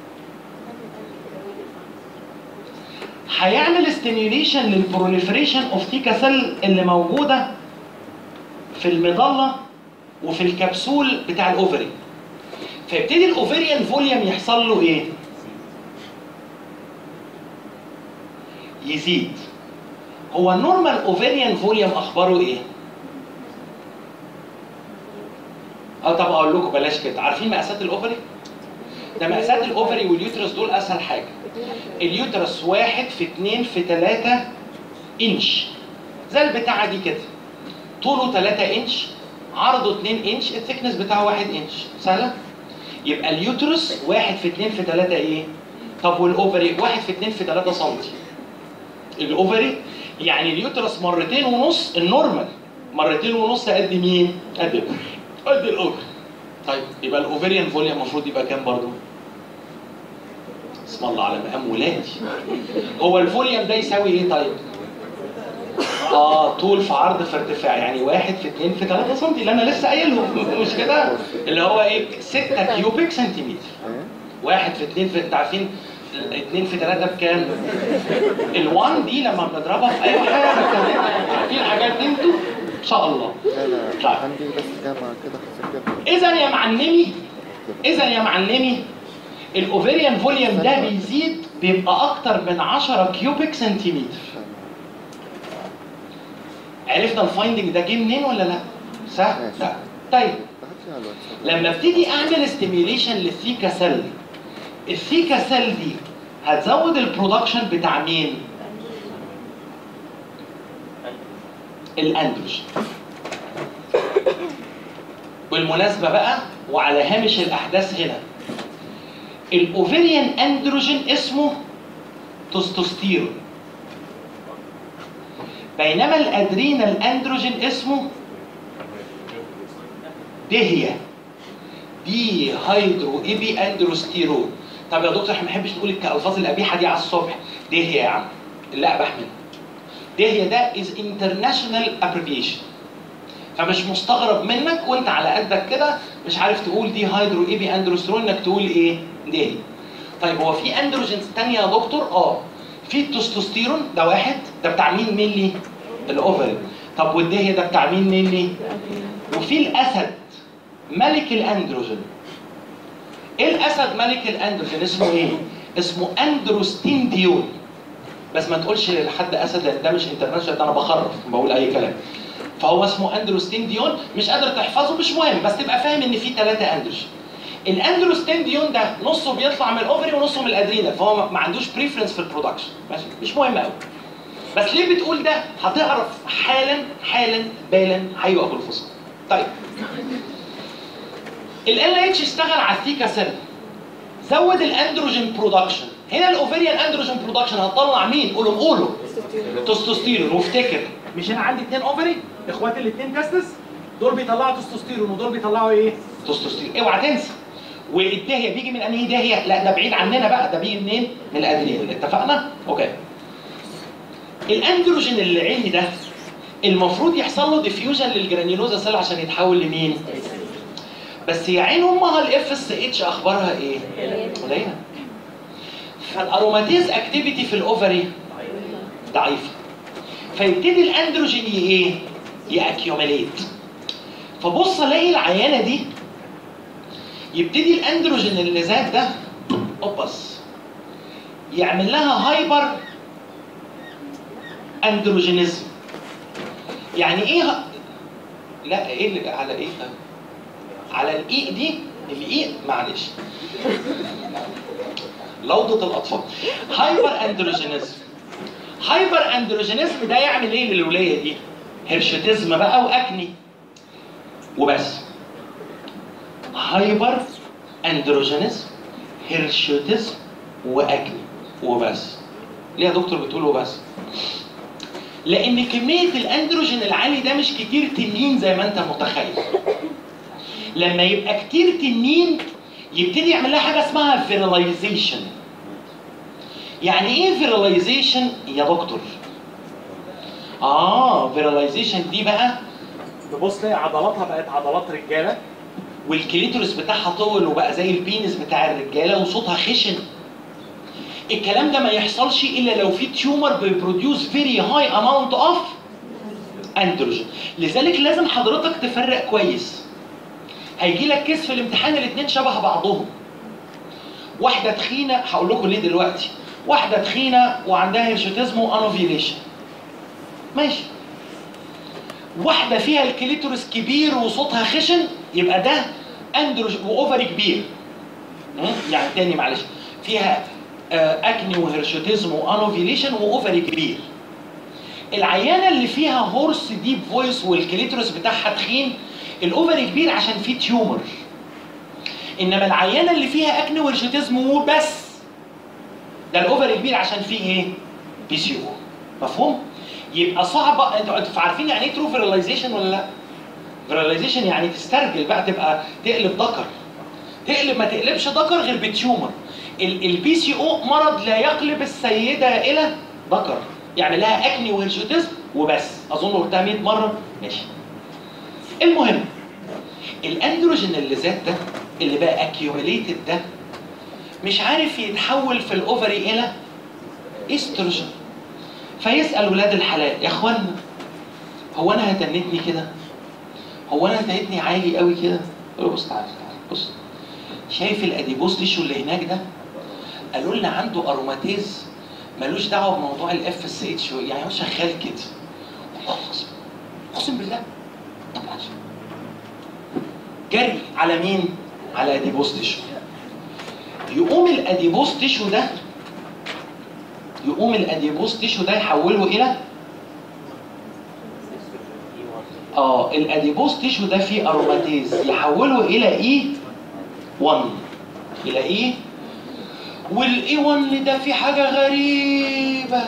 هيعمل ستيميوليشن للبروليفريشن اوف ثيكا سيل اللي موجوده في المظله وفي الكبسول بتاع الاوفري فيبتدي الاوفريان فوليوم يحصل له ايه؟ يزيد هو النورمال اوفريان فوليوم اخباره ايه؟ اه طب اقول لكم بلاش كده عارفين مقاسات الاوفري؟ ده مقاسات الاوفري واليوترس دول اسهل حاجه اليوترس واحد في اتنين في تلاتة انش زي البتاعه دي كده طوله 3 انش عرضه 2 انش الثيكنس بتاعه 1 انش سهله يبقى اليوترس 1 في 2 في 3 ايه طب والاوفري 1 في 2 في 3 سم الاوفري يعني اليوترس مرتين ونص النورمال مرتين ونص قد مين قد قد الاوفري طيب يبقى الاوفريان فوليوم المفروض يبقى كام برضه اسم الله على مقام ولادي هو الفوليوم ده يساوي ايه طيب اه طول في عرض في ارتفاع يعني واحد في اتنين في تلاتة سم اللي انا لسه قايلهم مش كده اللي هو ايه 6 كيوبيك سنتيمتر واحد في اتنين في انت عارفين اتنين في تلاتة بكام؟ الوان دي لما بنضربها في اي حاجه عارفين الحاجات دي انتوا؟ ان شاء الله لا لا طيب. عندي بس جامعة كده حسب كده اذا يا معلمي اذا يا معلمي الاوفريان فوليوم ده بيزيد بيبقى اكتر من 10 كيوبيك سنتيمتر عرفنا الفايندنج ده جه منين ولا لا؟ سهل؟ ماشي. لا طيب بعتلي على الواتساب لما ابتدي اعمل ستيميوليشن للثيكا سيل الثيكا سيل دي هتزود البرودكشن بتاع مين؟ الاندروجين بالمناسبه بقى وعلى هامش الاحداث هنا الاوفريان اندروجين اسمه تستوستيرون بينما الادرينال اندروجين اسمه دهيه دي هيدرو ايبي اندروستيرون طب يا دكتور احنا ما بنحبش نقول الالفاظ القبيحه دي على الصبح دهيه يا عم لا اباح منها دهيه ده از انترناشونال ابريفيشن فمش مستغرب منك وانت على قدك كده مش عارف تقول دي هيدرو ايبي اندروستيرون انك تقول ايه دهيه طيب هو في اندروجينز تانية يا دكتور اه في التستوستيرون ده واحد ده بتاع مين ميلي الاوفري طب والدهيه ده بتاع مين ميلي وفي الاسد ملك الاندروجين ايه الاسد ملك الاندروجين اسمه ايه اسمه اندروستينديون بس ما تقولش لحد اسد لان ده مش انترناشونال ده انا بخرف بقول اي كلام فهو اسمه اندروستينديون مش قادر تحفظه مش مهم بس تبقى فاهم ان في ثلاثه اندروجين الاندروستينديون ده نصه بيطلع من الاوفري ونصه من الادرينال فهو ما- ما عندوش بريفرنس في البرودكشن ماشي مش مهم قوي بس ليه بتقول ده هتعرف حالا حالا بالا هيبقى بالفصل طيب ال اتش اشتغل على الثيكا سيل زود الاندروجين برودكشن هنا الاوفريان اندروجين برودكشن هتطلع مين قولوا قولوا تستوستيرون وافتكر مش انا عندي اثنين اوفري اخوات الاثنين تستس دول بيطلعوا تستوستيرون ودول بيطلعوا ايه تستوستيرون اوعى تنسى والدهيه بيجي من انهي داهيه لا ده بعيد عننا بقى ده بيجي منين من الادرينال اتفقنا اوكي الاندروجين اللي عندي ده المفروض يحصل له ديفيوجن للجرانيولوزا سيل عشان يتحول لمين بس يا عين امها الاف اس اتش اخبارها ايه قليله فالاروماتيز اكتيفيتي في الاوفري ضعيفه فيبتدي الاندروجين ي- ايه ياكيوميليت فبص الاقي العيانه دي يبتدي الاندروجين اللي زاد ده اوبس يعمل لها هايبر اندروجينيزم يعني ايه ه- لا ايه اللي على ايه ده على الاي دي الاي معلش لوضة الاطفال هايبر اندروجينيزم هايبر اندروجينيزم ده يعمل ايه للولايه دي هرشتزم بقى واكني وبس هايبر اندروجينيزم هرشتزم واكني وبس ليه يا دكتور بتقول وبس لان كميه الاندروجين العالي ده مش كتير تنين زي ما انت متخيل لما يبقى كتير تنين يبتدي يعمل لها حاجه اسمها فيراليزيشن يعني ايه فيراليزيشن يا دكتور اه فيراليزيشن دي بقى تبص تلاقي عضلاتها بقت عضلات رجاله والكليتورس بتاعها طول وبقى زي البينس بتاع الرجاله وصوتها خشن الكلام ده ما يحصلش الا لو في تيومر بيبروديوس فيري هاي اماونت اوف اندروجين لذلك لازم حضرتك تفرق كويس هيجي لك كيس في الامتحان الاثنين شبه بعضهم واحده تخينه هقول لكم ليه دلوقتي واحده تخينه وعندها هيرشوتيزم وانوفيليشن ماشي واحده فيها الكليتورس كبير وصوتها خشن يبقى ده اندروج واوفري كبير م? يعني تاني معلش فيها آه، اكني وهيرشوتيزم وانوفيليشن واوفري كبير العيانه اللي فيها هورس ديب فويس والكليتورس بتاعها تخين الاوفري كبير عشان فيه تيومر انما العيانه اللي فيها اكني وهيرشوتيزم وبس ده الاوفري كبير عشان فيه ايه بي سي او مفهوم يبقى صعبه انتوا انتوا عارفين يعني ايه ترو فيراليزيشن ولا لا فيراليزيشن يعني تسترجل بقى تبقى تقلب ذكر تقلب ما تقلبش ذكر غير بتيومر البي سي او مرض لا يقلب السيده الى ذكر يعني لها اكني وهرشوتيزم وبس اظن قلتها 100 مره ماشي المهم الاندروجين اللي زاد ده اللي بقى اكيوميليتد ده مش عارف يتحول في الاوفري الى استروجين فيسال ولاد الحلال يا اخوانا هو انا هتنتني كده هو انا هتنتني عالي قوي كده قول له بص تعالى تعالى بص شايف الاديبوس تيشو اللي هناك ده قالوا لنا عنده اروماتيز ملوش دعوه بموضوع الاف اس اتش يعني هو شغال كده والله العظيم اقسم بالله طب عشان. جري على مين؟ على اديبوس تيشو يقوم الاديبوس تيشو ده يقوم الاديبوس تيشو ده يحوله الى اه الاديبوس تيشو ده فيه اروماتيز يحوله الى اي 1 الى ايه والاي 1 ده في حاجه غريبه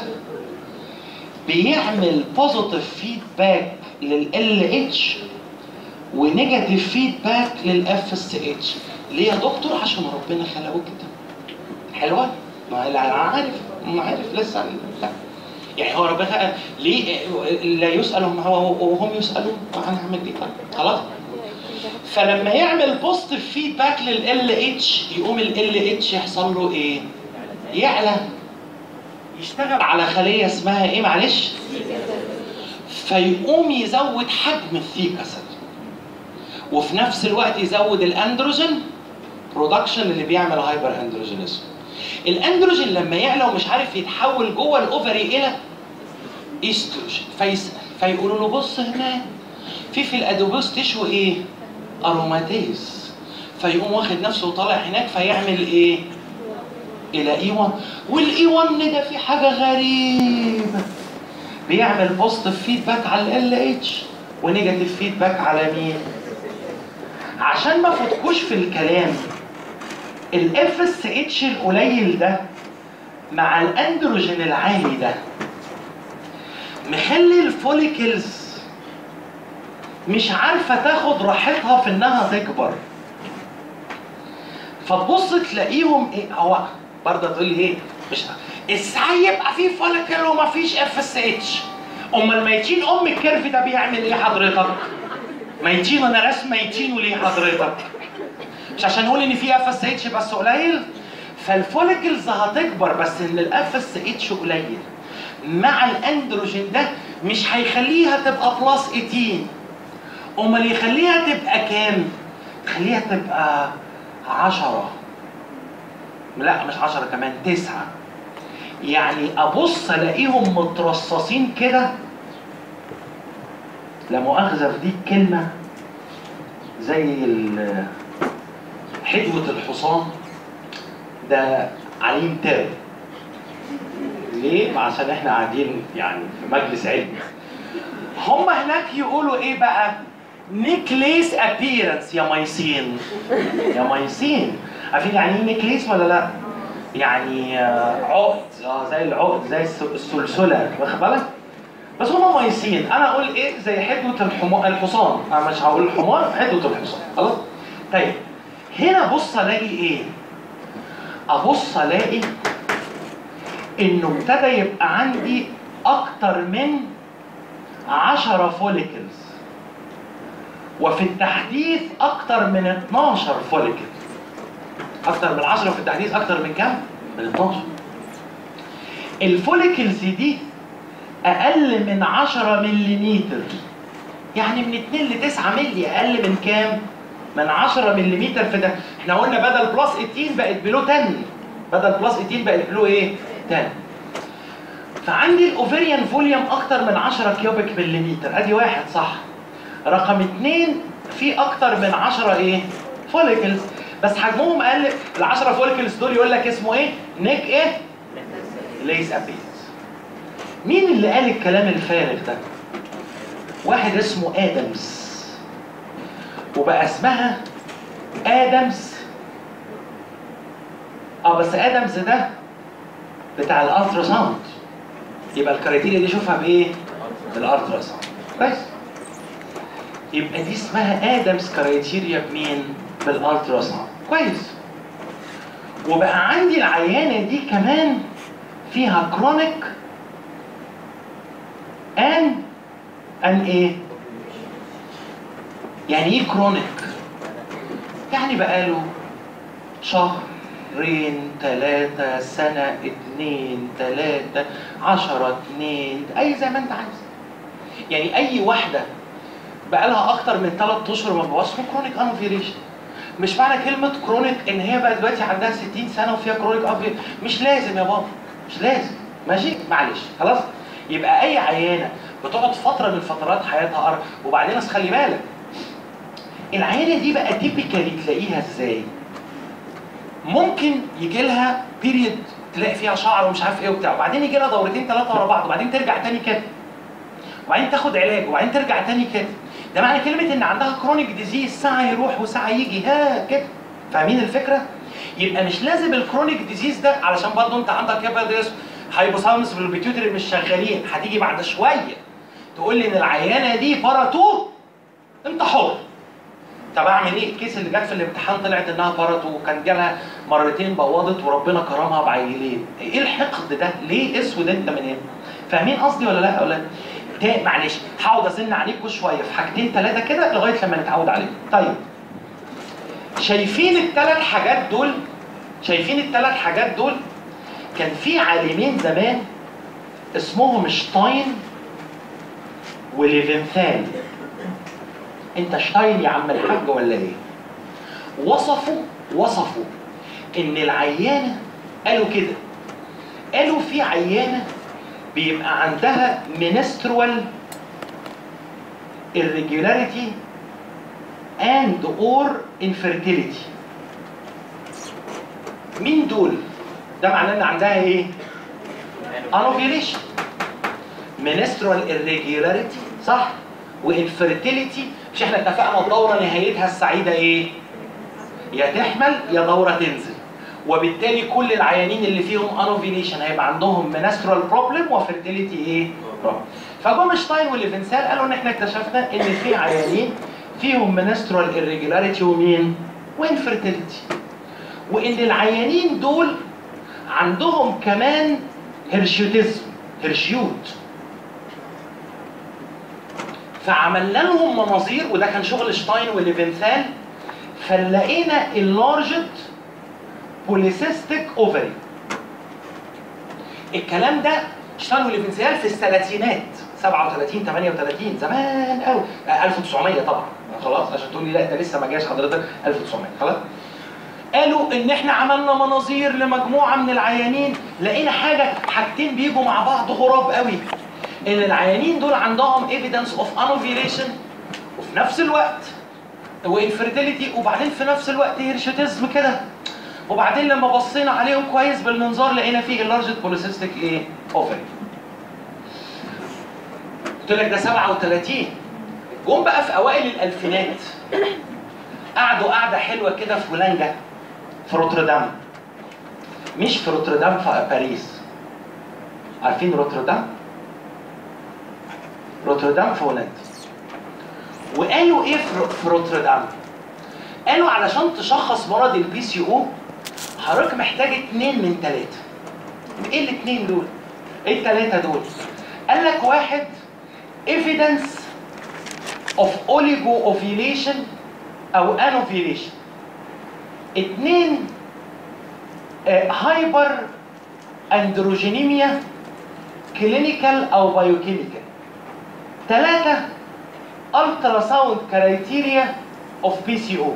بيعمل بوزيتيف فيدباك لل اتش ونيجاتيف فيدباك للاف اس اتش ليه يا دكتور عشان ربنا خلقه كده حلوه ما انا عارف ما عارف لسه لا يعني هو ربنا خلق ليه لا يسال هم هو وهم يسالون هنعمل ايه طيب خلاص فلما يعمل بوزيتيف فيدباك لل اتش يقوم ال اتش يحصل له ايه؟ يعلى يشتغل على خليه اسمها ايه معلش؟ فيقوم يزود حجم الثيكاسل وفي نفس الوقت يزود الاندروجين برودكشن اللي بيعمل هايبر اندروجينيزم الاندروجين لما يعلى ومش عارف يتحول جوه الاوفري الى ايستروجين فيسال فيقولوا له بص هنا في في الادوبوس تشو ايه؟ اروماتيز فيقوم واخد نفسه وطالع هناك فيعمل ايه؟ الى اي 1 والاي 1 ده في حاجه غريبه بيعمل بوزيتيف فيدباك على ال اتش ونيجاتيف فيدباك على مين؟ عشان ما فوتكوش في الكلام الاف اس اتش القليل ده مع الاندروجين العالي ده مخلي الفوليكلز مش عارفه تاخد راحتها في انها تكبر فتبص تلاقيهم ايه هو برضه تقول لي ايه مش ازاي يبقى في فوليكل ومفيش اف اس اتش امال ميتين ام الكيرف ده بيعمل ايه حضرتك ميتين انا راسم ميتينه ليه حضرتك مش عشان نقول ان في اف اس اتش بس قليل فالفوليكلز هتكبر بس ان الاف اس اتش قليل مع الاندروجين ده مش هيخليها تبقى بلس 18 امال يخليها تبقى كام يخليها تبقى 10 لا مش 10 كمان 9 يعني ابص الاقيهم مترصصين كده لا مؤاخذه في دي الكلمه زي ال- حدوه الحصان ده عليم تاب ليه؟ عشان احنا قاعدين يعني في مجلس علمي هم هناك يقولوا ايه بقى؟ نيكليس ابيرنس يا ميسين يا ميسين عارفين يعني ايه نيكليس ولا لا؟ يعني آه، عقد اه زي العقد زي الس- السلسله واخد بالك؟ بس هم ميسين انا اقول ايه زي حدوه الحمو... الحصان انا مش هقول الحمار حدوه الحصان خلاص؟ طيب هنا بص الاقي ايه؟ ابص الاقي انه ابتدى يبقى عندي اكتر من 10 فوليكلز وفي التحديث اكتر من 12 فوليكل اكتر من 10 في التحديث اكتر من كام؟ من 12 الفوليكلز دي اقل من 10 ملم يعني من 2 ل 9 ملي اقل من كام؟ من 10 ملم في ده احنا قلنا بدل بلس 18 بقت بلو 10 بدل بلس 18 بقت بلو ايه؟ 10 فعندي الاوفريان فوليوم اكتر من 10 كيوبيك مليمتر ادي واحد صح رقم اثنين في اكتر من 10 ايه؟ فوليكلز بس حجمهم اقل ال 10 فوليكلز دول يقول لك اسمه ايه؟ نيك ايه؟ ليس ابيز مين اللي قال الكلام الفارغ ده؟ واحد اسمه ادمز وبقى اسمها ادمز اه بس ادمز ده بتاع الالترا ساوند يبقى الكريتيريا دي شوفها بايه؟ بالالترا ساوند كويس يبقى دي اسمها ادمز كريتيريا بمين؟ بالالترا ساوند كويس وبقى عندي العيانه دي كمان فيها كرونيك ان ان ايه؟ يعني ايه كرونيك؟ يعني بقاله شهرين ثلاثة سنة اتنين ثلاثة عشرة اتنين أي زي ما أنت عايز. يعني أي واحدة بقالها أكتر من ثلاث أشهر ما بقاش اسمه كرونيك أنفيريشن. مش معنى كلمة كرونيك إن هي بقى دلوقتي عندها 60 سنة وفيها كرونيك أنفيريشن، مش لازم يا بابا، مش لازم، ماشي؟ معلش، خلاص؟ يبقى أي عيانة بتقعد فترة من فترات حياتها أر... وبعدين أصل خلي بالك العيانه دي بقى تيبيكالي تلاقيها ازاي؟ ممكن يجي لها بيريد تلاقي فيها شعر ومش عارف ايه وبتاع وبعدين يجي لها دورتين ثلاثه ورا بعض وبعدين ترجع تاني كده وبعدين تاخد علاج وبعدين ترجع تاني كده ده معنى كلمه ان عندها كرونيك ديزيز ساعه يروح وساعه يجي ها كده فاهمين الفكره؟ يبقى مش لازم الكرونيك ديزيز ده علشان برضه انت عندك هيباتيتس هايبوثالاموس بالبيتيوتري مش شغالين هتيجي بعد شويه تقول لي ان العيانه دي باراتو انت حر طب اعمل ايه؟ الكيس اللي جت في الامتحان طلعت انها باراتو وكان جالها مرتين بوظت وربنا كرمها بعيلين. ايه الحقد ده؟ ليه اسود انت من هنا؟ فاهمين قصدي ولا لا يا اولاد؟ تا- معلش هقعد ازن عليكم شويه في حاجتين ثلاثه كده لغايه لما نتعود عليهم. طيب شايفين الثلاث حاجات دول؟ شايفين الثلاث حاجات دول؟ كان في عالمين زمان اسمهم شتاين وليفنثال انت شتاين يا عم الحاج ولا ايه؟ وصفوا وصفوا ان العيانه قالوا كده قالوا في عيانه بيبقى عندها menstrual irregularity and or infertility مين دول؟ ده معناه ان عندها ايه؟ انوفيليشن menstrual irregularity صح؟ وانفرتيليتي مش احنا اتفقنا الدوره نهايتها السعيده ايه؟ يا تحمل يا دوره تنزل وبالتالي كل العيانين اللي فيهم انوفيليشن هيبقى عندهم منسترال بروبلم وفيرتيليتي ايه؟ بروبلم فجم شتاين وليفنسال قالوا ان احنا اكتشفنا ان في عيانين فيهم منسترال irregularity ومين؟ وانفرتيليتي وان العيانين دول عندهم كمان هرشيوتيزم هرشيوت فعملنا لهم مناظير وده كان شغل شتاين وليفنثال فلقينا اللارجت بوليسيستيك اوفري الكلام ده شتاين وليفنثال في الثلاثينات 37 38 زمان قوي 1900 طبعا خلاص عشان تقول لي لا ده لسه ما جاش حضرتك 1900 خلاص قالوا ان احنا عملنا مناظير لمجموعه من العيانين لقينا حاجه حاجتين بيجوا مع بعض غراب قوي ان العيانين دول عندهم ايفيدنس اوف انوفيليشن وفي نفس الوقت وانفرتيليتي وبعدين في نفس الوقت هيرشيتيزم كده وبعدين لما بصينا عليهم كويس بالمنظار لقينا فيه اللارجت بوليسيستيك ايه اوفري قلت لك ده 37 جم بقى في اوائل الالفينات قعدوا قعده حلوه كده في هولندا في روتردام مش في روتردام في باريس عارفين روتردام روتردام في هولندا وقالوا ايه في في روتردام قالوا علشان تشخص مرض البي سي او حضرتك محتاج اتنين من تلاته ايه الاتنين دول ايه التلاته دول قال لك واحد evidence of oligo ovulation او انوفيليشن اتنين هايبر اندروجينيميا كلينيكال او بايوكيميكال ثلاثة الترا ساوند كرايتيريا اوف بي سي او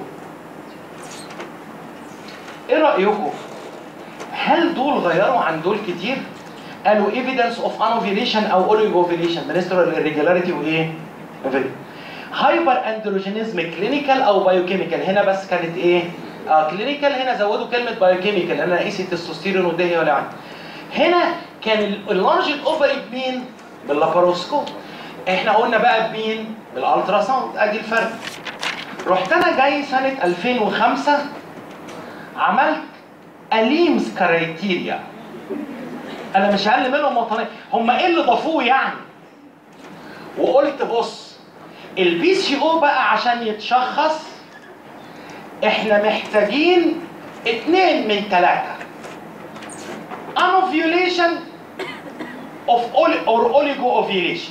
ايه رأيكم؟ هل دول غيروا عن دول كتير؟ قالوا evidence of anovulation او oligovulation menstrual irregularity وايه؟ هايبر اندروجينيزم كلينيكال او بايوكيميكال هنا بس كانت ايه؟ اه كلينيكال هنا زودوا كلمه بايوكيميكال انا قيس التستوستيرون والدهيه ولا عندي. هنا كان اللارج الاوفري بمين؟ باللاباروسكوب. احنا قلنا بقى بمين؟ بالالترا ساوند ادي الفرق. رحت انا جاي سنه 2005 عملت اليمز كرايتيريا انا مش اقل منهم وطنيه هم ايه اللي ضافوه يعني وقلت بص البي سي او بقى عشان يتشخص احنا محتاجين اتنين من تلاتة anovulation of oli or oligo ovulation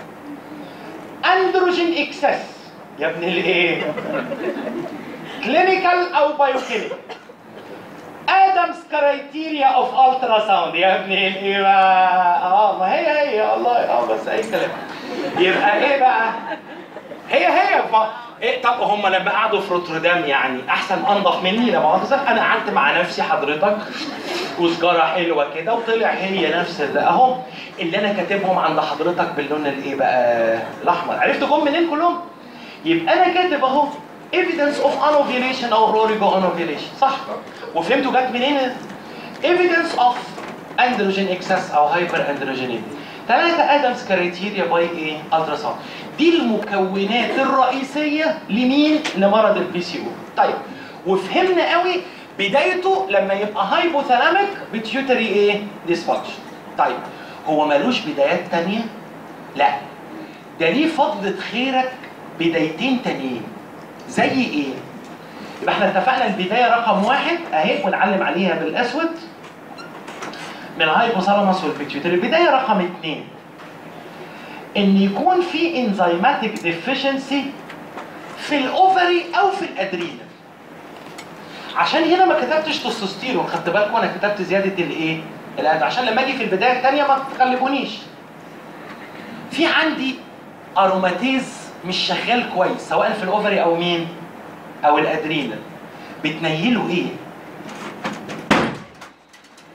androgen excess يا ابن الايه clinical او biochemical ادمز كرايتيريا اوف الترا ساوند يا ابن الايه بقى اه ما هي هي والله اه بس اي كلام يبقى ايه بقى هي هي ف... إيه طب هم لما قعدوا في روتردام يعني احسن انضف مني لا مؤاخذه انا قعدت مع نفسي حضرتك وسجاره حلوه كده وطلع هي نفس اللي اهو اللي انا كاتبهم عند حضرتك باللون الايه بقى الاحمر عرفت جم منين كلهم يبقى انا كاتب اهو evidence of anovulation او origo anovulation صح وفهمتوا جت منين evidence of androgen excess او hyper androgenemia ثلاثة ادمز كريتيريا باي ايه؟ التراساوند. دي المكونات الرئيسية لمين؟ لمرض البي سي او. طيب وفهمنا قوي بدايته لما يبقى هايبوثالاميك بتيوتري ايه؟ ديسفانكشن. طيب هو ملوش بدايات تانية؟ لا. ده ليه فضلة خيرك بدايتين تانيين. زي ايه؟ يبقى احنا اتفقنا البداية رقم واحد اهي ونعلم عليها بالاسود من الهايبوثالاموس والبيتيوتري البدايه رقم اثنين ان يكون في انزيماتيك ديفيشنسي في الاوفري او في الادرينال عشان هنا ما كتبتش تستوستيرون خدت بالكم انا كتبت زياده الايه؟ الأد... عشان لما اجي في البدايه الثانيه ما تغلبونيش في عندي اروماتيز مش شغال كويس سواء في الاوفري او مين؟ او الادرينال بتنيله ايه؟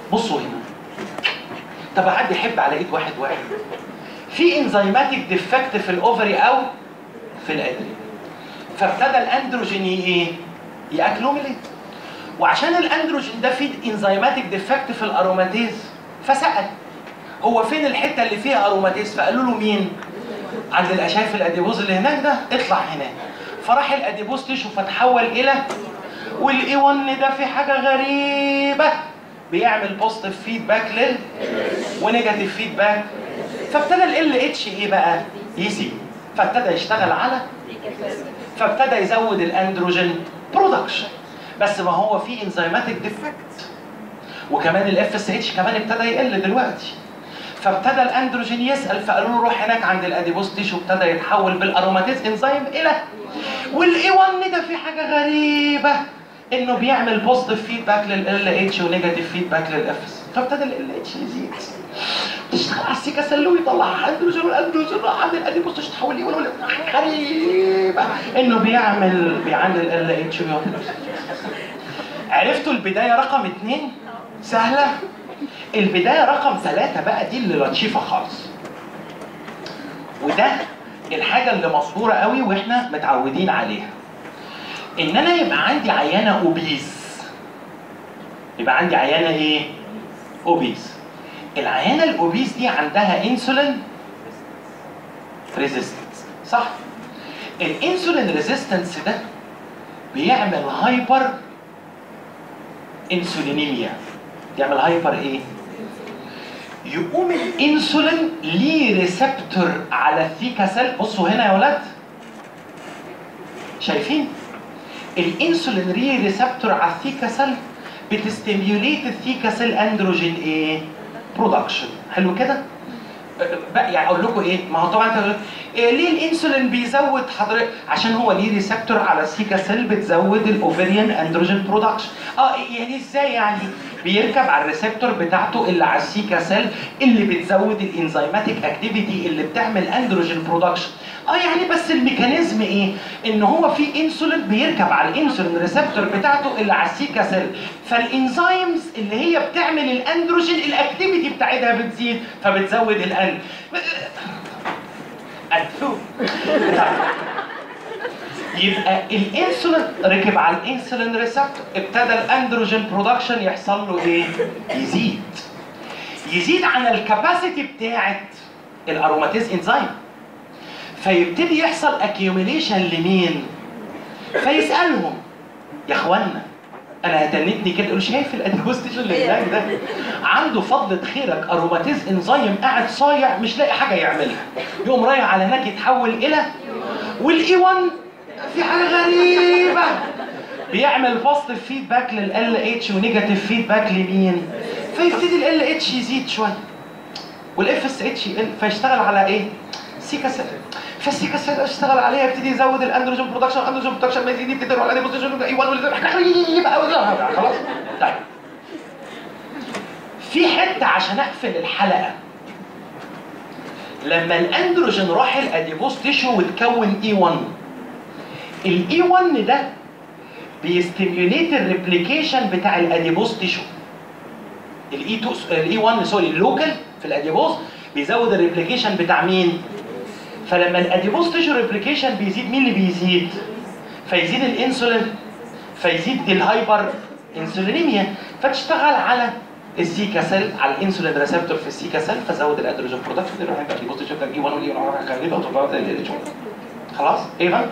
بصوا هنا طب حد يحب على ايد واحد واحد في انزيماتيك ديفكت في الاوفري او في الادري فابتدى الاندروجين ي- ايه ياكلوميليت وعشان الاندروجين ده فيه انزيماتيك ديفكت في الاروماتيز فسال هو فين الحته اللي فيها اروماتيز فقالوا له مين عند الاشاف الاديبوز اللي هناك ده اطلع هناك فراح الاديبوز تشو فتحول الى والاي 1 ده في حاجه غريبه بيعمل بوزيتيف فيدباك لل ونيجاتيف فيدباك فابتدى ال اتش ايه بقى يزيد فابتدى يشتغل على فابتدى يزود الاندروجين برودكشن بس ما هو في انزيماتيك ديفكت وكمان الاف اس اتش كمان ابتدى يقل دلوقتي فابتدى الاندروجين يسال فقالوا له روح هناك عند الاديبوز تيشو ابتدى يتحول بالاروماتيز انزيم الى والاي 1 ده في حاجه غريبه انه بيعمل بوزيتيف فيدباك لل اتش ونيجاتيف فيدباك للاف اس فابتدى ال اتش يزيد تشتغل على السيكا سلو ويطلع اندروجين والاندروجين راح عند الاديبوز تيشو تحول لي ولا غريبه انه بيعمل بيعمل ال اتش عرفتوا البدايه رقم اثنين سهله البدايه رقم ثلاثة بقى دي اللي لطيفه خالص وده الحاجه اللي مصدوره قوي واحنا متعودين عليها ان انا يبقى عندي عيانه اوبيز يبقى عندي عيانه ايه اوبيز العيانه الاوبيز دي عندها انسولين ريزيستنس صح الانسولين ريزيستنس ده بيعمل هايبر انسولينيميا يعمل هايبر ايه يقوم الانسولين ليه ريسبتور على الثيكا سيل بصوا هنا يا ولاد شايفين الانسولين ليه ريسبتور على الثيكا سيل بتستيميوليت الثيكا سيل اندروجين ايه برودكشن حلو كده بقى يعني اقول لكم ايه ما هو طبعا انت هتقول إيه ليه الانسولين بيزود حضرتك عشان هو ليه ريسبتور على السيكا سيل بتزود الاوفريان اندروجين برودكشن اه يعني ازاي يعني بيركب على الريسبتور بتاعته اللي على السيكا سيل اللي بتزود الانزيماتيك اكتيفيتي اللي بتعمل اندروجين برودكشن اه يعني بس الميكانيزم ايه ان هو في انسولين بيركب على الانسولين ريسبتور بتاعته اللي على السيكا سيل فالانزيمز اللي هي بتعمل الاندروجين الاكتيفيتي بتاعتها بتزيد فبتزود الان أدفو. يبقى الانسولين ركب على الانسولين ريسبتور ابتدى الاندروجين برودكشن يحصل له ايه؟ يزيد يزيد عن الكباسيتي بتاعت الاروماتيز انزيم فيبتدي يحصل اكيوميليشن لمين؟ فيسالهم يا اخوانا انا هتنتني كده يقول شايف الاديبوستيشن اللي هناك ده عنده فضلة خيرك اروماتيز انزيم قاعد صايع مش لاقي حاجه يعملها يقوم رايح على هناك يتحول الى والاي 1 في حاجه غريبه بيعمل بوزيتيف فيدباك لل اتش ونيجاتيف فيدباك لمين؟ فيبتدي ال اتش يزيد شويه والاف اس اتش يقل فيشتغل على ايه؟ سيكا سيل فالسيكا سيل اشتغل عليها يبتدي يزود الاندروجين برودكشن الاندروجين برودكشن ما يزيد يبتدي يروح على بوزيشن اي 1 غريبه قوي خلاص طيب في حته عشان اقفل الحلقه لما الاندروجين راح الاديبوز تيشو وتكون اي 1 الاي 1 ده بيستيميوليت الريبليكيشن بتاع الاديبوز تيشو الاي 2 الاي 1 سوري اللوكال في الاديبوز بيزود الريبليكيشن بتاع مين؟ فلما الاديبوز تيشو ريبليكيشن بيزيد مين اللي بيزيد؟ فيزيد الانسولين فيزيد الهايبر انسولينيميا فتشتغل على السيكا سيل على الانسولين ريسبتور في السيكا سيل فزود الادروجين برودكشن يروح يبقى الاديبوز تيشو كان اي 1 والاي 1 كان يبقى خلاص؟ ايه بقى؟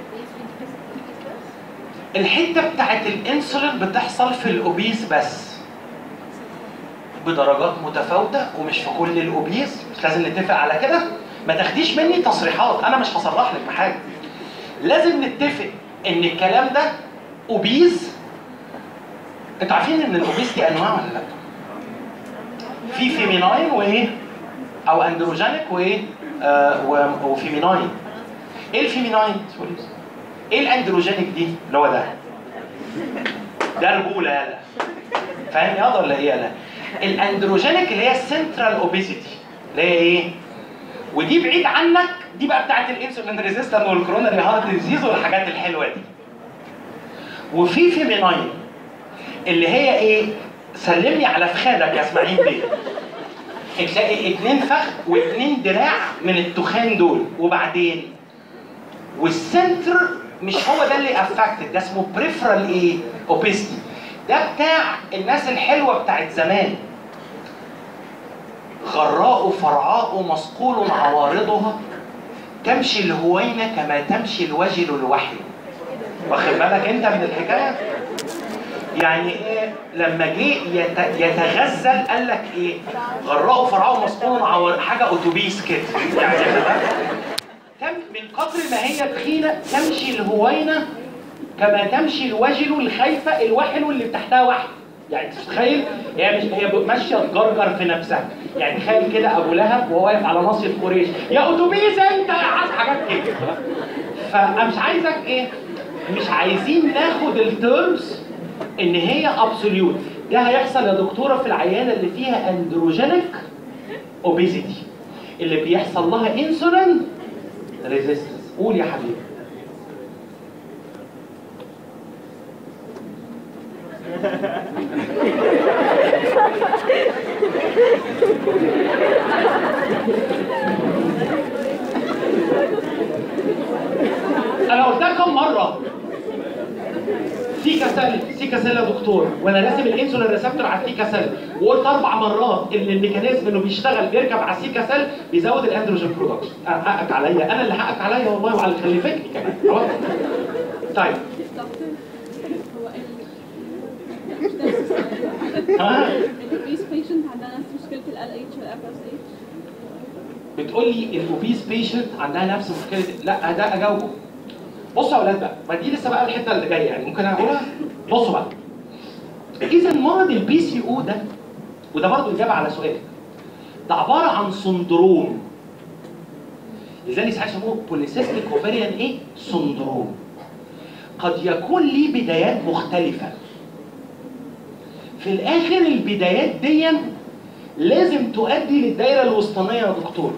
الحته بتاعت الانسولين بتحصل في الاوبيس بس بدرجات متفاوته ومش في كل الاوبيس مش لازم نتفق على كده ما تاخديش مني تصريحات انا مش هصرح لك بحاجه لازم نتفق ان الكلام ده اوبيز انتوا عارفين ان الاوبيس دي انواع ولا لا في فيميناين وايه او اندروجينيك وايه آه و- وفيميناين ايه الفيميناين سوري ايه الاندروجينيك دي اللي هو ده ده رجوله يالا فاهم ياض ولا ايه يالا الاندروجينيك اللي هي السنترال اوبيسيتي اللي هي ايه ودي بعيد عنك دي بقى بتاعت الانسولين ريزيستنت والكوروناري هارت ديزيز والحاجات الحلوه دي وفي فيميناين اللي هي ايه سلمني على فخادك يا اسماعيل بيه تلاقي اتنين فخذ واتنين دراع من التخان دول وبعدين والسنتر مش هو ده اللي افكتد ده اسمه بريفرال ايه اوبيستي ده بتاع الناس الحلوه بتاعت زمان غراء فرعاء مصقول عوارضها تمشي الهوينه كما تمشي الوجل الوحي واخد بالك انت من الحكايه يعني ايه لما جه يت- يتغزل قال لك ايه غراء فرعاء مصقول عوارض حاجه اتوبيس كده يعني تم من كتر ما هي تخينه تمشي الهوينه كما تمشي الوجل الخايفه الوحل اللي تحتها وحل يعني تتخيل هي مش هي ماشيه تجرجر في نفسها يعني تخيل كده ابو لهب وهو واقف على مصيف قريش يا اتوبيس انت يا عايز حاجات كده فانا مش عايزك ايه مش عايزين ناخد التيرمز ان هي ابسوليوت ده هيحصل يا دكتوره في العيانه اللي فيها اندروجينيك اوبيزيتي اللي بيحصل لها انسولين ريزيستنس قول يا حبيبي انا قلتها كم مره سيكا سيل سيكا سيل يا دكتور وانا راسم الانسولين ريسبتور على السيكا سيل وقلت اربع مرات ان الميكانيزم انه بيشتغل بيركب على السيكا سيل بيزود الاندروجين برودكشن حقك عليا انا اللي حقك عليا والله وعلى اللي خلفتني كمان خلاص طيب دكتور هو ها البيس بيشنت عندها نفس مشكله ال اتش والاف اس اتش بتقول لي الاوبيس بيشنت عندها نفس مشكله لا ده اجاوبه بصوا يا اولاد بقى ما دي لسه بقى الحته اللي جايه يعني ممكن اقولها بصوا بقى اذا مرض البي سي او ده وده برضه اجابه على سؤالك ده عباره عن سندروم لذلك ساعات يسموه بوليسيستيك اوفيريان ايه؟ سندروم قد يكون ليه بدايات مختلفه في الاخر البدايات دي لازم تؤدي للدايره الوسطانيه يا دكتور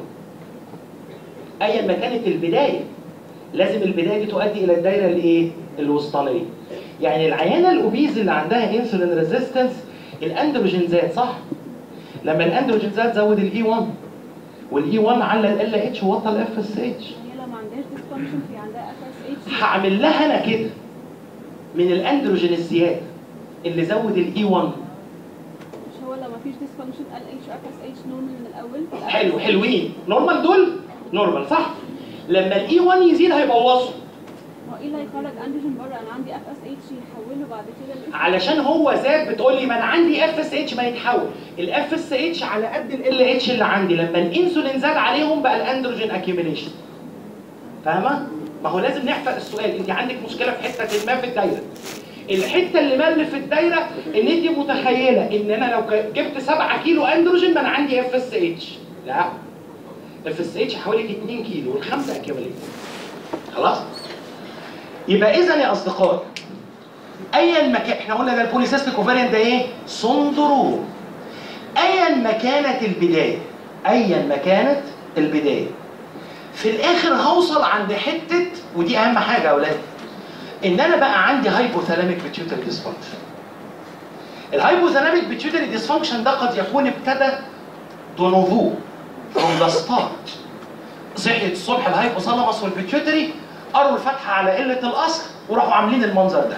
ايا ما كانت البدايه لازم البدايه دي تؤدي الى الدايره الايه الوسطانيه يعني العيانه الاوبيز اللي عندها انسولين ريزيستنس الاندروجين زاد صح لما الاندروجين زاد زود الاي 1 والاي 1 على ال اتش ووطى الاف اس اتش هي لو ما عندهاش ديسفانكشن في عندها اف اس اتش هعمل لها انا كده من الاندروجين الزياده اللي زود الاي 1 مش هو لو ما فيش ديسفانكشن ال اتش واف اس اتش نورمال من الاول حلو حلوين نورمال دول نورمال صح لما الاي 1 يزيد هيبوظه هو ايه اللي هيخرج اندروجين بره انا عندي اف اس اتش يحوله بعد كده ل علشان هو زاد بتقول لي ما انا عندي اف اس اتش ما يتحول الاف اس اتش على قد ال اتش اللي عندي لما الانسولين زاد عليهم بقى الاندروجين اكيوميليشن فاهمه ما هو لازم نحفظ السؤال انت عندك مشكله في حته ما في الدايره الحته اللي مل في الدايره ان انت متخيله ان انا لو ك- جبت 7 كيلو اندروجين ما انا عندي اف اس اتش لا اف اس اتش حوالي 2 كيلو والخمسه اكيوميليت خلاص يبقى اذا يا اصدقائي ايا ما كان احنا قلنا ده البوليسيستيك اوفاريان ده ايه؟ سندروم ايا ما كانت البدايه ايا ما كانت البدايه في الاخر هوصل عند حته ودي اهم حاجه يا اولاد ان انا بقى عندي هايبوثالاميك بيتيوتري ديسفانكشن الهايبوثالاميك بيتيوتري ديسفانكشن ده قد يكون ابتدى دونوفو فروم ذا ستارت صحيت الصبح الهايبوثالاموس والبيتيوتري قروا الفتحه على قله الاصل وراحوا عاملين المنظر ده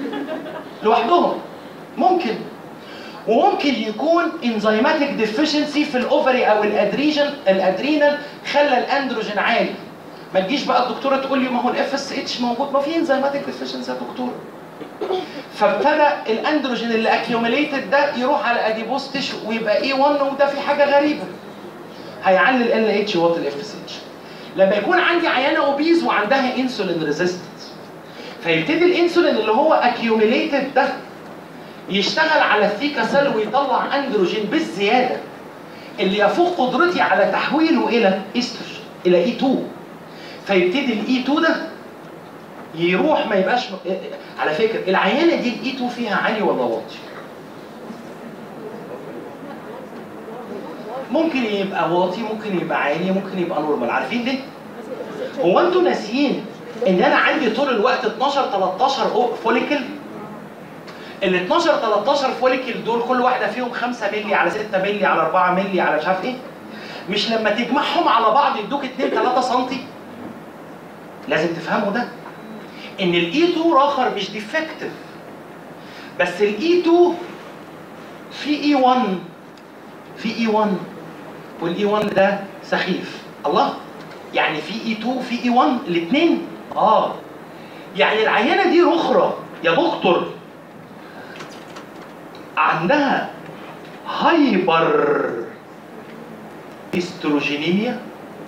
لوحدهم ممكن وممكن يكون انزيماتيك ديفيشنسي في الاوفري او الادريجن الادرينال خلى الاندروجين عالي ما تجيش بقى الدكتوره تقول لي ما هو الاف اس اتش موجود ما في انزيماتيك ديفيشنسي يا دكتور فابتدى الاندروجين اللي اكيوميليتد ده يروح على اديبوز تيشو ويبقى اي 1 وده في حاجه غريبه هيعلي ال ال اتش وات الاف اس اتش لما يكون عندي عيانه اوبيز وعندها انسولين ريزيستنس فيبتدي الانسولين اللي هو اكيوميليتد ده يشتغل على الثيكا سيل ويطلع اندروجين بالزياده اللي يفوق قدرتي على تحويله الى استروجين الى اي 2 فيبتدي الاي 2 ده يروح ما يبقاش على فكره العيانه دي الاي 2 فيها عالي ولا واطي؟ ممكن يبقى واطي ممكن يبقى عالي ممكن يبقى نورمال عارفين ليه؟ هو انتوا ناسيين ان انا عندي طول الوقت 12 13 فوليكل ال 12 13 فوليكل دول كل واحده فيهم 5 مللي على 6 مللي على 4 مللي على مش عارف ايه مش لما تجمعهم على بعض يدوك 2 3 سم لازم تفهموا ده ان الاي 2 راخر مش ديفكتيف بس الاي 2 في اي 1 في اي 1 والاي 1 ده سخيف الله يعني في اي 2 في اي 1 الاثنين اه يعني العينه دي رخره يا دكتور عندها هايبر استروجينيميا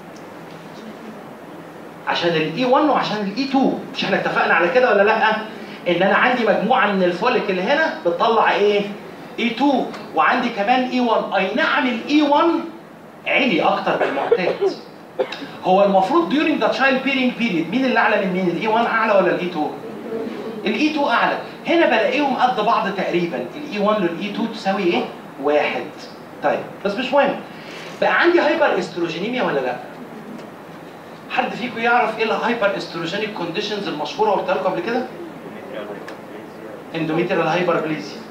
عشان الاي 1 وعشان الاي 2 مش احنا اتفقنا على كده ولا لا ان انا عندي مجموعه من الفوليك اللي هنا بتطلع ايه اي 2 وعندي كمان اي 1 اي نعم الاي 1 عالي اكتر من المعتاد هو المفروض during the child bearing period مين اللي اعلى من مين الاي 1 اعلى ولا الاي 2 الاي 2 اعلى هنا بلاقيهم قد بعض تقريبا الاي 1 والاي 2 تساوي ايه واحد طيب بس مش مهم بقى عندي هايبر استروجينيميا ولا لا حد فيكم يعرف ايه الهايبر استروجينيك كونديشنز المشهوره قلتها لكم قبل كده اندوميتريال هايبربليزيا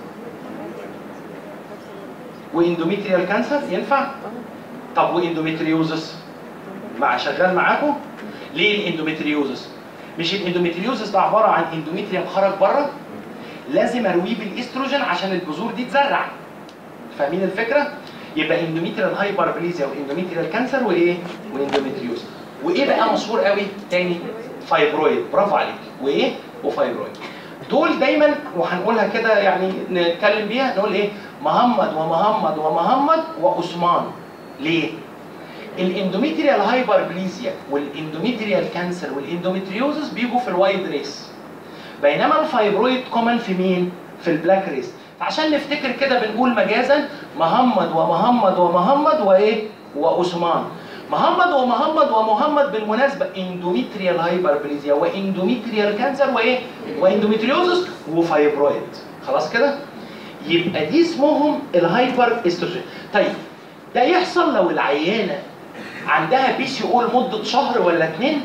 واندوميتريال كانسر ينفع طب واندوميتريوزس مع شغال معاكم ليه الاندوميتريوزس مش الاندوميتريوزس ده عباره عن اندوميتريوم خرج بره لازم ارويه بالاستروجين عشان البذور دي تزرع فاهمين الفكره يبقى اندوميتريال هايبربليزيا واندوميتريال كانسر وايه واندوميتريوز وايه بقى مشهور قوي تاني فايبرويد برافو عليك وايه وفايبرويد دول دايما وهنقولها كده يعني نتكلم بيها نقول ايه محمد ومحمد ومحمد وعثمان ليه الاندوميتريال هايبربليزيا والاندوميتريال كانسر والاندوميتريوزس بيجوا في الوايد ريس بينما الفايبرويد كومن في مين في البلاك ريس فعشان نفتكر كده بنقول مجازا محمد ومحمد ومحمد وايه وعثمان محمد ومحمد ومحمد بالمناسبه اندوميتريال هايبربليزيا واندوميتريال كانسر وايه واندوميتريوزس وفايبرويد خلاص كده يبقى دي اسمهم الهايبر استروجين طيب ده يحصل لو العيانه عندها بي سي او لمده شهر ولا اتنين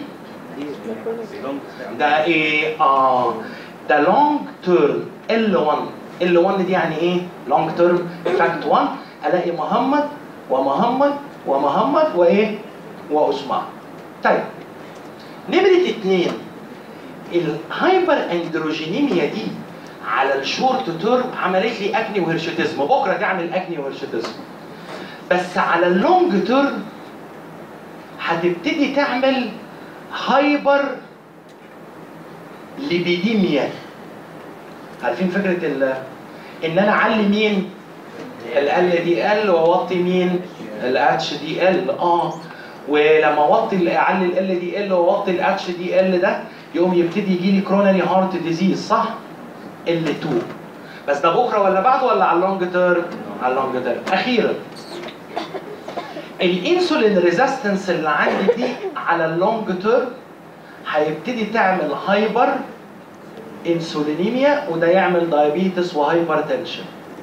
ده ايه اه ده لونج تيرم ال 1 ال 1 دي يعني ايه لونج تيرم فاكت 1 الاقي محمد ومحمد ومحمد وايه وعثمان طيب نمرة اتنين الهايبر اندروجينيميا دي على الشورت تيرم عملت لي اكني وهرشوتيزم بكره تعمل اكني وهرشوتيزم بس على اللونج تيرم هتبتدي تعمل هايبر ليبيديميا عارفين فكره ال ان انا اعلي مين ال دي ال واوطي مين الاتش دي ال اه ولما اوطي اعلي ال دي ال واوطي الاتش دي ال ده يقوم يبتدي يجي لي كرونري هارت ديزيز صح ال 2 بس ده بكره ولا بعده ولا على اللونج تيرم على اللونج تيرم اخيرا الانسولين ريزيستنس اللي عندي دي على اللونج تيرم هيبتدي تعمل هايبر انسولينيميا وده يعمل دايابيتس وهايبر تنشن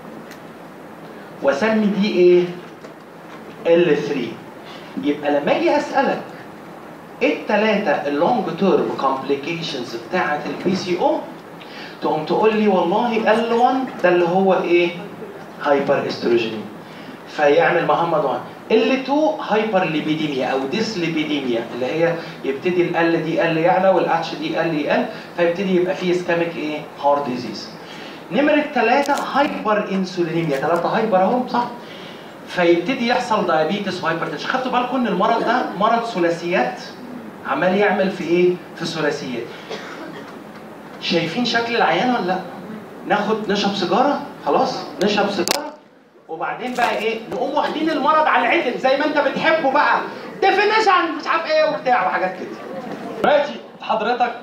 واسمي دي ايه L3 يبقى لما اجي اسالك ايه الثلاثه اللونج تيرم كومبليكيشنز بتاعه البي سي او تقوم تقول لي والله L1 ده اللي هو ايه هايبر استروجين فيعمل محمد 1 L2 هايبر ليبيديميا او ديس ليبيديميا اللي هي يبتدي ال دي ال يعلى والاتش دي ال يقل فيبتدي يبقى فيه اسكاميك ايه هارت ديزيز نمرة ثلاثة هايبر انسولينيميا ثلاثة هايبر اهو صح فيبتدي يحصل دايابيتس وهايبرتنشن خدتوا بالكم ان المرض ده مرض ثلاثيات عمال يعمل في ايه في ثلاثيات شايفين شكل العيان ولا لا ناخد نشرب سيجاره خلاص نشرب سيجاره وبعدين بقى ايه نقوم واخدين المرض على العدل زي ما انت بتحبه بقى ديفينيشن مش عارف ايه وبتاع وحاجات كده دلوقتي حضرتك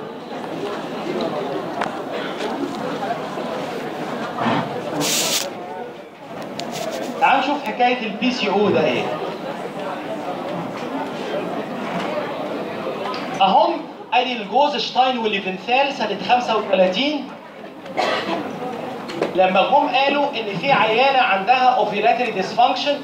تعال نشوف حكايه البي سي او ده ايه اهم ادي الجوز شتاين والليفنثال سنه 35 لما جم قالوا ان في عيانه عندها اوفيلاتري ديسفانكشن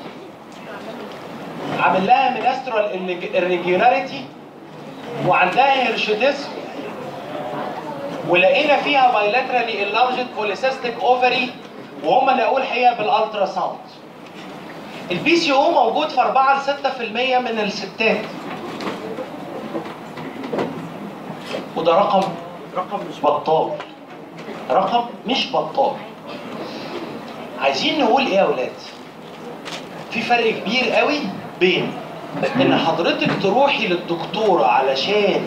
عامل لها منسترال irregularity وعندها هيرشوتيزم ولقينا فيها بايلاترالي اللارجد بوليسيستيك اوفري وهم اللي اقول الحقيقه بالالترا ساوند البي سي او موجود في 4 ل 6% من الستات وده رقم رقم مش بطال رقم مش بطال عايزين نقول ايه يا اولاد في فرق كبير قوي بين ان حضرتك تروحي للدكتوره علشان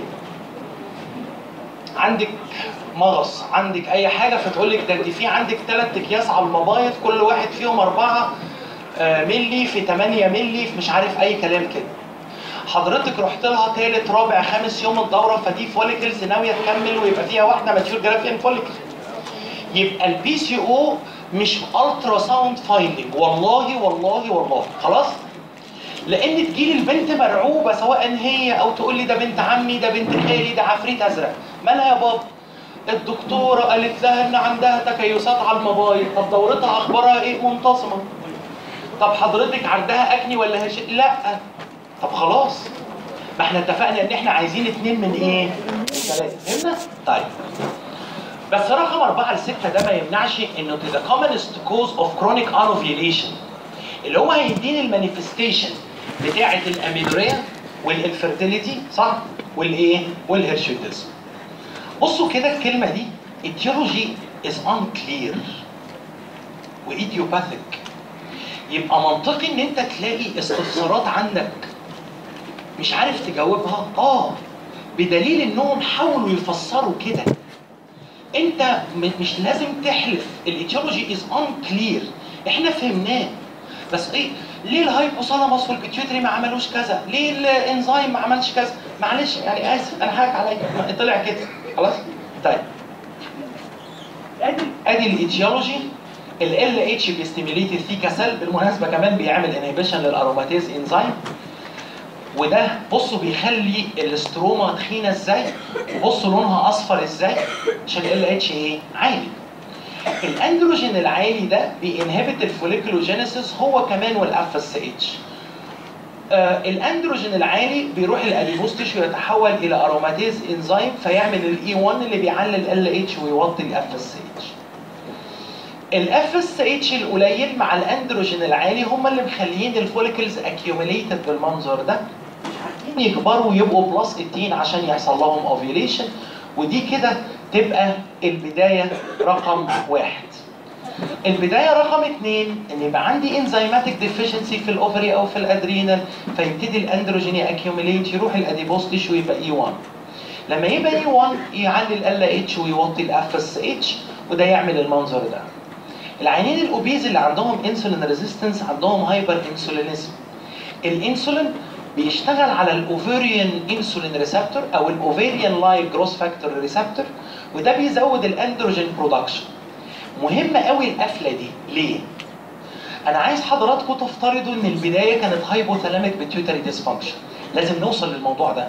عندك مغص عندك اي حاجه فتقول لك ده انت في عندك ثلاث اكياس على المبايض كل واحد فيهم 4 ملي في 8 ملي في مش عارف اي كلام كده حضرتك رحت لها ثالث رابع خامس يوم الدوره فدي فوليكلز ناويه تكمل ويبقى فيها واحده ماتيور جرافيان فوليكل يبقى البي سي او مش الترا ساوند فايندنج والله والله والله خلاص لان تجيلي البنت مرعوبه سواء هي او تقول لي ده بنت عمي ده بنت خالي ده عفريت ازرق مالها يا بابا الدكتوره قالت لها ان عندها تكيسات على المبايض طب دورتها اخبارها ايه منتصمه طب حضرتك عندها اكني ولا هش لا طب خلاص ما احنا اتفقنا ان احنا عايزين اتنين من ايه من ثلاثه فهمنا طيب بس رقم أربعة لستة ده ما يمنعش إنه to the commonest cause of chronic anovulation اللي هو هيديني المانيفستيشن بتاعة الأمينوريا والانفرتيليتي صح؟ والإيه؟ والهيرشوتيزم. بصوا كده الكلمة دي etiology is unclear وايديوباثيك يبقى منطقي إن أنت تلاقي استفسارات عندك مش عارف تجاوبها اه بدليل انهم حاولوا يفسروا كده انت م- مش لازم تحلف الايتيولوجي از ان كلير احنا فهمناه بس ايه ليه الهايبوثالاموس والبيتيوتري ما عملوش كذا ليه الانزيم ما عملش كذا معلش يعني اسف انا حاجك عليا ما- طلع كده خلاص طيب ادي ادي الايتيولوجي ال ال اتش بيستيميليت الثيكا سيل بالمناسبه كمان بيعمل انهبيشن للاروماتيز انزيم وده بصوا بيخلي الاستروما تخينه ازاي بصوا لونها اصفر ازاي عشان ال اتش ايه عالي الاندروجين العالي ده بينهبت الفوليكولوجينيسيس هو كمان والاف اس اتش الاندروجين العالي بيروح الاديبوز تيشو يتحول الى اروماتيز انزيم فيعمل الاي 1 اللي بيعلي ال اتش ويوطي الاف اس اتش الاف اس اتش القليل مع الاندروجين العالي هم اللي مخليين الفوليكلز اكيوميليتد بالمنظر ده مش عارفين يكبروا ويبقوا بلس 18 عشان يحصل لهم اوفيوليشن ودي كده تبقى البدايه رقم واحد البدايه رقم اثنين ان يبقى عندي انزيماتيك ديفيشنسي في الاوفري او في الادرينال فيبتدي الاندروجين ياكيوميليت يروح الاديبوز تيشو يبقى اي 1 لما يبقى اي 1 يعلي ال اتش ويوطي الاف اس اتش وده يعمل المنظر ده العينين الاوبيز اللي عندهم انسولين ريزيستنس عندهم هايبر انسولينيزم الانسولين بيشتغل على الاوفيريان انسولين ريسبتور او الاوفيريان لايك جروس فاكتور ريسبتور وده بيزود الاندروجين برودكشن مهمه قوي القفله دي ليه انا عايز حضراتكم تفترضوا ان البدايه كانت هايبوثالاميك بيتيوتري ديسفانكشن لازم نوصل للموضوع ده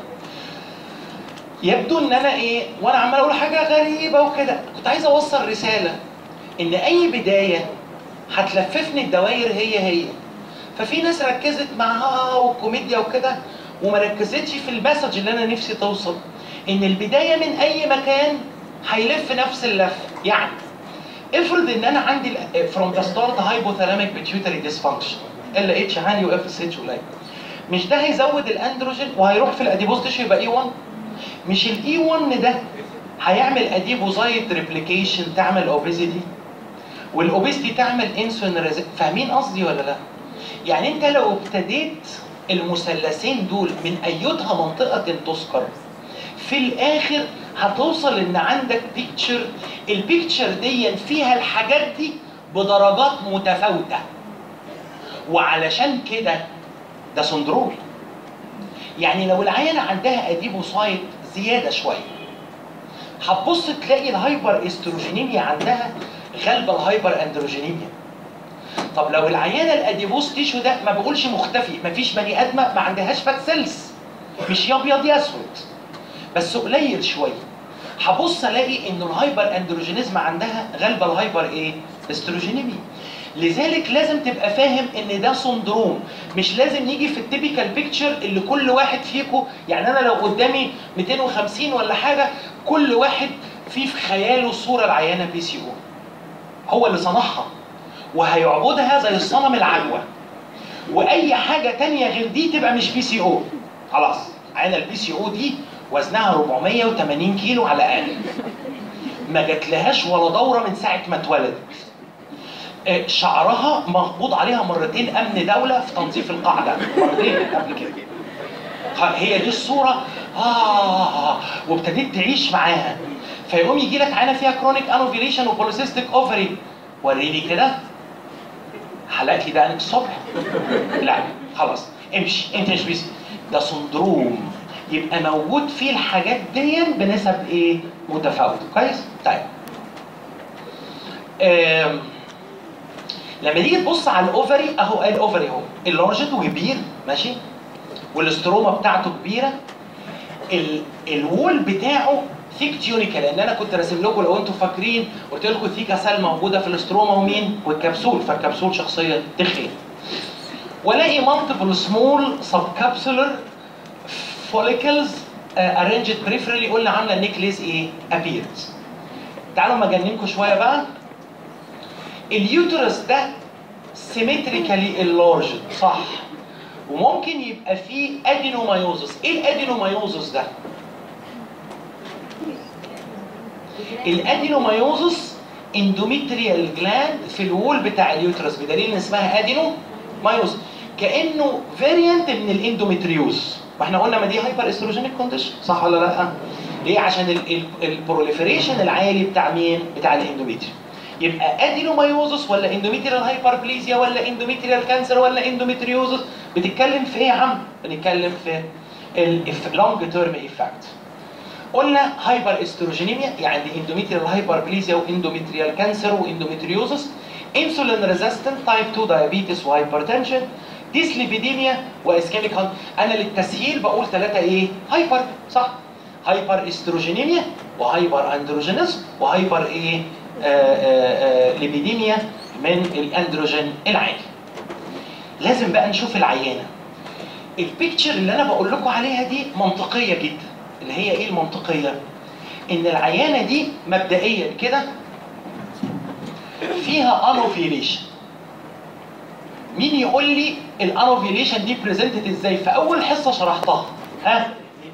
يبدو ان انا ايه وانا عمال اقول حاجه غريبه وكده كنت عايز اوصل رساله ان اي بدايه هتلففني الدوائر هي هي ففي ناس ركزت معاها والكوميديا وكده وما ركزتش في المسج اللي انا نفسي توصل ان البدايه من اي مكان هيلف نفس اللف يعني افرض ان انا عندي فروم ذا ستارت هايبوثالاميك بيتيوتري ديسفانكشن ال اتش عالي واف اس اتش قليل مش ده هيزود الاندروجين وهيروح في الاديبوز تيشو يبقى اي 1 مش الاي 1 ده هيعمل اديبوزايت ريبليكيشن تعمل اوبيزيتي والاوبيستي تعمل انسولين ريزي فاهمين قصدي ولا لا؟ يعني انت لو ابتديت المثلثين دول من ايتها منطقه تذكر في الاخر هتوصل ان عندك بيكتشر البيكتشر دي فيها الحاجات دي بدرجات متفاوته وعلشان كده ده سندروم يعني لو العينه عندها اديبوسايت زياده شويه هتبص تلاقي الهايبر استروجينيميا عندها غالبه الهايبر اندروجينيميا طب لو العيانه الاديبوس تيشو ده ما بقولش مختفي مفيش بني ادمه ما عندهاش فات سيلز مش يا ابيض يا اسود بس قليل شويه هبص الاقي انه الهايبر اندروجينيزم عندها غالبه الهايبر ايه استروجينيميا لذلك لازم تبقى فاهم ان ده سندروم مش لازم نيجي في التيبيكال بيكتشر اللي كل واحد فيكم يعني انا لو قدامي 250 ولا حاجه كل واحد في في خياله صوره العيانه بي سي او هو اللي صنعها وهيعبدها زي الصنم العجوه واي حاجه تانية غير دي تبقى مش بي سي او خلاص عينه البي سي او دي وزنها 480 كيلو على الاقل ما جاتلهاش ولا دوره من ساعه ما اتولدت آه، شعرها مقبوض عليها مرتين امن دوله في تنظيف القاعده مرتين قبل كده خ- هي دي الصوره اه وابتديت تعيش معاها فيقوم يجي لك عينه فيها كرونيك انوفيليشن وبوليسيستيك اوفري وريني كده حلقت لي دقنك الصبح لا خلاص امشي انت مش بيس ده سندروم يبقى موجود فيه الحاجات دي بنسب ايه متفاوته كويس طيب آم، لما تيجي تبص على الاوفري اهو الاوفري اهو اللارجت وكبير ماشي والاستروما بتاعته كبيره ال- الوول بتاعه ثيك تيونيكا لان انا كنت راسم لكم لو انتم فاكرين قلت لكم ثيكا سيل موجوده في الاستروما ومين والكبسول فالكبسول شخصيه تخين والاقي مالتيبل سمول سب كابسولر فوليكلز ارينجد بريفرالي قلنا عامله النيكليز ايه ابيرز تعالوا ما اجننكم شويه بقى اليوترس ده سيمتريكالي اللارجد صح وممكن يبقى فيه ادينومايوزس ايه الادينومايوزس ده الادينومايوزس اندوميتريال جلاند في الوول بتاع اليوترس بدليل ان اسمها ادينومايوزس كانه فاريانت من الاندوميتريوز ما احنا قلنا ما دي هايبر استروجينيك كونديشن صح ولا لا؟ ليه؟ عشان البروليفريشن العالي بتاع مين؟ بتاع الاندوميتريوم يبقى ادينومايوزس ولا اندوميتريال هايبربليزيا ولا اندوميتريال كانسر ولا اندوميتريوزس بتتكلم في ايه يا عم؟ بنتكلم في اللونج تيرم ايفكت قلنا هايبر استروجينيميا يعني اندوميتريال هايبربليزيا واندوميتريال كانسر واندوميتريوزس انسولين ريزيستنت تايب 2 دايابيتس وهايبرتنشن ديسليبيديميا واسكيميك انا للتسهيل بقول ثلاثه ايه؟ هايبر صح؟ هايبر استروجينيميا وهايبر اندروجينيزم وهايبر ايه؟ آه آه آه ليبيديميا من الاندروجين العالي. لازم بقى نشوف العيانه. البيكتشر اللي انا بقول لكم عليها دي منطقيه جدا. اللي هي ايه المنطقيه؟ ان العيانه دي مبدئيا كده فيها انوفيليشن. مين يقول لي الانوفيليشن دي بريزنتد ازاي؟ في اول حصه شرحتها. ها؟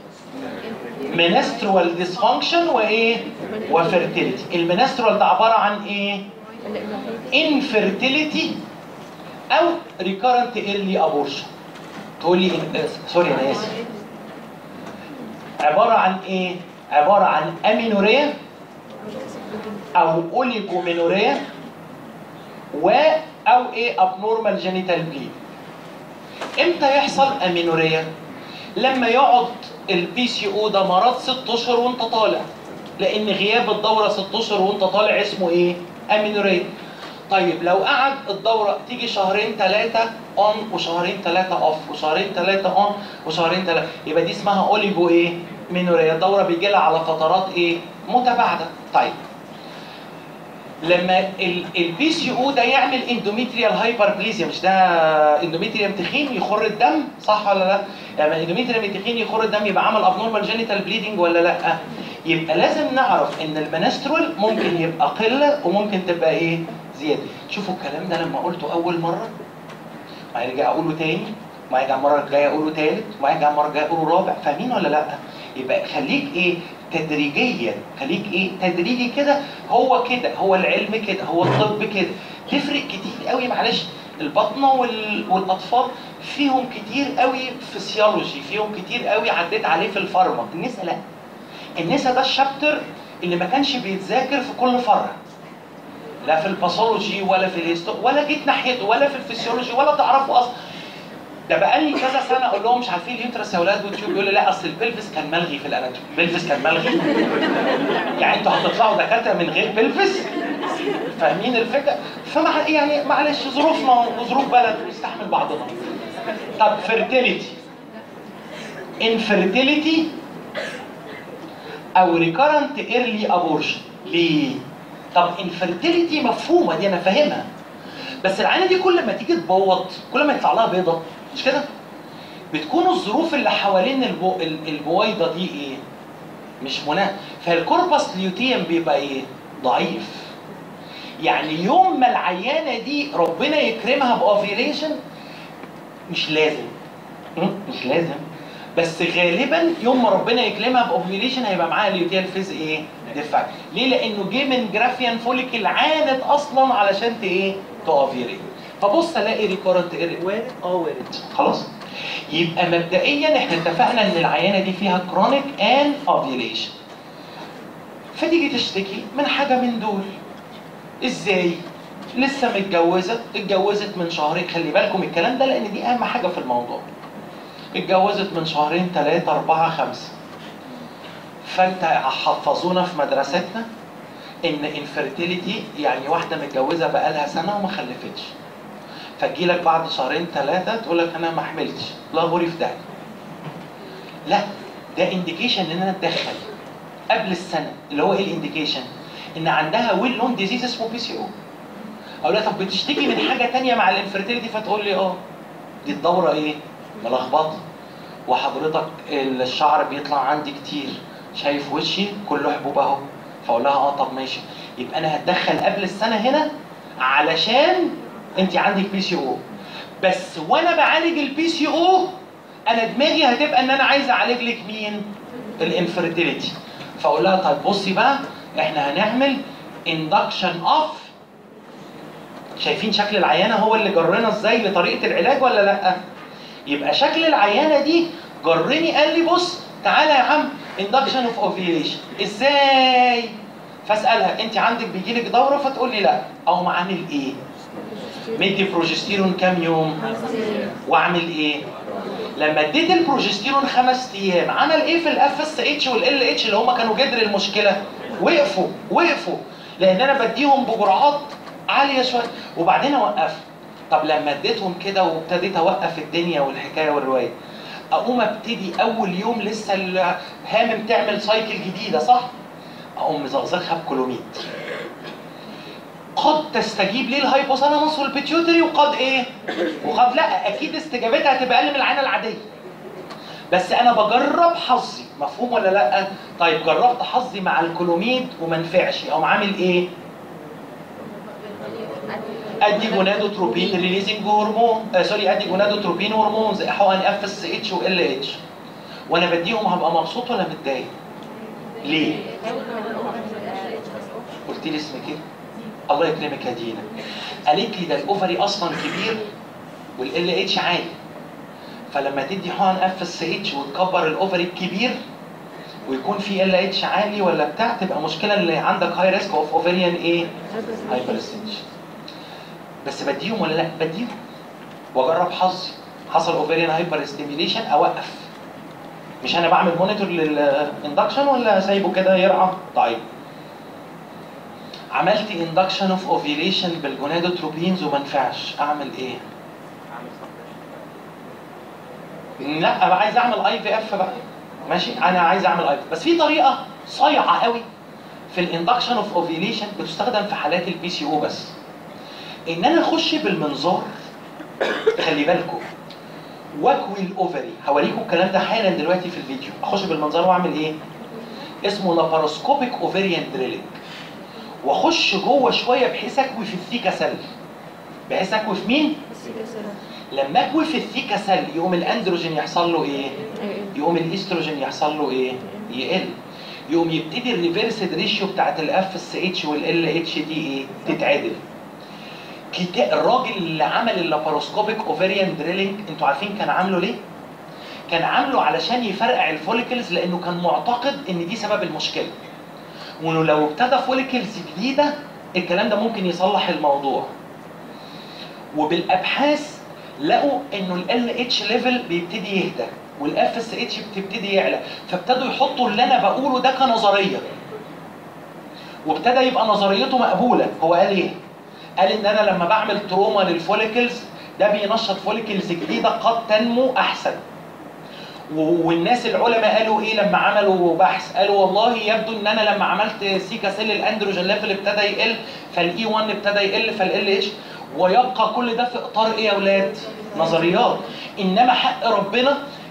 منسترول ديسفانكشن وايه؟ وفيرتيليتي. المنسترول ده عباره عن ايه؟ انفيرتيليتي او ريكارنت ايرلي ابورشن. تقول لي إن- سوري انا اسف. عباره عن ايه؟ عباره عن امينوريا او اوليجومينوريا و او ايه ابنورمال جينيتال بليد. امتى يحصل امينوريا؟ لما يقعد البي سي او ده مرض ست اشهر وانت طالع لان غياب الدوره ست اشهر وانت طالع اسمه ايه؟ امينوريا. طيب لو قعد الدوره تيجي شهرين ثلاثه اون وشهرين ثلاثه اوف وشهرين ثلاثه اون وشهرين ثلاثه يبقى دي اسمها اوليجو ايه؟ مينوريا الدوره بيجي لها على فترات ايه؟ متباعده. طيب لما البي سي او ده يعمل اندوميتريال هايبربليزيا مش ده اندوميتريوم تخين يخر الدم صح ولا لا؟ لما اندوميتريوم تخين يخر الدم يبقى عمل ابنورمال جينيتال بليدنج ولا لا؟ يبقى لازم نعرف ان المنسترول ممكن يبقى قله وممكن تبقى ايه؟ زياده. شوفوا الكلام ده لما قلته اول مره وهرجع اقوله تاني وهرجع المره الجايه اقوله تالت وهرجع المره الجايه اقوله رابع فاهمين ولا لا؟ يبقى خليك ايه؟ تدريجيا خليك ايه تدريجي كده هو كده هو العلم كده هو الطب كده تفرق كتير قوي معلش البطنه وال... والاطفال فيهم كتير قوي فسيولوجي فيهم كتير قوي عديت عليه في الفارما النساء لا النساء ده الشابتر اللي ما كانش بيتذاكر في كل فرع لا في الباثولوجي ولا في الهيستو ولا جيت ناحيته ولا في الفسيولوجي ولا تعرفوا اصلا ده بقالي كذا سنه اقول لهم مش عارفين اليوترس يا اولاد وتيوب يقول لي لا اصل البلفس كان ملغي في الاناتومي البلفس كان ملغي يعني انتوا هتطلعوا دكاتره من غير بلفس فاهمين الفكره فمع يعني معلش ظروفنا وظروف بلد ونستحمل بعضنا طب فيرتيليتي انفيرتيليتي او ريكارنت ايرلي ابورشن ليه طب انفيرتيليتي مفهومه دي انا فاهمها بس العينه دي كل ما تيجي تبوط كل ما يطلع لها بيضه مش كده؟ بتكون الظروف اللي حوالين البو... ال- البويضه دي ايه؟ مش مناسب فالكوربس ليوتيم بيبقى ايه ضعيف يعني يوم ما العيانه دي ربنا يكرمها باوفيليشن مش لازم م? مش لازم بس غالبا يوم ما ربنا يكرمها باوفيليشن هيبقى معاها ليوتيال فيز ايه ديفكت ليه لانه جه من جرافيان فوليكل عانت اصلا علشان ت ايه تاوفيليت فبص الاقي ريكورنت وارد اه وارد خلاص يبقى مبدئيا احنا اتفقنا ان العيانه دي فيها كرونيك ان اوفيليشن فتيجي تشتكي من حاجه من دول ازاي لسه متجوزه اتجوزت من شهرين خلي بالكم الكلام ده لان دي اهم حاجه في الموضوع اتجوزت من شهرين ثلاثة أربعة خمسة فأنت حفظونا في مدرستنا إن انفرتيليتي يعني واحدة متجوزة بقالها سنة وما خلفتش فتجيلك بعد شهرين ثلاثة تقول لك أنا ما حملتش لا غوري في داعي لا ده انديكيشن إن أنا أتدخل قبل السنة اللي هو إيه الانديكيشن؟ إن عندها ويل نون ديزيز اسمه بي سي أو أقول لها طب بتشتكي من حاجة تانية مع الانفرتيليتي فتقول لي أه دي الدورة إيه؟ ملخبطه وحضرتك الشعر بيطلع عندي كتير شايف وشي كله حبوب اهو فاقول لها اه طب ماشي يبقى انا هتدخل قبل السنه هنا علشان انت عندك بي سي او بس وانا بعالج البي سي او انا دماغي هتبقى ان انا عايز اعالج لك مين الانفرتيليتي فاقول لها طيب بصي بقى احنا هنعمل اندكشن اوف شايفين شكل العيانه هو اللي جرنا ازاي لطريقه العلاج ولا لا يبقى شكل العيانه دي جرني قال لي بص تعالى يا عم اندكشن اوف اوفيليشن ازاي فاسالها انت عندك بيجي لك دوره فتقول لي لا اقوم عامل ايه مدي بروجستيرون كام يوم واعمل ايه لما اديت البروجستيرون خمس ايام عمل ايه في الاف اس اتش والال اتش اللي هم كانوا جذر المشكله وقفوا وقفوا لان انا بديهم بجرعات عاليه شويه وبعدين اوقف طب لما اديتهم كده وابتديت اوقف الدنيا والحكايه والروايه اقوم ابتدي اول يوم لسه هامم تعمل سايكل جديده صح؟ اقوم مزغزغها بكلوميد قد تستجيب ليه الهايبوثالاموس والبيتيوتري وقد ايه؟ وقد لا اكيد استجابتها هتبقى اقل من العينه العاديه بس انا بجرب حظي مفهوم ولا لا؟ طيب جربت حظي مع الكلوميد وما نفعش اقوم عامل ايه؟ ادي جونادوتروبين ريليزنج هرمون آه سوري ادي جونادوتروبين هرمونز حقن اف اس اتش وال اتش وانا بديهم هبقى مبسوط ولا متضايق؟ ليه؟ قلت لي اسمك ايه؟ الله يكرمك يا دينا قالت لي ده الاوفري اصلا كبير والال اتش عالي فلما تدي حقن اف اس اتش وتكبر الاوفري الكبير ويكون في ال اتش عالي ولا بتاع تبقى مشكله اللي عندك هاي ريسك اوف اوفريان ايه؟ هايبرستنشن بس بديهم ولا لا؟ بديهم واجرب حظي حصل اوفريان هايبر ستيميليشن اوقف مش انا بعمل مونيتور للاندكشن ولا سايبه كده يرعى؟ طيب عملت اندكشن اوف اوفيليشن بالجونادوتروبينز وما نفعش اعمل ايه؟ عامل صح لا انا عايز اعمل اي في اف بقى ماشي انا عايز اعمل اي بس في طريقه صايعه قوي في الاندكشن اوف اوفيليشن بتستخدم في حالات البي سي او بس ان انا اخش بالمنظار خلي بالكم واكوي الاوفري هوريكم الكلام ده حالا دلوقتي في الفيديو اخش بالمنظار واعمل ايه اسمه لاباروسكوبيك اوفريان دريلينج واخش جوه شويه بحيث اكوي في الثيكا سيل بحيث اكوي في مين لما اكوي في الثيكا سيل يقوم الاندروجين يحصل له ايه يقوم الاستروجين يحصل له ايه يقل يقوم يبتدي الريفرسد ريشيو بتاعت الاف اس اتش والال اتش دي ايه تتعدل كتا الراجل اللي عمل اللاباروسكوبيك اوفريان دريلينج انتوا عارفين كان عامله ليه؟ كان عامله علشان يفرقع الفوليكلز لانه كان معتقد ان دي سبب المشكله. وانه لو ابتدى فوليكلز جديده الكلام ده ممكن يصلح الموضوع. وبالابحاث لقوا انه ال اتش ليفل بيبتدي يهدى والاف اس اتش بتبتدي يعلى فابتدوا يحطوا اللي انا بقوله ده كنظريه. وابتدى يبقى نظريته مقبوله هو قال ايه؟ قال ان انا لما بعمل تروما للفوليكلز ده بينشط فوليكلز جديده قد تنمو احسن و- والناس العلماء قالوا ايه لما عملوا بحث قالوا والله يبدو ان انا لما عملت سيكا سيل الاندروجين ليفل ابتدى يقل فالاي 1 ابتدى يقل فال اتش ويبقى كل ده في اطار ايه يا اولاد نظريات انما حق ربنا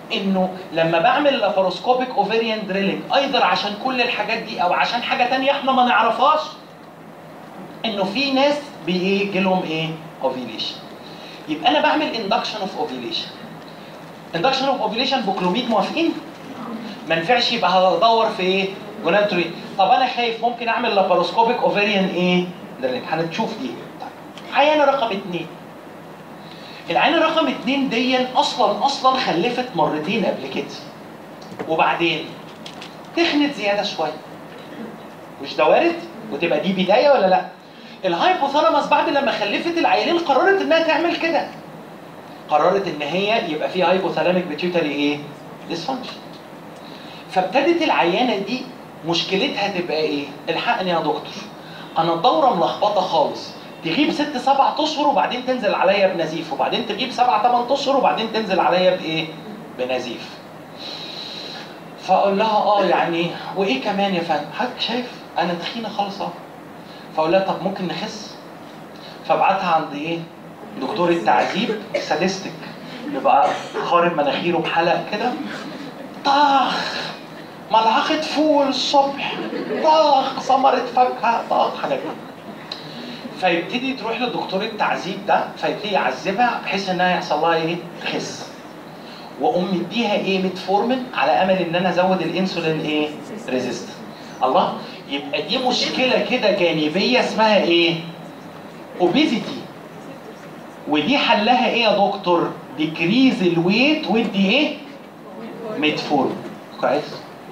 انه لما بعمل لاباروسكوبيك اوفيريان دريلينج ايضا عشان كل الحاجات دي او عشان حاجه تانية احنا ما نعرفهاش انه في ناس بيجي لهم ايه اوفيليشن يبقى انا بعمل اندكشن اوف اوفيليشن اندكشن اوف اوفيليشن بوكلوميد موافقين ما ينفعش يبقى هدور في ايه جوناتري طب انا خايف ممكن اعمل لاباروسكوبيك اوفيريان ايه دريلينج هنشوف دي طيب عيانه رقم اتنين العينه رقم اتنين دي اصلا اصلا خلفت مرتين قبل كده وبعدين تخنت زياده شويه مش ده وارد وتبقى دي بدايه ولا لا الهايبوثالاموس بعد لما خلفت العيلين قررت انها تعمل كده قررت ان هي يبقى في هايبوثالاميك بيتيوتري ايه ديسفانكشن فابتدت العيانه دي مشكلتها تبقى ايه الحقني يا دكتور انا الدوره ملخبطه خالص تغيب ست سبع اشهر وبعدين تنزل عليا بنزيف وبعدين تغيب سبع ثمان اشهر وبعدين تنزل عليا بايه بنزيف فاقول لها اه يعني وايه كمان يا فندم حضرتك شايف انا تخينه خالص اهو فاقول لها طب ممكن نخس فابعتها عند ايه دكتور التعذيب سادستك يبقى خارب مناخيره بحلق كده طخ ملعقة فول الصبح طخ ثمرة فاكهة طخ حاجات كده. فيبتدي تروح لدكتور التعذيب ده فيبتدي يعذبها بحيث انها يحصل لها ايه؟ خس. واقوم مديها ايه؟ ميتفورمين على امل ان انا ازود الانسولين ايه؟ ريزيست. الله يبقى دي مشكله كده جانبيه اسمها ايه؟ اوبيزيتي. ودي حلها ايه يا دكتور؟ ديكريز الويت ودي ايه؟ ميتفورمين. كويس؟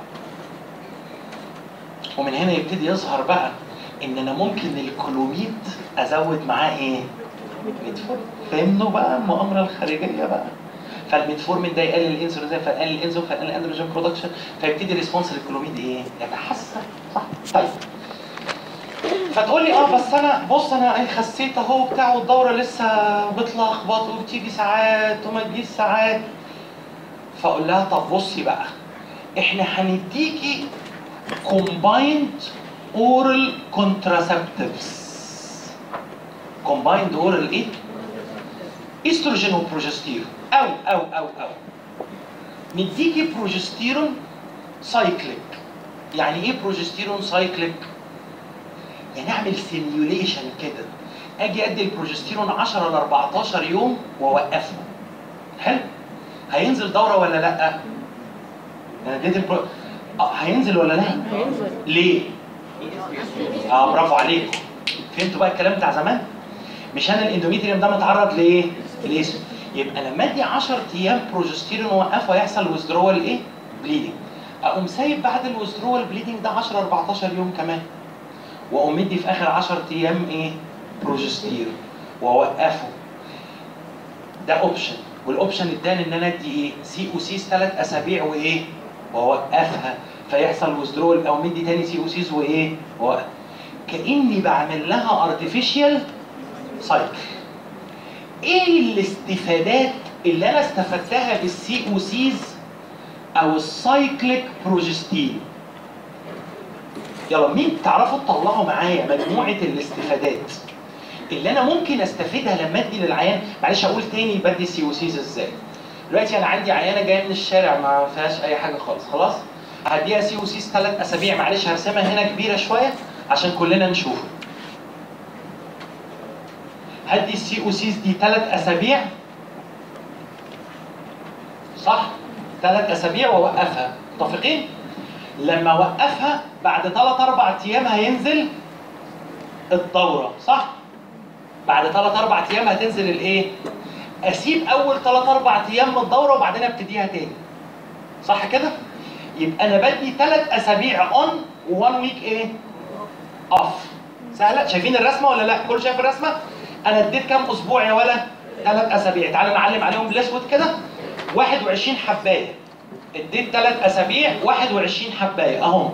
ومن هنا يبتدي يظهر بقى ان انا ممكن الكلوميد ازود معاه ايه؟ ميتفورمين فهمنوا بقى المؤامره الخارجيه بقى فالميتفورمين ده يقلل الانسولين زي فيقلل الانسولين فيقلل الاندروجين برودكشن فيبتدي الريسبونس للكلوميد ايه؟ يتحسن صح طيب فتقول لي اه بس انا بص انا ايه خسيت اهو بتاع والدوره لسه بتلخبط وبتيجي ساعات وما تجيش ساعات فاقول لها طب بصي بقى احنا هنديكي combined oral contraceptives combined oral ايه؟ استروجين وبروجستيرون او او او او نديكي بروجستيرون سايكليك يعني ايه بروجستيرون سايكليك؟ يعني اعمل سيميوليشن كده اجي ادي البروجستيرون 10 ل 14 يوم واوقفه حلو؟ هينزل دوره ولا لا؟ انا اديت البرو... آه، هينزل ولا لا؟ هينزل ليه؟ اه برافو عليكم فهمتوا بقى الكلام بتاع زمان؟ مش انا الاندوميتريوم ده متعرض لايه؟ لاسم يبقى لما ادي 10 ايام بروجستيرون واوقفه هيحصل ويزدرول ايه؟ بليدنج اقوم سايب بعد الويزدرول بليدنج ده 10 14 يوم كمان واقوم مدي في اخر 10 ايام ايه؟ بروجستيرون واوقفه ده اوبشن والاوبشن الثاني ان انا ادي ايه؟ سي او سيز ثلاث اسابيع وايه؟ واوقفها فيحصل ويزدرول او مدي تاني سي او سيز وايه؟ وأوقف. كاني بعمل لها ارتفيشال سايكل. ايه الاستفادات اللي انا استفدتها بالسي او سيز او السايكليك بروجستين؟ يلا مين تعرفوا تطلعوا معايا مجموعه الاستفادات اللي انا ممكن استفيدها لما ادي للعيان معلش اقول تاني بدي سي او سيز ازاي دلوقتي انا عندي عيانه جايه من الشارع ما فيهاش اي حاجه خالص خلاص هديها سي او سيز ثلاث اسابيع معلش هرسمها هنا كبيره شويه عشان كلنا نشوف هدي السي او سيز دي ثلاث اسابيع صح ثلاث اسابيع واوقفها متفقين لما اوقفها بعد ثلاث اربع ايام هينزل الدوره صح بعد ثلاث اربع ايام هتنزل الايه اسيب اول ثلاث اربع ايام من الدوره وبعدين ابتديها تاني صح كده يبقى انا بدي ثلاث اسابيع اون وون ويك ايه اوف سهله شايفين الرسمه ولا لا كل شايف الرسمه انا اديت كام اسبوع يا ولا ثلاث اسابيع تعالوا نعلم عليهم بالاسود كده 21 حبايه اديت ثلاث اسابيع 21 حبايه اهم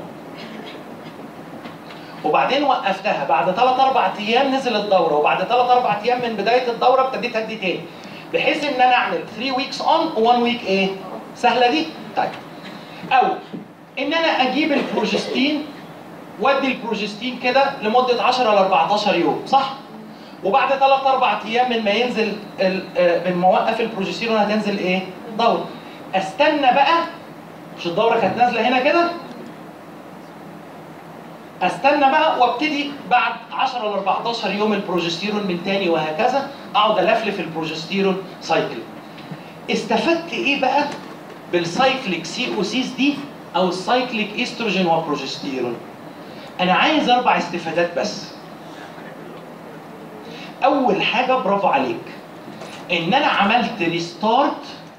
وبعدين وقفتها بعد ثلاث اربع ايام نزل الدوره وبعد ثلاث اربع ايام من بدايه الدوره ابتديت ادي تاني بحيث ان انا اعمل 3 ويكس اون و1 ويك ايه؟ سهله دي؟ طيب او ان انا اجيب البروجستين وادي البروجستين كده لمده 10 ل 14 يوم صح؟ وبعد ثلاث اربع ايام من ما ينزل ال- آه، من ما اوقف البروجستيرون هتنزل ايه؟ دوره استنى بقى مش الدوره كانت نازله هنا كده استنى بقى وابتدي بعد 10 ل 14 يوم البروجستيرون من تاني وهكذا اقعد الفلف البروجستيرون سايكل استفدت ايه بقى بالسايكليك سي او سيز دي او السايكليك استروجين وبروجستيرون انا عايز اربع استفادات بس اول حاجه برافو عليك ان انا عملت ريستارت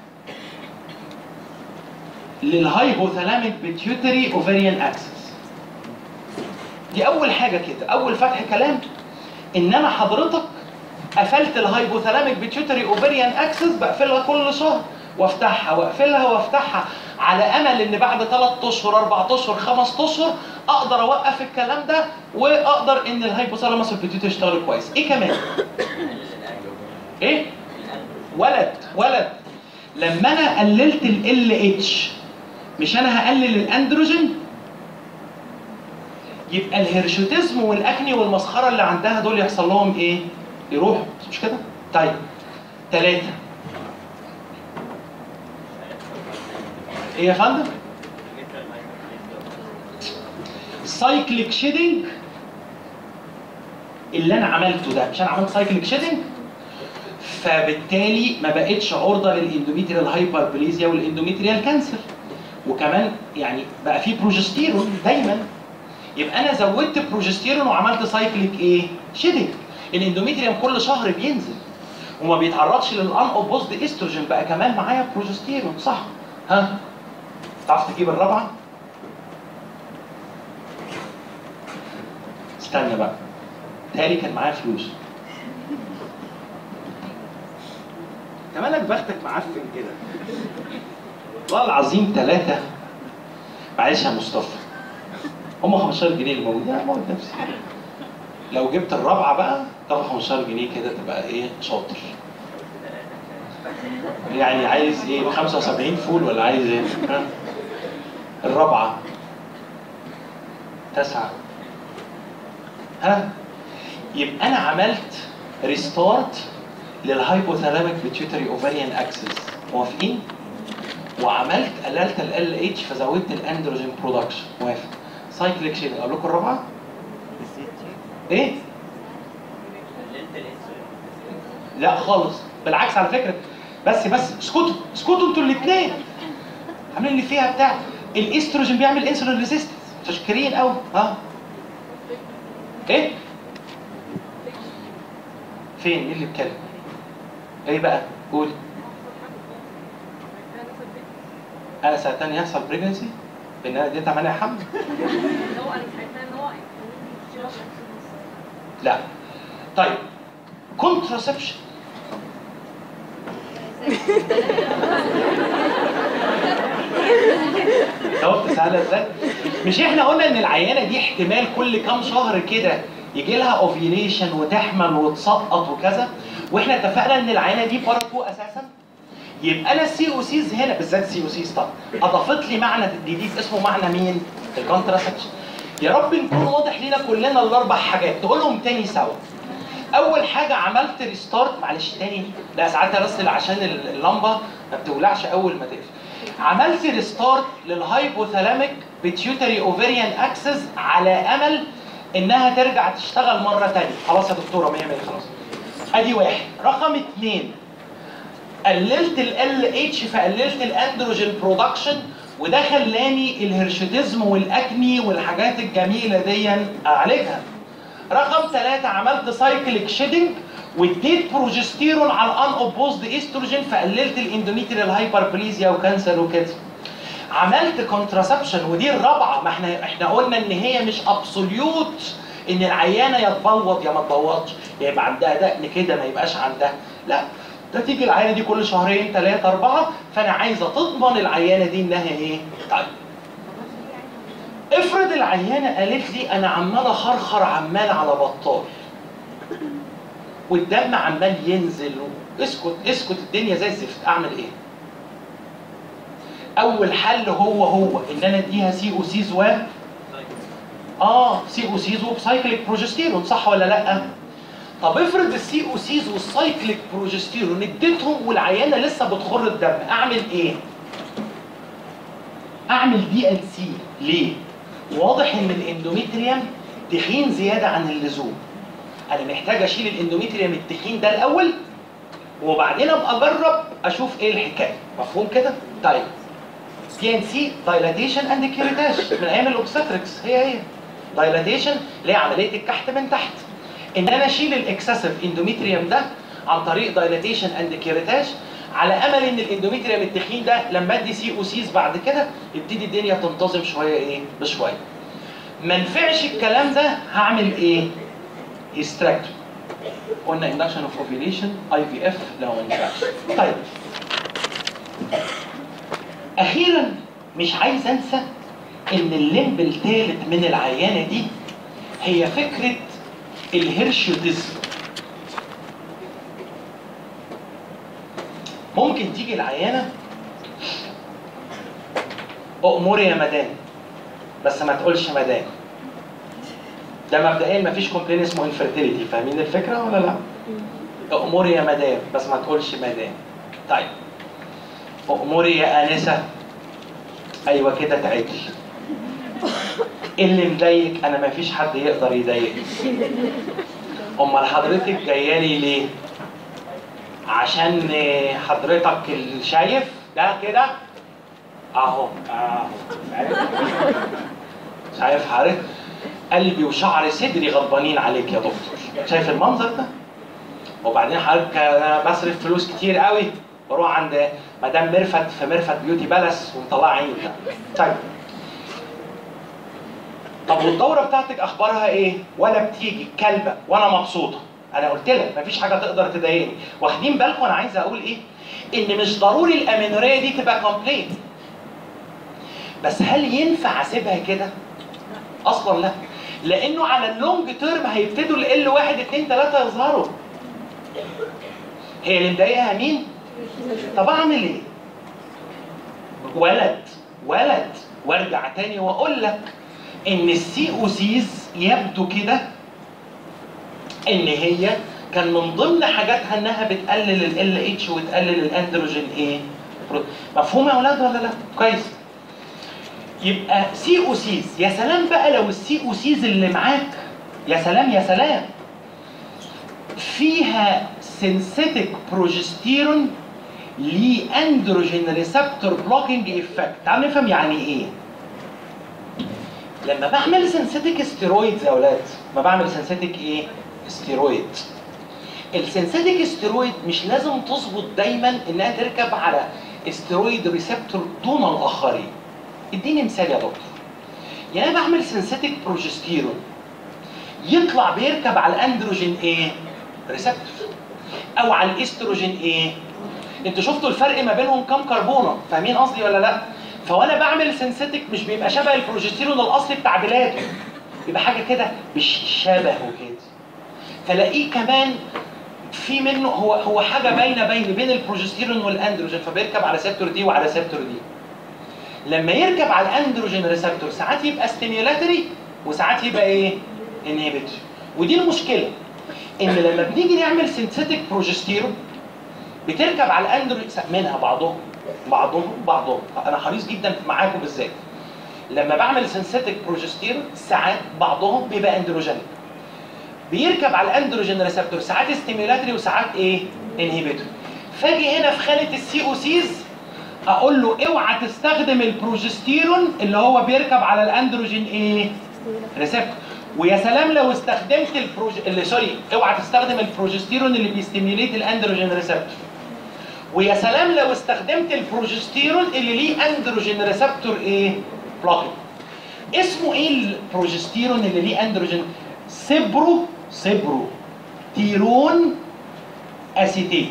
للهايبوثالاميك بيتيوتري اوفريان اكسس دي اول حاجه كده اول فتح كلام ان انا حضرتك قفلت الهايبوثالاميك بيتيوتري اوفريان اكسس بقفلها كل شهر وافتحها واقفلها وافتحها على امل ان بعد 3 اشهر 4 اشهر 5 اشهر اقدر اوقف الكلام ده واقدر ان الهايبوثالاموس البيتيوتري يشتغل كويس ايه كمان ايه ولد ولد لما انا قللت ال اتش مش انا هقلل الاندروجين يبقى الهرشوتيزم والاكني والمسخره اللي عندها دول يحصل لهم ايه؟ يروحوا مش كده؟ طيب ثلاثة ايه يا فندم؟ سايكليك شيدنج اللي انا عملته ده مش انا عملت سايكليك شيدنج فبالتالي ما بقتش عرضه للاندوميتريال هايبربليزيا والاندوميتريال كانسر وكمان يعني بقى في بروجستيرون دايما يبقى انا زودت بروجستيرون وعملت سايكليك ايه؟ شيدنج الاندوميتريوم كل شهر بينزل وما بيتعرضش للان اوبوزد استروجين بقى كمان معايا بروجستيرون صح ها تعرف تجيب الرابعه؟ استنى بقى تالي كان معايا فلوس انت مالك بختك معفن كده والله العظيم ثلاثة معلش يا مصطفى هم 15 جنيه اللي موجودين انا موت نفسي لو جبت الرابعة بقى تاخد 15 جنيه كده تبقى ايه شاطر يعني عايز ايه 75 فول ولا عايز ايه ها؟ الرابعة تسعة ها يبقى انا عملت ريستارت للهايبوثالاميك بيتيوتري اوفريان اكسس موافقين؟ وعملت قللت ال اتش فزودت الاندروجين برودكشن موافق سايكليك شيل اقول لكم الرابعه؟ ايه؟ قللت الانسولين لا خالص بالعكس على فكره بس بس اسكتوا اسكتوا انتوا الاثنين عاملين اللي فيها بتاع الاستروجين بيعمل انسولين ريزيستنس متشكرين قوي ها ايه فين مين اللي بيتكلم ايه بقى قول انا ساعتين يحصل بريجنسي ان انا اديت عمليه حمل لا طيب كونتراسبشن شفت سهله ازاي؟ مش احنا قلنا ان العيانه دي احتمال كل كام شهر كده يجي لها اوفيليشن وتحمل وتسقط وكذا واحنا اتفقنا ان العيانه دي باراتو اساسا يبقى انا السي او سيز هنا بالذات سي او سيز طبعا اضافت لي معنى جديد اسمه معنى مين؟ الكونتراسبشن يا رب نكون واضح لينا كلنا الاربع حاجات نقولهم تاني سوا اول حاجه عملت ريستارت معلش تاني لا ساعات ارسل عشان اللمبه ما بتولعش اول ما تقفل عملت ريستارت للهايبوثالاميك بيتيوتري اوفريان اكسس على امل انها ترجع تشتغل مره تانية خلاص يا دكتوره 100 100 خلاص ادي واحد رقم اثنين قللت ال اتش فقللت الاندروجين برودكشن وده خلاني الهرشوتيزم والاكني والحاجات الجميله دي اعالجها رقم ثلاثة عملت سايكليك شيدنج واديت بروجستيرون على الان اوبوزد استروجين فقللت الاندوميتريال هايبربليزيا وكانسر وكده عملت كونتراسبشن ودي الرابعه ما احنا احنا قلنا ان هي مش ابسوليوت ان العيانه يا تبوظ يا ما تبوظش يا يبقى عندها دقن كده ما يبقاش عندها لا ده تيجي العيانه دي كل شهرين ثلاثه اربعه فانا عايزه تضمن العيانه دي انها ايه؟ طيب افرض العيانه قالت لي انا عمال اخرخر عمال على بطال والدم عمال ينزل اسكت اسكت الدنيا زي الزفت اعمل ايه؟ اول حل هو هو ان انا اديها سي او سيز و اه سي او سيز وسايكليك بروجستيرون صح ولا لا؟ طب افرض السي او سيز والسايكليك بروجستيرون اديتهم والعيانه لسه بتخر الدم اعمل ايه؟ اعمل دي ان سي ليه؟ واضح ان الاندوميتريوم تخين زياده عن اللزوم انا محتاج اشيل الاندوميتريوم التخين ده الاول وبعدين ابقى اجرب اشوف ايه الحكايه مفهوم كده؟ طيب تي ان سي دايلاتيشن اند كيريتاج من ايام الاوبستريكس هي هي دايلاتيشن اللي هي عمليه الكحت من تحت ان انا اشيل الاكسسيف اندوميتريوم ده عن طريق دايلاتيشن اند كيريتاج على امل ان الاندوميتريوم التخين ده لما ادي سي او سيز بعد كده يبتدي الدنيا تنتظم شويه ايه بشويه ما نفعش الكلام ده هعمل ايه يستراكت قلنا induction اوف اوفيليشن اي في اف لو ما نفعش طيب اخيرا مش عايز انسى ان الليمب الثالث من العيانه دي هي فكره الهيرشوتيزم ممكن تيجي العيانه أؤمري يا مدام بس ما تقولش مدام ده مبدئيا ما فيش كومبلين اسمه انفيرتيليتي فاهمين الفكره ولا لا؟ أؤمري يا مدام بس ما تقولش مدام طيب أؤمري يا آنسة أيوة كده تعدل إيه اللي مضايق أنا ما فيش حد يقدر يضايقني أمال حضرتك جاية لي ليه؟ عشان حضرتك اللي شايف ده كده اهو اهو شايف؟ شايف حضرتك قلبي وشعر صدري غضبانين عليك يا دكتور شايف المنظر ده وبعدين حضرتك انا بصرف فلوس كتير قوي بروح عند مدام مرفت في مرفت بيوتي بالاس ومطلعه عيني طيب طب والدوره بتاعتك اخبارها ايه؟ ولا بتيجي كلبه وانا مبسوطه انا قلت لك مفيش حاجه تقدر تضايقني واخدين بالكم انا عايز اقول ايه؟ ان مش ضروري الامينوريه دي تبقى كومبليت بس هل ينفع اسيبها كده؟ اصلا لا لانه على اللونج تيرم هيبتدوا ال واحد اتنين تلاته يظهروا هي اللي مضايقها مين؟ طب اعمل ايه؟ ولد ولد وارجع تاني واقول لك ان السي او سيز يبدو كده ان هي كان من ضمن حاجاتها انها بتقلل ال اتش وتقلل الاندروجين ايه؟ مفهوم يا اولاد ولا لا؟ كويس يبقى سي او سيز يا سلام بقى لو السي او سيز اللي معاك يا سلام يا سلام فيها سينثيتك بروجستيرون لاندروجين ريسبتور بلوكينج افكت تعالوا نفهم يعني ايه لما بعمل سينثيتك ستيرويدز يا اولاد ما بعمل سينثيتك ايه ستيرويد السينثيتك ستيرويد مش لازم تظبط دايما انها تركب على استرويد ريسبتور دون الاخرين اديني مثال يا دكتور يعني انا بعمل سينثيتك بروجستيرون يطلع بيركب على الاندروجين ايه ريسبتور او على الاستروجين ايه انتوا شفتوا الفرق ما بينهم كام كربونه فاهمين قصدي ولا لا فوانا بعمل سينثيتك مش بيبقى شبه البروجستيرون الاصلي بتاع بلاده بيبقى حاجه كده مش شبهه كده تلاقيه كمان في منه هو هو حاجه باينه بين بين البروجستيرون والاندروجين فبيركب على سيبتور دي وعلى سيبتور دي لما يركب على الاندروجين ريسبتور ساعات يبقى ستيميولاتري وساعات يبقى ايه انهبيتوري ودي المشكله ان لما بنيجي نعمل سينثيتك بروجستيرون بتركب على الاندروجين منها بعضهم بعضهم بعضهم انا حريص جدا معاكم بالذات لما بعمل سينثيتك بروجستيرون ساعات بعضهم بيبقى اندروجينيك بيركب على الاندروجين ريسبتور ساعات ستيميولاتري وساعات ايه انهبيتوري فاجي هنا في خانه السي او سيز اقول له اوعى تستخدم البروجستيرون اللي هو بيركب على الاندروجين ايه ريسبتور ويا سلام لو استخدمت البروج... اللي سوري اوعى تستخدم البروجستيرون اللي بيستيميوليت الاندروجين ريسبتور ويا سلام لو استخدمت البروجستيرون اللي ليه اندروجين ريسبتور ايه بلوكينج اسمه ايه البروجستيرون اللي ليه اندروجين سبرو سبرو تيرون اسيتيت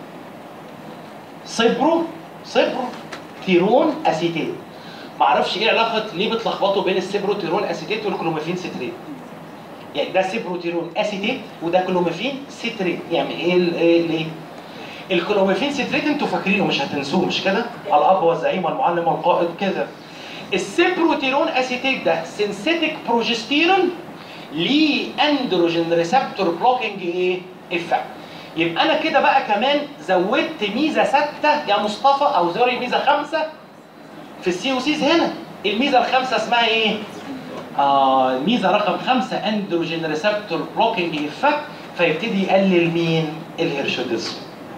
سبرو سبرو تيرون اسيتيت معرفش ايه علاقه ليه بتلخبطوا بين السبرو تيرون اسيتيت والكلوميفين ستريت يعني ده سبرو تيرون اسيتيت وده كلوميفين ستريت يعني ايه ال- إيه ليه الكلوميفين ستريت انتوا فاكرينه مش هتنسوه مش كده الاب والزعيم والمعلم والقائد كده السبروتيرون اسيتيت ده سينثيتك بروجستيرون ليه اندروجين ريسبتور بلوكينج ايه افكت يبقى انا كده بقى كمان زودت ميزه سته يا مصطفى او سوري ميزه خمسه في السي او سيز هنا الميزه الخامسه اسمها ايه؟ اه الميزه رقم خمسه اندروجين ريسبتور بلوكينج افكت فيبتدي يقلل مين؟ الهيرشوديزم.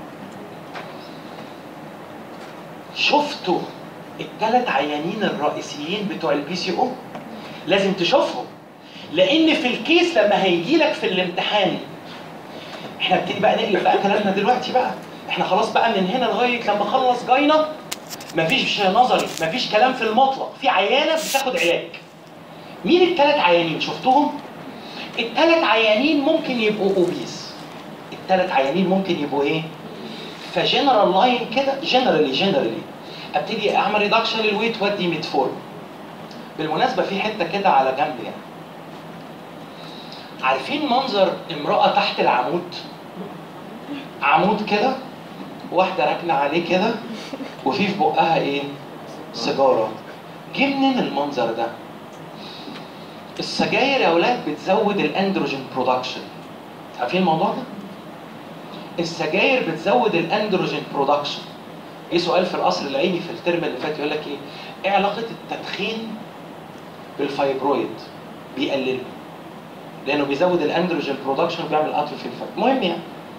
شفتوا الثلاث عيانين الرئيسيين بتوع البي سي او؟ لازم تشوفهم لان في الكيس لما هيجي لك في الامتحان احنا بنبتدي بقى نقلب بقى كلامنا دلوقتي بقى احنا خلاص بقى من هنا لغايه لما اخلص جاينا مفيش نظري مفيش كلام في المطلق في عيانه بتاخد علاج مين الثلاث عيانين شفتهم الثلاث عيانين ممكن يبقوا اوبيس الثلاث عيانين ممكن يبقوا ايه فجنرال لاين كده جنرالي جنرالي ابتدي اعمل ريدكشن للويت وادي ميتفورم بالمناسبه في حته كده على جنب يعني عارفين منظر امراه تحت العمود عمود كده واحده راكنه عليه كده وفي في بقها ايه سيجاره جه منين المنظر ده السجاير يا اولاد بتزود الاندروجين برودكشن عارفين الموضوع ده السجاير بتزود الاندروجين برودكشن ايه سؤال في القصر العيني في الترم اللي فات يقول لك ايه ايه علاقه التدخين بالفايبرويد بيقلله لانه بيزود الاندروجين برودكشن وبيعمل اتروفي الفك المهم يعني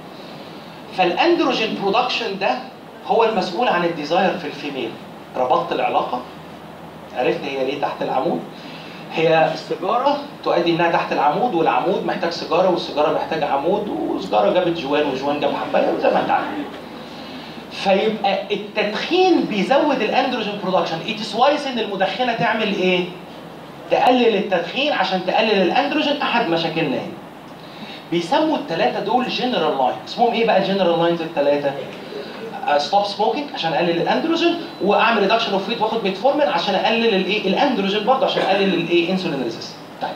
فالاندروجين برودكشن ده هو المسؤول عن الديزاير في الفيميل ربطت العلاقه عرفت هي ليه تحت العمود هي السيجاره تؤدي انها تحت العمود والعمود محتاج سيجاره والسيجاره محتاج عمود وسيجاره جابت جوان وجوان جاب حبايه وزي ما انت عارف فيبقى التدخين بيزود الاندروجين برودكشن اتس وايز ان المدخنه تعمل ايه؟ تقلل التدخين عشان تقلل الاندروجين احد مشاكلنا هنا بيسموا الثلاثه دول جنرال لاين اسمهم ايه بقى الجنرال لاينز الثلاثه ستوب سموكينج عشان اقلل الاندروجين واعمل ريدكشن اوف ويت واخد ميتفورمين عشان اقلل الايه الاندروجين برضه عشان اقلل الايه انسولين ريزيست طيب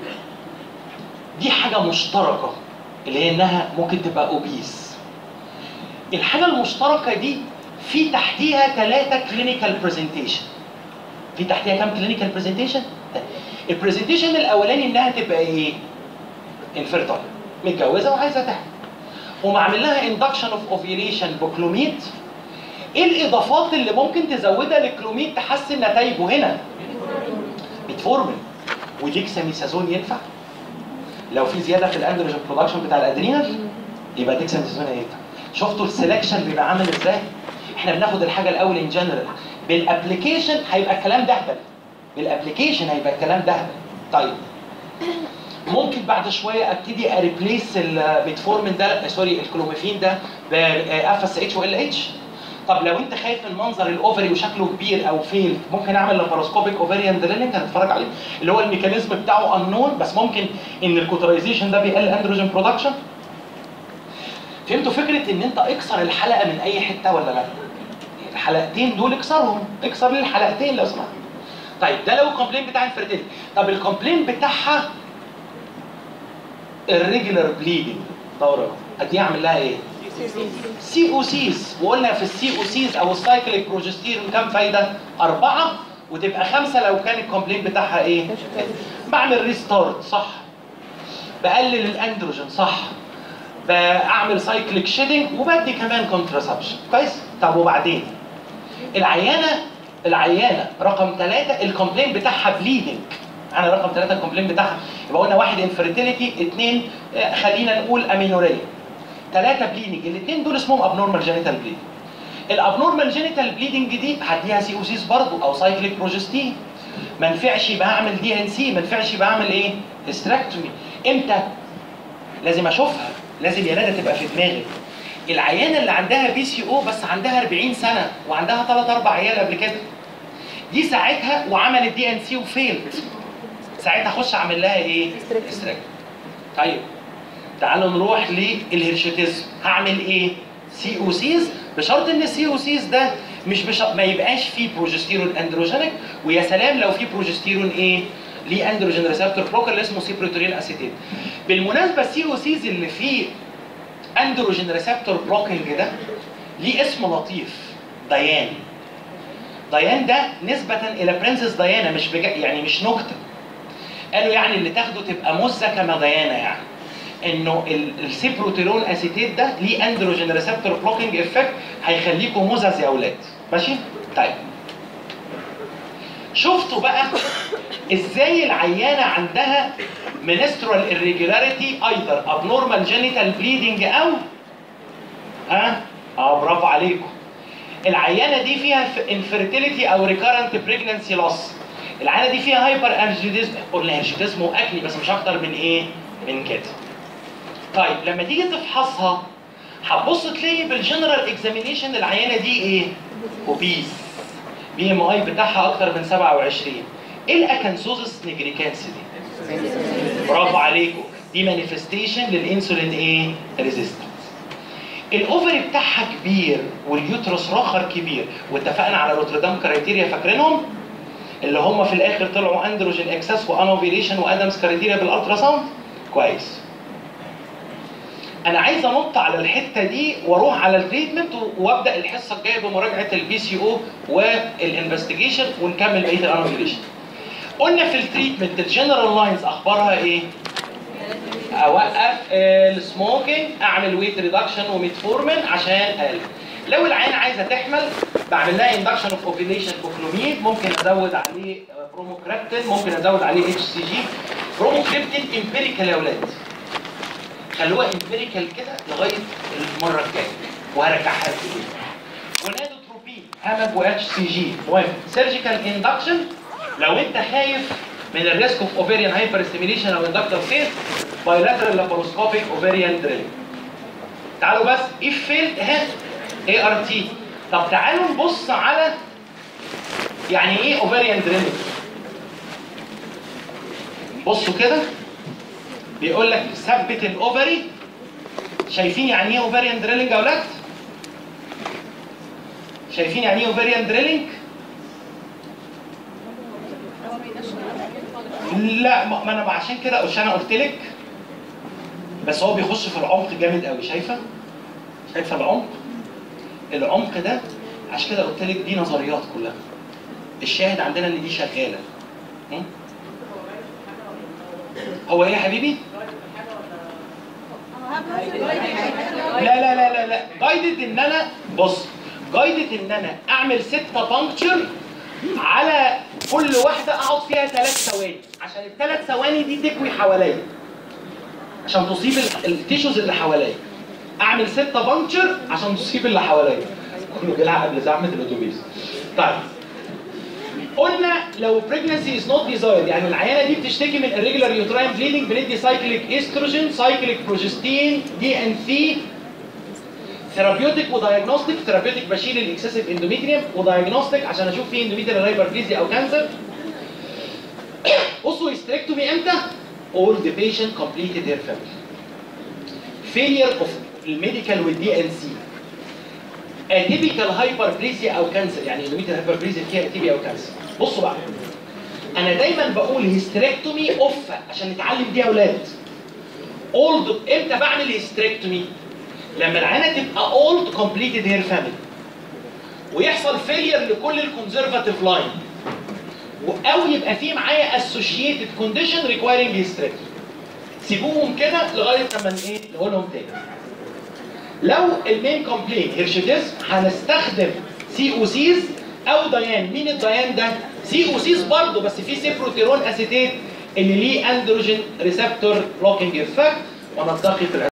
دي حاجه مشتركه اللي هي انها ممكن تبقى اوبيس الحاجه المشتركه دي في تحتيها ثلاثه كلينيكال برزنتيشن في تحتيها كام كلينيكال برزنتيشن البرزنتيشن الاولاني انها تبقى ايه انفيرتايل متجوزه وعايزه تحمل ومعمل لها اندكشن اوف اوفيليشن بكلوميد ايه الاضافات اللي ممكن تزودها للكلوميد تحسن نتائجه هنا ميتفورمين وديكساميثازون ينفع لو في زياده في الاندروجين برودكشن بتاع الادرينال يبقى ديكساميثازون هينفع شفتوا السلكشن بيبقى عامل ازاي احنا بناخد الحاجه الاول ان جنرال بالابلكيشن هيبقى الكلام ده هبل بالابلكيشن هيبقى الكلام ده هبل طيب ممكن بعد شويه ابتدي اريبليس الميتفورمين ده سوري الكلوميفين ده باف اس اتش وال اتش طب لو انت خايف من منظر الاوفري وشكله كبير او فيل ممكن اعمل لاباروسكوبيك اوفريان دريلينج هنتفرج عليه اللي هو الميكانيزم بتاعه انون بس ممكن ان الكوترايزيشن ده بيقلل اندروجين برودكشن فهمتوا فكره ان انت اكسر الحلقه من اي حته ولا لا؟ الحلقتين دول اكسرهم اكسر لي الحلقتين لو سمحت طيب ده لو الكومبلين بتاع الفرتيلتي طب الكومبلين بتاعها الريجولار بليدنج دوره دي اعمل لها ايه؟ سي او سيز وقلنا في السي او سيز او السايكليك بروجستيرون كام فايده؟ اربعه وتبقى خمسه لو كان الكومبلين بتاعها ايه؟ بعمل ريستارت صح بقلل الاندروجين صح بعمل سايكليك شيدنج وبدي كمان كونتراسبشن كويس؟ طب وبعدين؟ العيانه العيانه رقم ثلاثه الكومبلين بتاعها بليدنج انا رقم ثلاثه الكومبلين بتاعها يبقى قلنا واحد انفيرتيليتي اثنين خلينا نقول امينوريه ثلاثه بليدنج الاثنين دول اسمهم ابنورمال جينيتال بليدنج الابنورمال جينيتال بليدنج دي هديها سي او سيس برضه او سايكليك بروجستين ما نفعش يبقى اعمل دي ان سي ما نفعش يبقى اعمل ايه؟ استراكتومي امتى؟ لازم اشوفها لازم يا ندى تبقى في دماغي العيانه اللي عندها بي سي او بس عندها 40 سنه وعندها 3 4 عيال قبل كده دي ساعتها وعملت دي ان سي وفيل ساعتها اخش اعمل لها ايه؟ استراكت طيب تعالوا نروح للهرشوتيزم هعمل ايه؟ سي او سيز بشرط ان السي او سيز ده مش بش... ما يبقاش فيه بروجستيرون اندروجينيك ويا سلام لو فيه بروجستيرون ايه؟ ليه اندروجين ريسبتور بلوكر اللي اسمه سيبروتورين اسيتيت بالمناسبه السي او سيز اللي فيه اندروجين ريسبتور بلوكينج ده ليه اسم لطيف ديان ديان ده نسبة إلى برنسس ديانا مش بجا يعني مش نكتة قالوا يعني اللي تاخده تبقى مزة كما ديانا يعني انه السيبروتيرون اسيتيت ده ليه اندروجين ريسبتور بلوكينج افكت هيخليكم مزز يا اولاد ماشي؟ طيب شفتوا بقى ازاي العيانه عندها menstrual irregularity either abnormal genital bleeding او ها اه برافو عليكم العيانه دي فيها infertility او recurrent pregnancy loss العيانه دي فيها هايبر ارجيديزم قلنا ارجيديزم واكني بس مش اكتر من ايه من كده طيب لما تيجي تفحصها هتبص تلاقي بالجنرال اكزامينيشن العيانه دي ايه اوبيس بي ام اي بتاعها اكتر من 27 ايه الاكنسوزس نيجريكانسي دي برافو عليكم دي مانيفستيشن للانسولين ايه ريزيستنس الاوفري بتاعها كبير واليوترس راخر كبير واتفقنا على روتردام كرايتيريا فاكرينهم اللي هم في الاخر طلعوا اندروجين اكسس وانوفيليشن وادمز كرايتيريا بالالترا ساوند كويس انا عايز انط على الحته دي واروح على التريتمنت وابدا الحصه الجايه بمراجعه البي سي او والانفستيجيشن ونكمل بقيه الانوفيليشن قلنا في التريتمنت الجنرال لاينز اخبارها ايه؟ اوقف السموكينج اعمل ويت ريدكشن وميتفورمين عشان اقلل لو العين عايزه تحمل بعمل لها اندكشن اوف اوفيليشن كوكلوميد ممكن ازود عليه بروموكريبتين ممكن ازود عليه اتش سي جي بروموكريبتين امبيريكال يا اولاد خلوها امبيريكال كده لغايه المره الجايه وهرجعها لكم ونادوتروبين همج و اتش سي جي مهم سيرجيكال اندكشن لو انت خايف من الريسك اوف اوفيريان هايبر ستيميليشن او اندكتور فيس بايلاترال لاباروسكوبيك اوفيريان دريل تعالوا بس اف فيلد ها اي ار تي طب تعالوا نبص على يعني ايه اوفيريان دريل بصوا كده بيقول لك ثبت الاوفري شايفين يعني ايه اوفريان دريلنج يا اولاد؟ شايفين يعني ايه اوفريان دريلنج؟ لا ما ما انا عشان كده مش انا قلت لك بس هو بيخش في العمق جامد قوي شايفه؟ شايفه العمق؟ العمق ده عشان كده قلت لك دي نظريات كلها الشاهد عندنا ان دي شغاله م? هو ايه يا حبيبي؟ لا لا لا لا لا جايدد ان انا بص جايدد ان انا اعمل ستة بانكتشر على كل واحدة اقعد فيها ثلاث ثواني عشان الثلاث ثواني دي تكوي حواليا عشان تصيب ال- التيشوز اللي حواليا اعمل ستة بانكتشر عشان تصيب اللي حواليا كله بيلعب قبل زحمة الاتوبيس طيب قلنا لو pregnancy is not desired يعني العيانه دي بتشتكي من irregular uterine bleeding بندي cyclic estrogen cyclic progestin دي ان سي ثيرابيوتيك ودايجنوستيك ثيرابيوتيك بشيل الاكسسيف اندوميتريوم ودايجنوستيك عشان اشوف فيه اندوميتريال هايبربليزيا او كانسر بصوا hysterectomy امتى؟ all the patient completed their family failure of الميديكال والدي ان سي اتيبيكال هايبربليزيا او كانسر يعني اندوميتريال هايبربليزيا فيها اتيبيا او كانسر بصوا بقى انا دايما بقول هيستريكتومي اوف عشان نتعلم دي يا اولاد اولد امتى بعمل هيستريكتومي لما العينه تبقى اولد كومبليتد هير فاميلي ويحصل فيلير لكل الكونزرفاتيف لاين او يبقى في معايا اسوشيتد كونديشن ريكوايرنج هيستريكتومي سيبوهم كده لغايه لما ايه نقولهم تاني لو المين كومبلين هيرشيتيزم هنستخدم سي او سيز او ديان مين الديان ده؟ سي او سيز برضه بس في سيبروتيرون اسيتيت اللي ليه اندروجين ريسبتور بلوكينج افكت ونلتقي في الع-